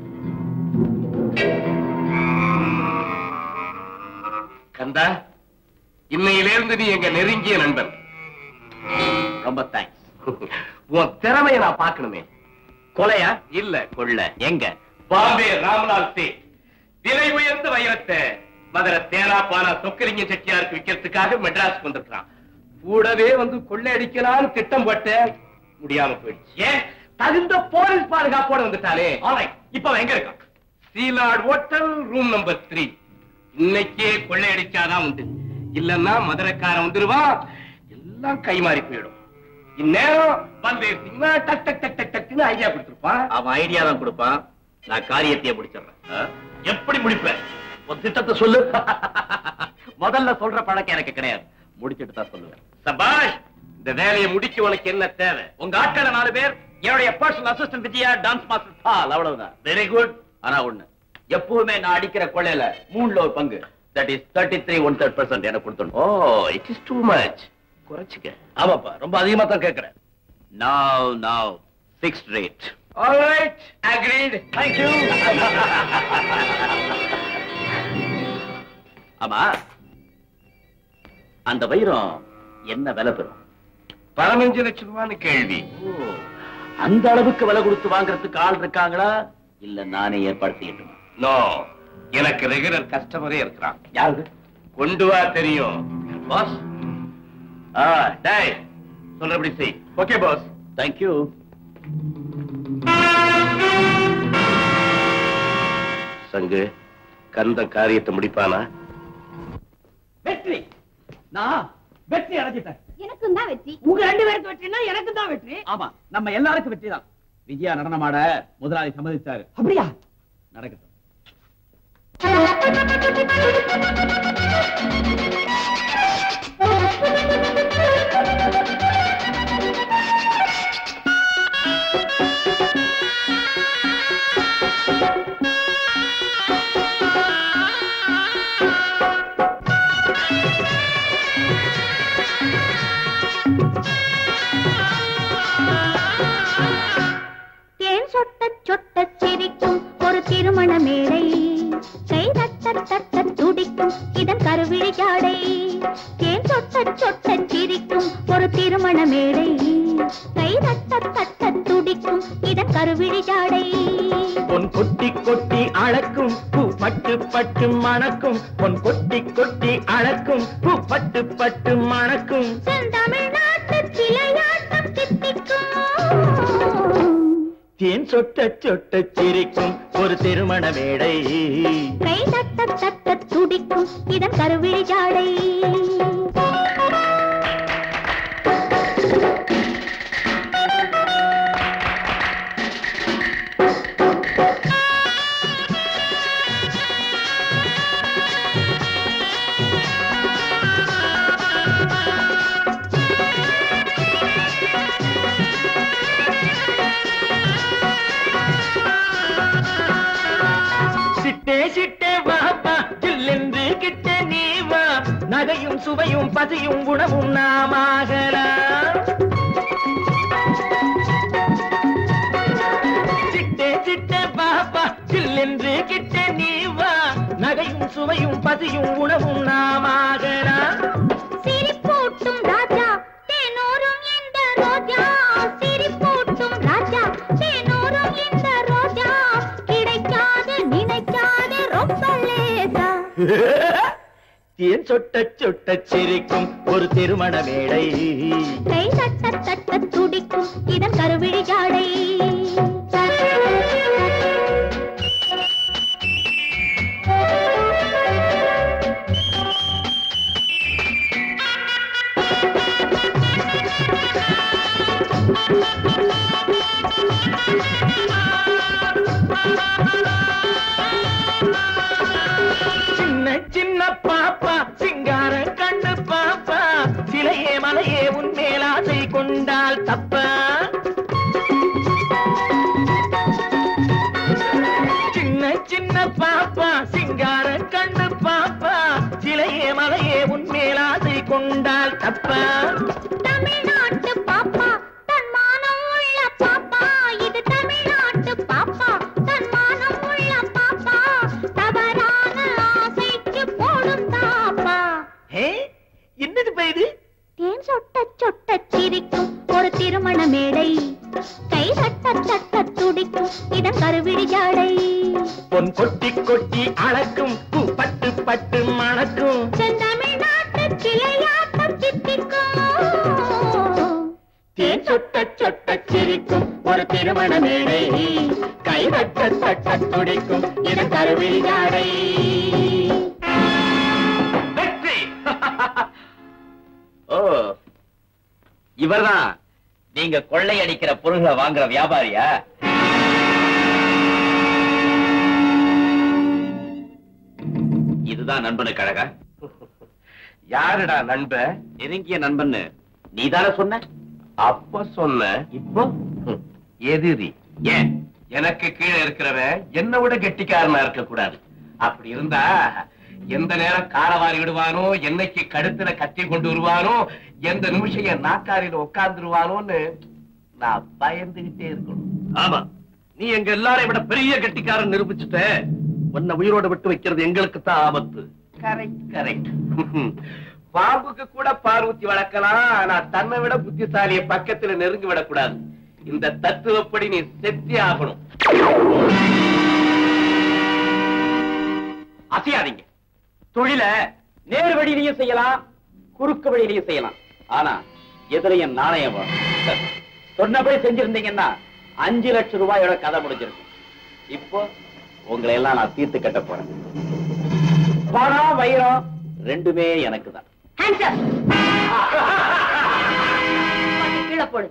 [SPEAKER 9] கந்தா இன்னையிலிருந்து நீ எங்க நெருங்கிய நண்பன்
[SPEAKER 5] ரொம்ப தேங்க்ஸ்
[SPEAKER 9] உன் திறமையை நான் பார்க்கணுமே
[SPEAKER 5] கொலையா
[SPEAKER 9] இல்ல
[SPEAKER 5] கொள்ள எங்க
[SPEAKER 9] பாம்பே ராம்லால் சே விலை உயர்ந்த வைரத்தை மதுரை தேனா பானா சொக்கலிங்க செட்டியாருக்கு விற்கிறதுக்காக மெட்ராஸ் வந்திருக்கான் கூடவே வந்து கொள்ளையடிக்கலாம்னு திட்டம் போட்ட முடியாம போயிடுச்சு ஏன் தகுந்த போலீஸ் பாதுகாப்போட வந்துட்டாலே ஆல்ரைட் இப்ப அவன் எங்க இருக்கான் சீலாட் ஹோட்டல் ரூம் நம்பர் த்ரீ இன்னைக்கே கொள்ளையடிச்சாதான் உண்டு இல்லன்னா மதுரைக்காரன் வந்துருவான் எல்லாம் கை மாறி போயிடும் இந்நேரம் பல்வேறு சினிமா டக் டக் டக் டக் டக்னு ஐடியா கொடுத்துருப்பான்
[SPEAKER 5] அவன் ஐடியா தான் கொடுப்பான் நான் காரியத்தையே முடிச்சிடுறேன்
[SPEAKER 3] ஆ? எப்படி முடிப்ப உன் திட்டத்தை சொல்லு
[SPEAKER 5] முதல்ல சொல்ற பழக்கம் எனக்கு கிடையாது முடிச்சிட்டு தான் சொல்லுவேன்
[SPEAKER 9] சபாஷ் இந்த வேலையை முடிக்க உனக்கு என்ன தேவை
[SPEAKER 5] உங்க ஆட்கள நாலு பேர் என்னுடைய personal assistant Vijaya dance master Paul அவ்வளவுதான்
[SPEAKER 3] வெரி குட்
[SPEAKER 5] ஆனா ஒண்ணு எப்பவுமே நான் அடிக்கிற கொள்ளையில மூணுல ஒரு பங்கு that is thirty three one third percent எனக்கு கொடுத்துடணும்
[SPEAKER 9] oh it is too much குறைச்சிக்க
[SPEAKER 3] ஆமாப்பா ரொம்ப அதிகமா தான் கேட்கிறேன்
[SPEAKER 5] now now fixed rate
[SPEAKER 9] alright agreed
[SPEAKER 3] thank you
[SPEAKER 5] ஆமா அந்த வைரம் என்ன விலை பெறும்
[SPEAKER 9] பதினஞ்சு லட்சம் ரூபான்னு கேள்வி
[SPEAKER 5] ஓ, அந்த அளவுக்கு விலை கொடுத்து வாங்குறதுக்கு ஆள் இருக்காங்களா இல்ல நானே ஏற்பாடு செய்யட்டுமா
[SPEAKER 9] நோ எனக்கு ரெகுலர் கஸ்டமரே இருக்கிறான்
[SPEAKER 5] யாரு
[SPEAKER 9] கொண்டு வா தெரியும்
[SPEAKER 5] பாஸ்
[SPEAKER 9] ஆ டேய் சொல்றபடி செய் ஓகே பாஸ்
[SPEAKER 5] தேங்க்யூ
[SPEAKER 9] சங்கு கந்த காரியத்தை முடிப்பானா
[SPEAKER 4] வெற்றி நான் வெற்றி அடைஞ்சிட்டேன்
[SPEAKER 6] எனக்கும் தான் வெற்றி
[SPEAKER 4] உங்க ரெண்டு பேருக்கு வெற்றினா எனக்கு தான் வெற்றி
[SPEAKER 5] ஆமா நம்ம எல்லாருக்கும் வெற்றி தான் விஜயா நடனமாட முதலாளி சம்மதிச்சாரு
[SPEAKER 4] அப்படியா
[SPEAKER 5] நடக்கட்டும்
[SPEAKER 7] தேன் சொட்ட சொட்ட சிரிக்கும் ஒரு திருமண மேடை கை தட்ட தட்ட துடிக்கும் இதன் கருவிழி ஜாடை தேன் சொட்ட சொட்ட சிரிக்கும் ஒரு திருமண மேடை கை தட்ட தட்ட துடிக்கும் இதன் கருவிழி ஜாடை
[SPEAKER 8] பொன் கொட்டி கொட்டி அளக்கும் பூ பட்டு பட்டு மணக்கும் பொன் கொட்டி கொட்டி அளக்கும் பூ பட்டு பட்டு மணக்கும்
[SPEAKER 7] செந்தமிழ்நாட்டு சிலையாட்டம் தித்திக்கும்
[SPEAKER 8] தேன் சொட்ட சொட்ட சிரிக்கும் ஒரு திருமண மேடை
[SPEAKER 7] கை தட்ட தட்ட துடிக்கும் இதன் கருவிழி ஜாடை
[SPEAKER 8] நகையும் சுவையும் பசியும் உணவும் நாமாகலாம் சிட்டே சிட்டே பாப்பா சில்லென்று கிட்ட நீ வா நகையும் சுவையும் பசியும் உணவும் நாமாகலாம்
[SPEAKER 7] சிரிப்பூட்டும் ராஜா தேனூரும் இந்த ரோஜா சிரிப்பூட்டும் ராஜா தேனூரும் இந்த ரோஜா கிடைக்காது நினைக்காது ரொம்ப லேசா
[SPEAKER 8] தேன் சொட்ட சொட்ட சிரிக்கும் ஒரு திருமண மேடை
[SPEAKER 7] கை தட்ட தட்ட துடிக்கும் இதன் கருவிழி ஜாடை
[SPEAKER 8] சின்ன சின்ன பாப்பா சிங்கார கண்ணு பாப்பா சிலையே மலையே உன் மேலாசை கொண்டால் தப்பா சின்ன சின்ன பாப்பா சிங்கார கண்ணு பாப்பா சிலையே மலையே உன் மேலாசை கொண்டால் தப்பா
[SPEAKER 7] தமிழ்நாட்டு பாப்பா தன்மானம் உள்ள பாப்பா இது தமிழ்நாட்டு பாப்பா தன்மானம் உள்ள பாப்பா தவறான ஆசைக்கு போடும் தாப்பா
[SPEAKER 8] ஏ என்னது பயிரு
[SPEAKER 7] தேன் சொட்ட சொட்ட சிரிக்கும் ஒரு திருமண மேடை கை தட்ட தட்ட துடிக்கும் இதன் கருவிழி ஜாடை
[SPEAKER 8] பொன் கொட்டி கொட்டி அளக்கும் பூ பட்டு பட்டு மணக்கும்
[SPEAKER 7] செந்தமிழ்நாட்டு கிளையாட்டம் சித்திக்கும்
[SPEAKER 8] தேன் சொட்ட சொட்ட சிரிக்கும் ஒரு திருமண மேடை கை தட்ட தட்ட துடிக்கும் இதன் கருவில் ஜாடை
[SPEAKER 5] வெற்றி ஓ இவர்தான் நீங்க கொள்ளையடிக்கிற பொருள்களை வாங்குற வியாபாரியா இதுதான் நண்பனுக்கு அழகா
[SPEAKER 9] யாருடா நண்ப
[SPEAKER 5] நெருங்கிய நண்பன்னு நீதானே சொன்ன
[SPEAKER 9] அப்ப சொன்ன
[SPEAKER 5] இப்போ
[SPEAKER 9] ஹம், எதிரி
[SPEAKER 5] ஏன்
[SPEAKER 9] எனக்கு கீழே இருக்கிறவன் என்னை விட கெட்டிக்காரனா இருக்க கூடாது அப்படி இருந்தா எந்த நேரம் காரவாரி விடுவானோ என்னைக்கு கழுத்துல கத்தி கொண்டு வருவானோ எந்த நிமிஷம் என் நாக்காரியில உட்கார்ந்துருவானோன்னு நான் பயந்துகிட்டே இருக்கணும் ஆமா நீ எங்க எல்லாரையும் விட பெரிய கெட்டிக்காரன் நிரூபிச்சுட்ட உன்னை உயிரோட விட்டு வைக்கிறது எங்களுக்கு தான் ஆபத்து கரெக்ட் கரெக்ட் பாம்புக்கு கூட பால் ஊத்தி வளர்க்கலாம் ஆனா தன்னை விட புத்திசாலிய பக்கத்துல நெருங்கி விடக்கூடாது இந்த தத்துவப்படி நீ செத்தே ஆகணும்
[SPEAKER 5] அசையாதீங்க தொழில நேர் வழியிலையும் செய்யலாம் குறுக்கு வழியிலையும் செய்யலாம் ஆனா எதிரையும் நாணயம் வேணும். சொன்னபடி செஞ்சிருந்தீங்கன்னா அஞ்சு லட்சம் ரூபாயோட கதை முடிஞ்சிருக்கும் இப்போ உங்களை எல்லாம் நான் தீர்த்து கட்ட போறேன் பணம் வைரம் ரெண்டுமே எனக்கு தான்
[SPEAKER 6] ஹேண்ட்ஸ் கீழே போடு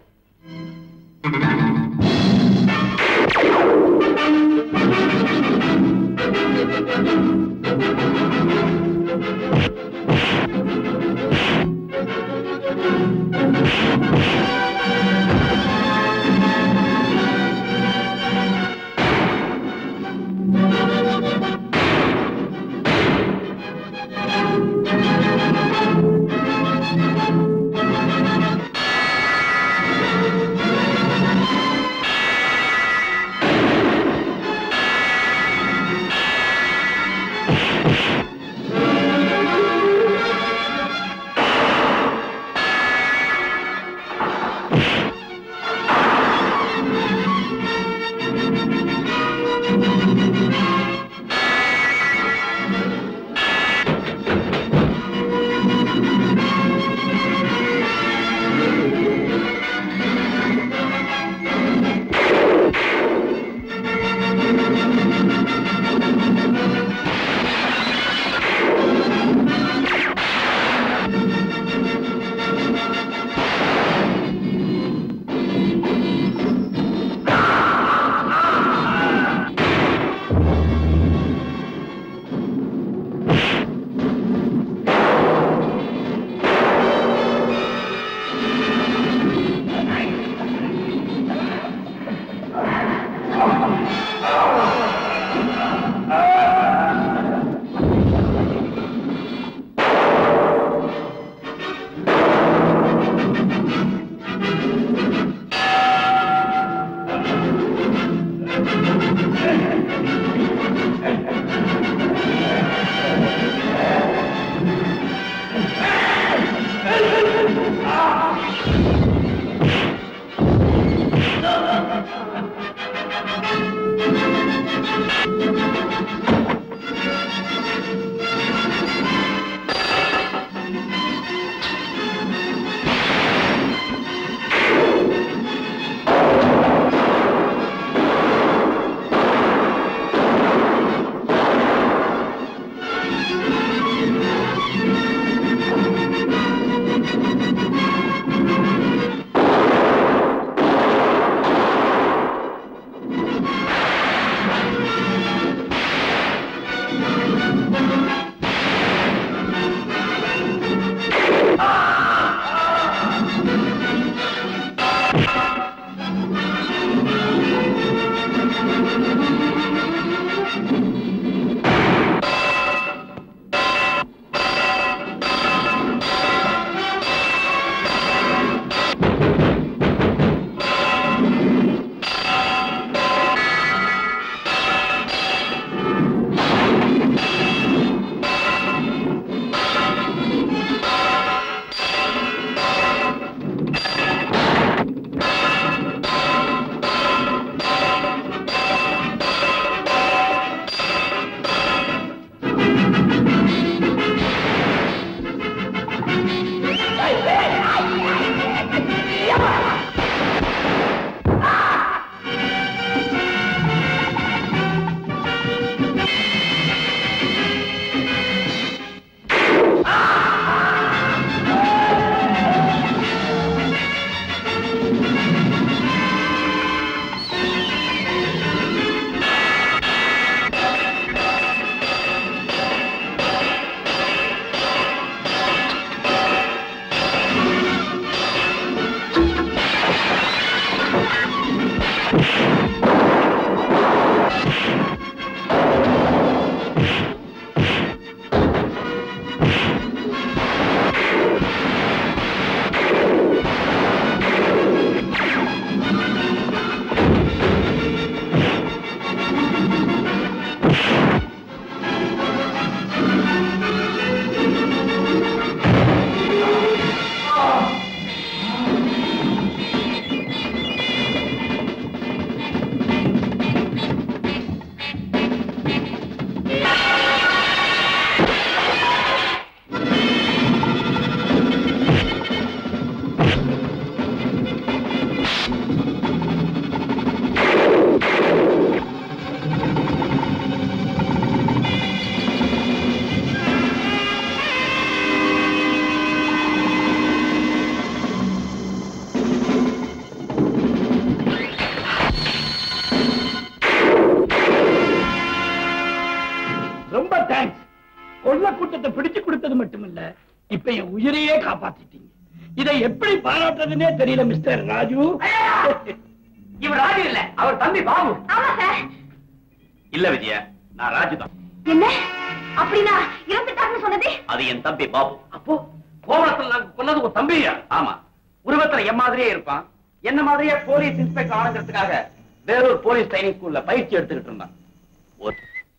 [SPEAKER 4] கொடுத்தது மட்டுமில்ல இப்ப என் உயிரையே காப்பாத்திட்டீங்க இதை எப்படி பாராட்டுறதுன்னே தெரியல மிஸ்டர் ராஜு
[SPEAKER 2] இவர் ராஜு இல்ல அவர் தம்பி பாபு
[SPEAKER 6] ஆமா சார்
[SPEAKER 5] இல்ல விஜயா நான் ராஜு தான்
[SPEAKER 6] என்ன அப்படின்னா இறந்துட்டாருன்னு சொன்னது
[SPEAKER 5] அது என் தம்பி பாபு
[SPEAKER 2] அப்போ கோவணத்துல நாங்க கொன்னது ஒரு தம்பியா
[SPEAKER 5] ஆமா உருவத்துல என் மாதிரியே இருப்பான் என்ன மாதிரியே போலீஸ் இன்ஸ்பெக்டர் ஆனங்கிறதுக்காக வேறொரு போலீஸ் ட்ரைனிங் ஸ்கூல்ல பயிற்சி எடுத்துக்கிட்டு இருந்தான் ஒரு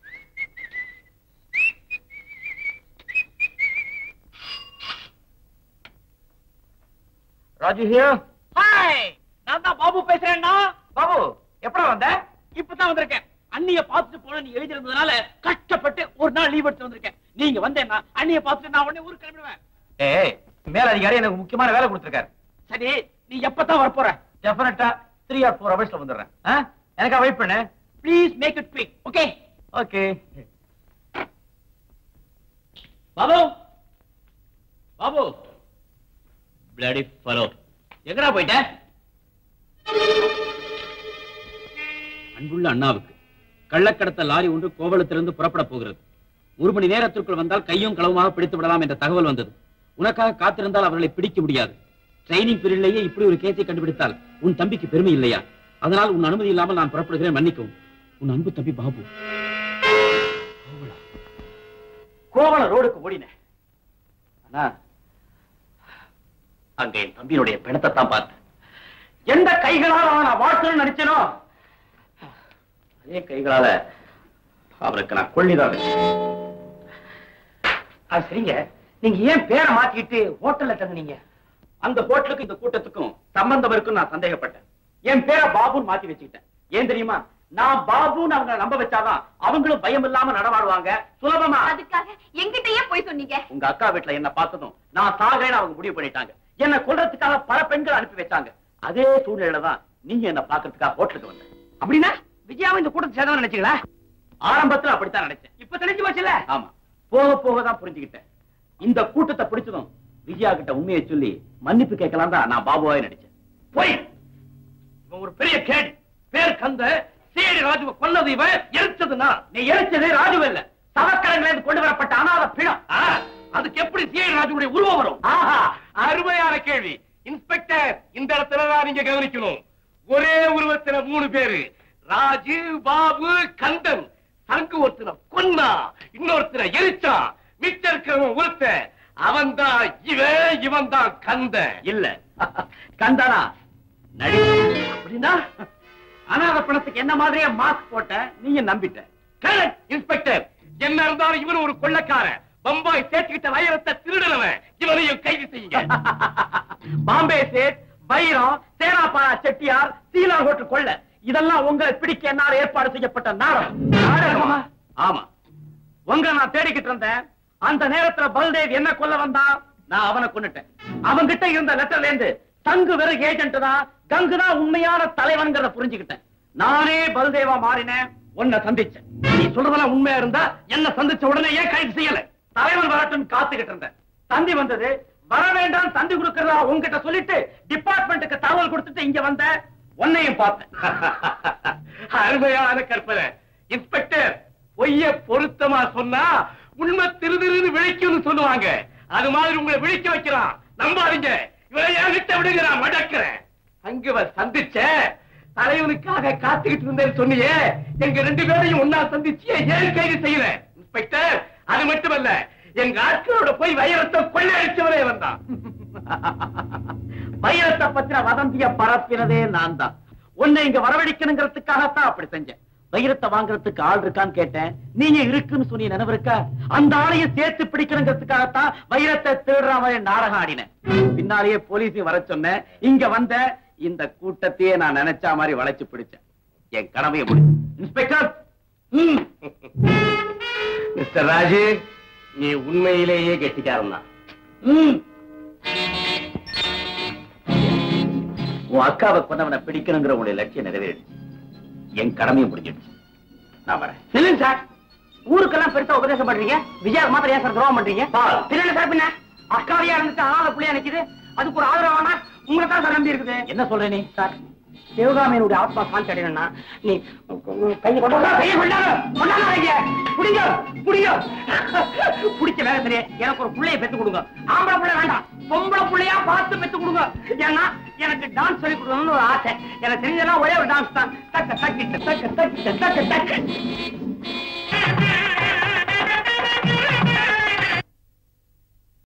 [SPEAKER 2] ராஜு ஹியர் ஹாய் நான் தான் பாபு பேசுறேன்னா பாபு எப்படா வந்த
[SPEAKER 4] இப்பதான் வந்திருக்கேன் அண்ணிய பார்த்துட்டு போன நீ எழுதிருந்ததுனால கஷ்டப்பட்டு ஒரு நாள் லீவ் எடுத்து வந்திருக்கேன் நீங்க வந்தேன்னா அண்ணிய பார்த்துட்டு நான் உடனே ஊருக்கு கிளம்பிடுவேன்
[SPEAKER 2] ஏய் மேல அதிகாரி எனக்கு முக்கியமான வேலை கொடுத்திருக்காரு
[SPEAKER 4] சரி நீ எப்பதான் வரப்போற
[SPEAKER 2] டெஃபினட்டா த்ரீ ஆர் ஃபோர் ஹவர்ஸ்ல வந்துடுறேன் ஆ? எனக்கா வெயிட் பண்ணு
[SPEAKER 4] please make it quick okay
[SPEAKER 2] okay
[SPEAKER 5] Babu Babu bloody fellow எங்கடா போயிட்ட அன்புள்ள அண்ணாவுக்கு கள்ளக்கடத்த லாரி ஒன்று கோவளத்திலிருந்து புறப்பட போகிறது ஒரு மணி நேரத்திற்குள் வந்தால் கையும் களவுமாக பிடித்து விடலாம் என்ற தகவல் வந்தது உனக்காக காத்திருந்தால் அவர்களை பிடிக்க முடியாது ட்ரைனிங் பீரியட்லேயே இப்படி ஒரு கேஸை கண்டுபிடித்தால் உன் தம்பிக்கு பெருமை இல்லையா அதனால் உன் அனுமதி இல்லாமல் நான் புறப்படுகிறேன் மன்னிக்கவும் உன் அன்பு தம்பி பாபு
[SPEAKER 2] கோவளம் ரோடுக்கு ஓடினேன்
[SPEAKER 5] அண்ணா அங்க என் தம்பியினுடைய பிணத்தை தான் பார்த்தேன்
[SPEAKER 2] எந்த கைகளால் அவன் நான் வாழ்த்துன்னு நினைச்சனோ
[SPEAKER 5] அதே கைகளால அவருக்கு நான் கொள்ளிதான் வச்சேன்.
[SPEAKER 2] அது சரிங்க நீங்க ஏன் பேரை மாத்திக்கிட்டு ஹோட்டல்ல தங்குனீங்க
[SPEAKER 5] அந்த ஹோட்டலுக்கும் இந்த கூட்டத்துக்கும் சம்பந்தம் இருக்குன்னு நான் சந்தேகப்பட்டேன் என் பேரை பாபுன்னு மாத்தி வச்சுக்கிட்டேன் ஏன் தெரியுமா நான் பாபுன்னு அவங்க நம்ப வச்சாதான் அவங்களும் பயம் இல்லாம நடமாடுவாங்க சுலபமா
[SPEAKER 6] அதுக்காக எங்கிட்டயே போய் சொன்னீங்க
[SPEAKER 5] உங்க அக்கா வீட்டுல என்ன பார்த்ததும் நான் சாகிறேன்னு அவங்க முடிவு பண்ணிட்டாங்க என்ன கொல்றதுக்காக பல பெண்கள் அனுப்பி வச்சாங்க அதே சூழ்நிலையில தான் நீங்க என்ன பாக்குறதுக்காக ஹோட்டலுக்கு வந்தேன்
[SPEAKER 2] அப்படின்னா விஜயாவை இந்த கூட்டத்தை சேர்ந்தவன் நினைச்சீங்களா
[SPEAKER 5] ஆரம்பத்துல அப்படித்தான் நினைச்சேன்
[SPEAKER 2] இப்ப தெரிஞ்சு போச்சுல
[SPEAKER 5] ஆமா போக போக தான் புரிஞ்சுக்கிட்டேன் இந்த கூட்டத்தை பிடிச்சதும் விஜயா கிட்ட உண்மையை சொல்லி மன்னிப்பு கேட்கலாம் தான் நான் பாபுவாய் நடிச்சேன்
[SPEAKER 2] போய் இவன் ஒரு பெரிய கேடி பேர் கந்த சேடி ராஜுவை கொன்னது இவன் எரிச்சதுன்னா
[SPEAKER 5] நீ எரிச்சது ராஜு இல்ல சவக்கரங்கள இருந்து கொண்டு வரப்பட்ட அனாத பிணம்
[SPEAKER 2] ஆ, அதுக்கு எப்படி சேடி ராஜுடைய உருவம் வரும்
[SPEAKER 5] ஆஹா
[SPEAKER 3] அருமையான கேள்வி இன்ஸ்பெக்டர் இந்த இடத்துல தான் நீங்க கவனிக்கணும் ஒரே உருவத்துல மூணு பேரு ராஜு பாபு கந்தன் சங்கு ஒருத்தனை கொன்னா இன்னொருத்தனை எரிச்சான் மிச்சம் இருக்கிறவன் ஒருத்த அவன் தான் இவன் இவன் தான் கந்தன்
[SPEAKER 5] இல்ல கந்தானா நடி
[SPEAKER 2] அப்படின்னா
[SPEAKER 5] அனாத பிணத்துக்கு என்ன மாதிரியே மாஸ்க் போட்ட நீங்க நம்பிட்ட
[SPEAKER 3] கரெக்ட் இன்ஸ்பெக்டர் என்ன இருந்தாலும் இவன் ஒரு கொள்ளக்காரன் பம்பாய் சேர்த்துக்கிட்ட வைரத்தை திருடனவன் இவனையும் கைது செய்யுங்க
[SPEAKER 5] பாம்பே சேட் வைரம் சேனாபாரா செட்டியார் சீலா ஹோட்டல் கொள்ள இதெல்லாம் உங்களை பிடிக்க என்னால் ஏற்பாடு செய்யப்பட்ட நாடகம் நாடகமா ஆமா உங்களை நான் தேடிக்கிட்டு இருந்தேன் அந்த நேரத்துல பல்தேவ் என்ன கொல்ல வந்தான் நான் அவனை கொன்னுட்டேன் அவன்கிட்ட இருந்த லெட்டர்ல இருந்து தங்கு வெறும் ஏஜென்ட் தான் கங்கு தான் உண்மையான தலைவன்கிறத புரிஞ்சுக்கிட்டேன் நானே பல்தேவா மாறினேன் உன்னை சந்திச்சேன்
[SPEAKER 2] நீ சொல்றதெல்லாம் உண்மையா இருந்தா என்ன சந்திச்ச உடனே ஏன் கைது செய்யல
[SPEAKER 5] தலைவன் வரட்டும் காத்துக்கிட்டு இருந்தேன் தந்தி வந்தது வர வேண்டாம் தந்தி கொடுக்கறதா உன்கிட்ட சொல்லிட்டு டிபார்ட்மெண்ட்டுக்கு தகவல் கொடுத்துட்டு இங்க வந்த உன்னையும் பார்த்தேன்
[SPEAKER 3] அருமையான கற்பனை இன்ஸ்பெக்டர் பொய்ய பொருத்தமா சொன்னா உண்மை திருதிருன்னு விழிக்கும்னு சொல்லுவாங்க அது மாதிரி உங்களை விழிக்க வைக்கிறான் நம்பாதீங்க இவரை என்கிட்ட விடுங்க நான் மடக்கிறேன் அங்க இவ சந்திச்ச தலைவனுக்காக காத்துக்கிட்டு இருந்தேன்னு சொன்னியே எங்க ரெண்டு பேரையும் ஒன்னா சந்திச்சு ஏன் கைது செய்யல இன்ஸ்பெக்டர் அது மட்டுமல்ல எங்க ஆட்களோட போய் வைரத்தை கொள்ளையடிச்சவரே வந்தான்
[SPEAKER 5] வைரத்தை பத்தின வதந்திய பரப்பினதே நான் தான் உன்னை இங்க வரவழைக்கணுங்கிறதுக்காகத்தான் அப்படி செஞ்சேன் வைரத்தை வாங்குறதுக்கு ஆள் இருக்கான்னு கேட்டேன் நீங்க இருக்குன்னு சொன்னி நினைவு இருக்கா அந்த ஆளையும் சேர்த்து பிடிக்கணுங்கிறதுக்காகத்தான் வைரத்தை திருடுற மாதிரி நாடகம் ஆடினேன் பின்னாலேயே போலீஸையும் வர சொன்னேன் இங்க வந்த இந்த கூட்டத்தையே நான் நினைச்ச மாதிரி வளைச்சு பிடிச்சேன் என் கடமையை முடி இன்ஸ்பெக்டர் ம்.
[SPEAKER 3] மிஸ்டர் ராஜு நீ உண்மையிலேயே கெட்டிக்காரன் தான்
[SPEAKER 5] ம். உன் அக்காவை கொண்டவனை பிடிக்கணுங்கிற உங்களுடைய லட்சியம் நிறைவேறிடுச்சு என் கடமையும் முடிஞ்சிடுச்சு நான் வரேன்
[SPEAKER 2] இல்லைங்க சார் ஊருக்கெல்லாம் பெருசா உபதேசம் பண்றீங்க விஜயா மாத்திரம் ஏன் சார் துரோகம் பண்றீங்க இல்ல சார் பின்ன அக்காவையா இருந்துட்டு ஆள புள்ளையா நிக்குது அதுக்கு ஒரு ஆதரவானா உங்களை தான் சார் நம்பி இருக்குது
[SPEAKER 5] என்ன சொல்ற நீ
[SPEAKER 2] சார்
[SPEAKER 4] சிவகாமியனுடைய ஆத்மா சாந்தி அடையணும்னா நீ கையை கொண்டு வா, கையை கொண்டாங்க கொண்டாங்க கைய புடிங்க புடிங்க புடிச்ச வேகத்திலே எனக்கு ஒரு புள்ளைய பெத்து கொடுங்க ஆம்பளை புள்ள வேண்டாம் பொம்பளை புள்ளையா பார்த்து பெத்து கொடுங்க ஏன்னா எனக்கு டான்ஸ் சொல்லி கொடுக்கணும்னு ஒரு ஆசை எனக்கு தெரிஞ்சதெல்லாம் ஒரே ஒரு டான்ஸ் தான் தக்க தக்கிட்ட தக்க தக்கிட்ட தக்க தக்க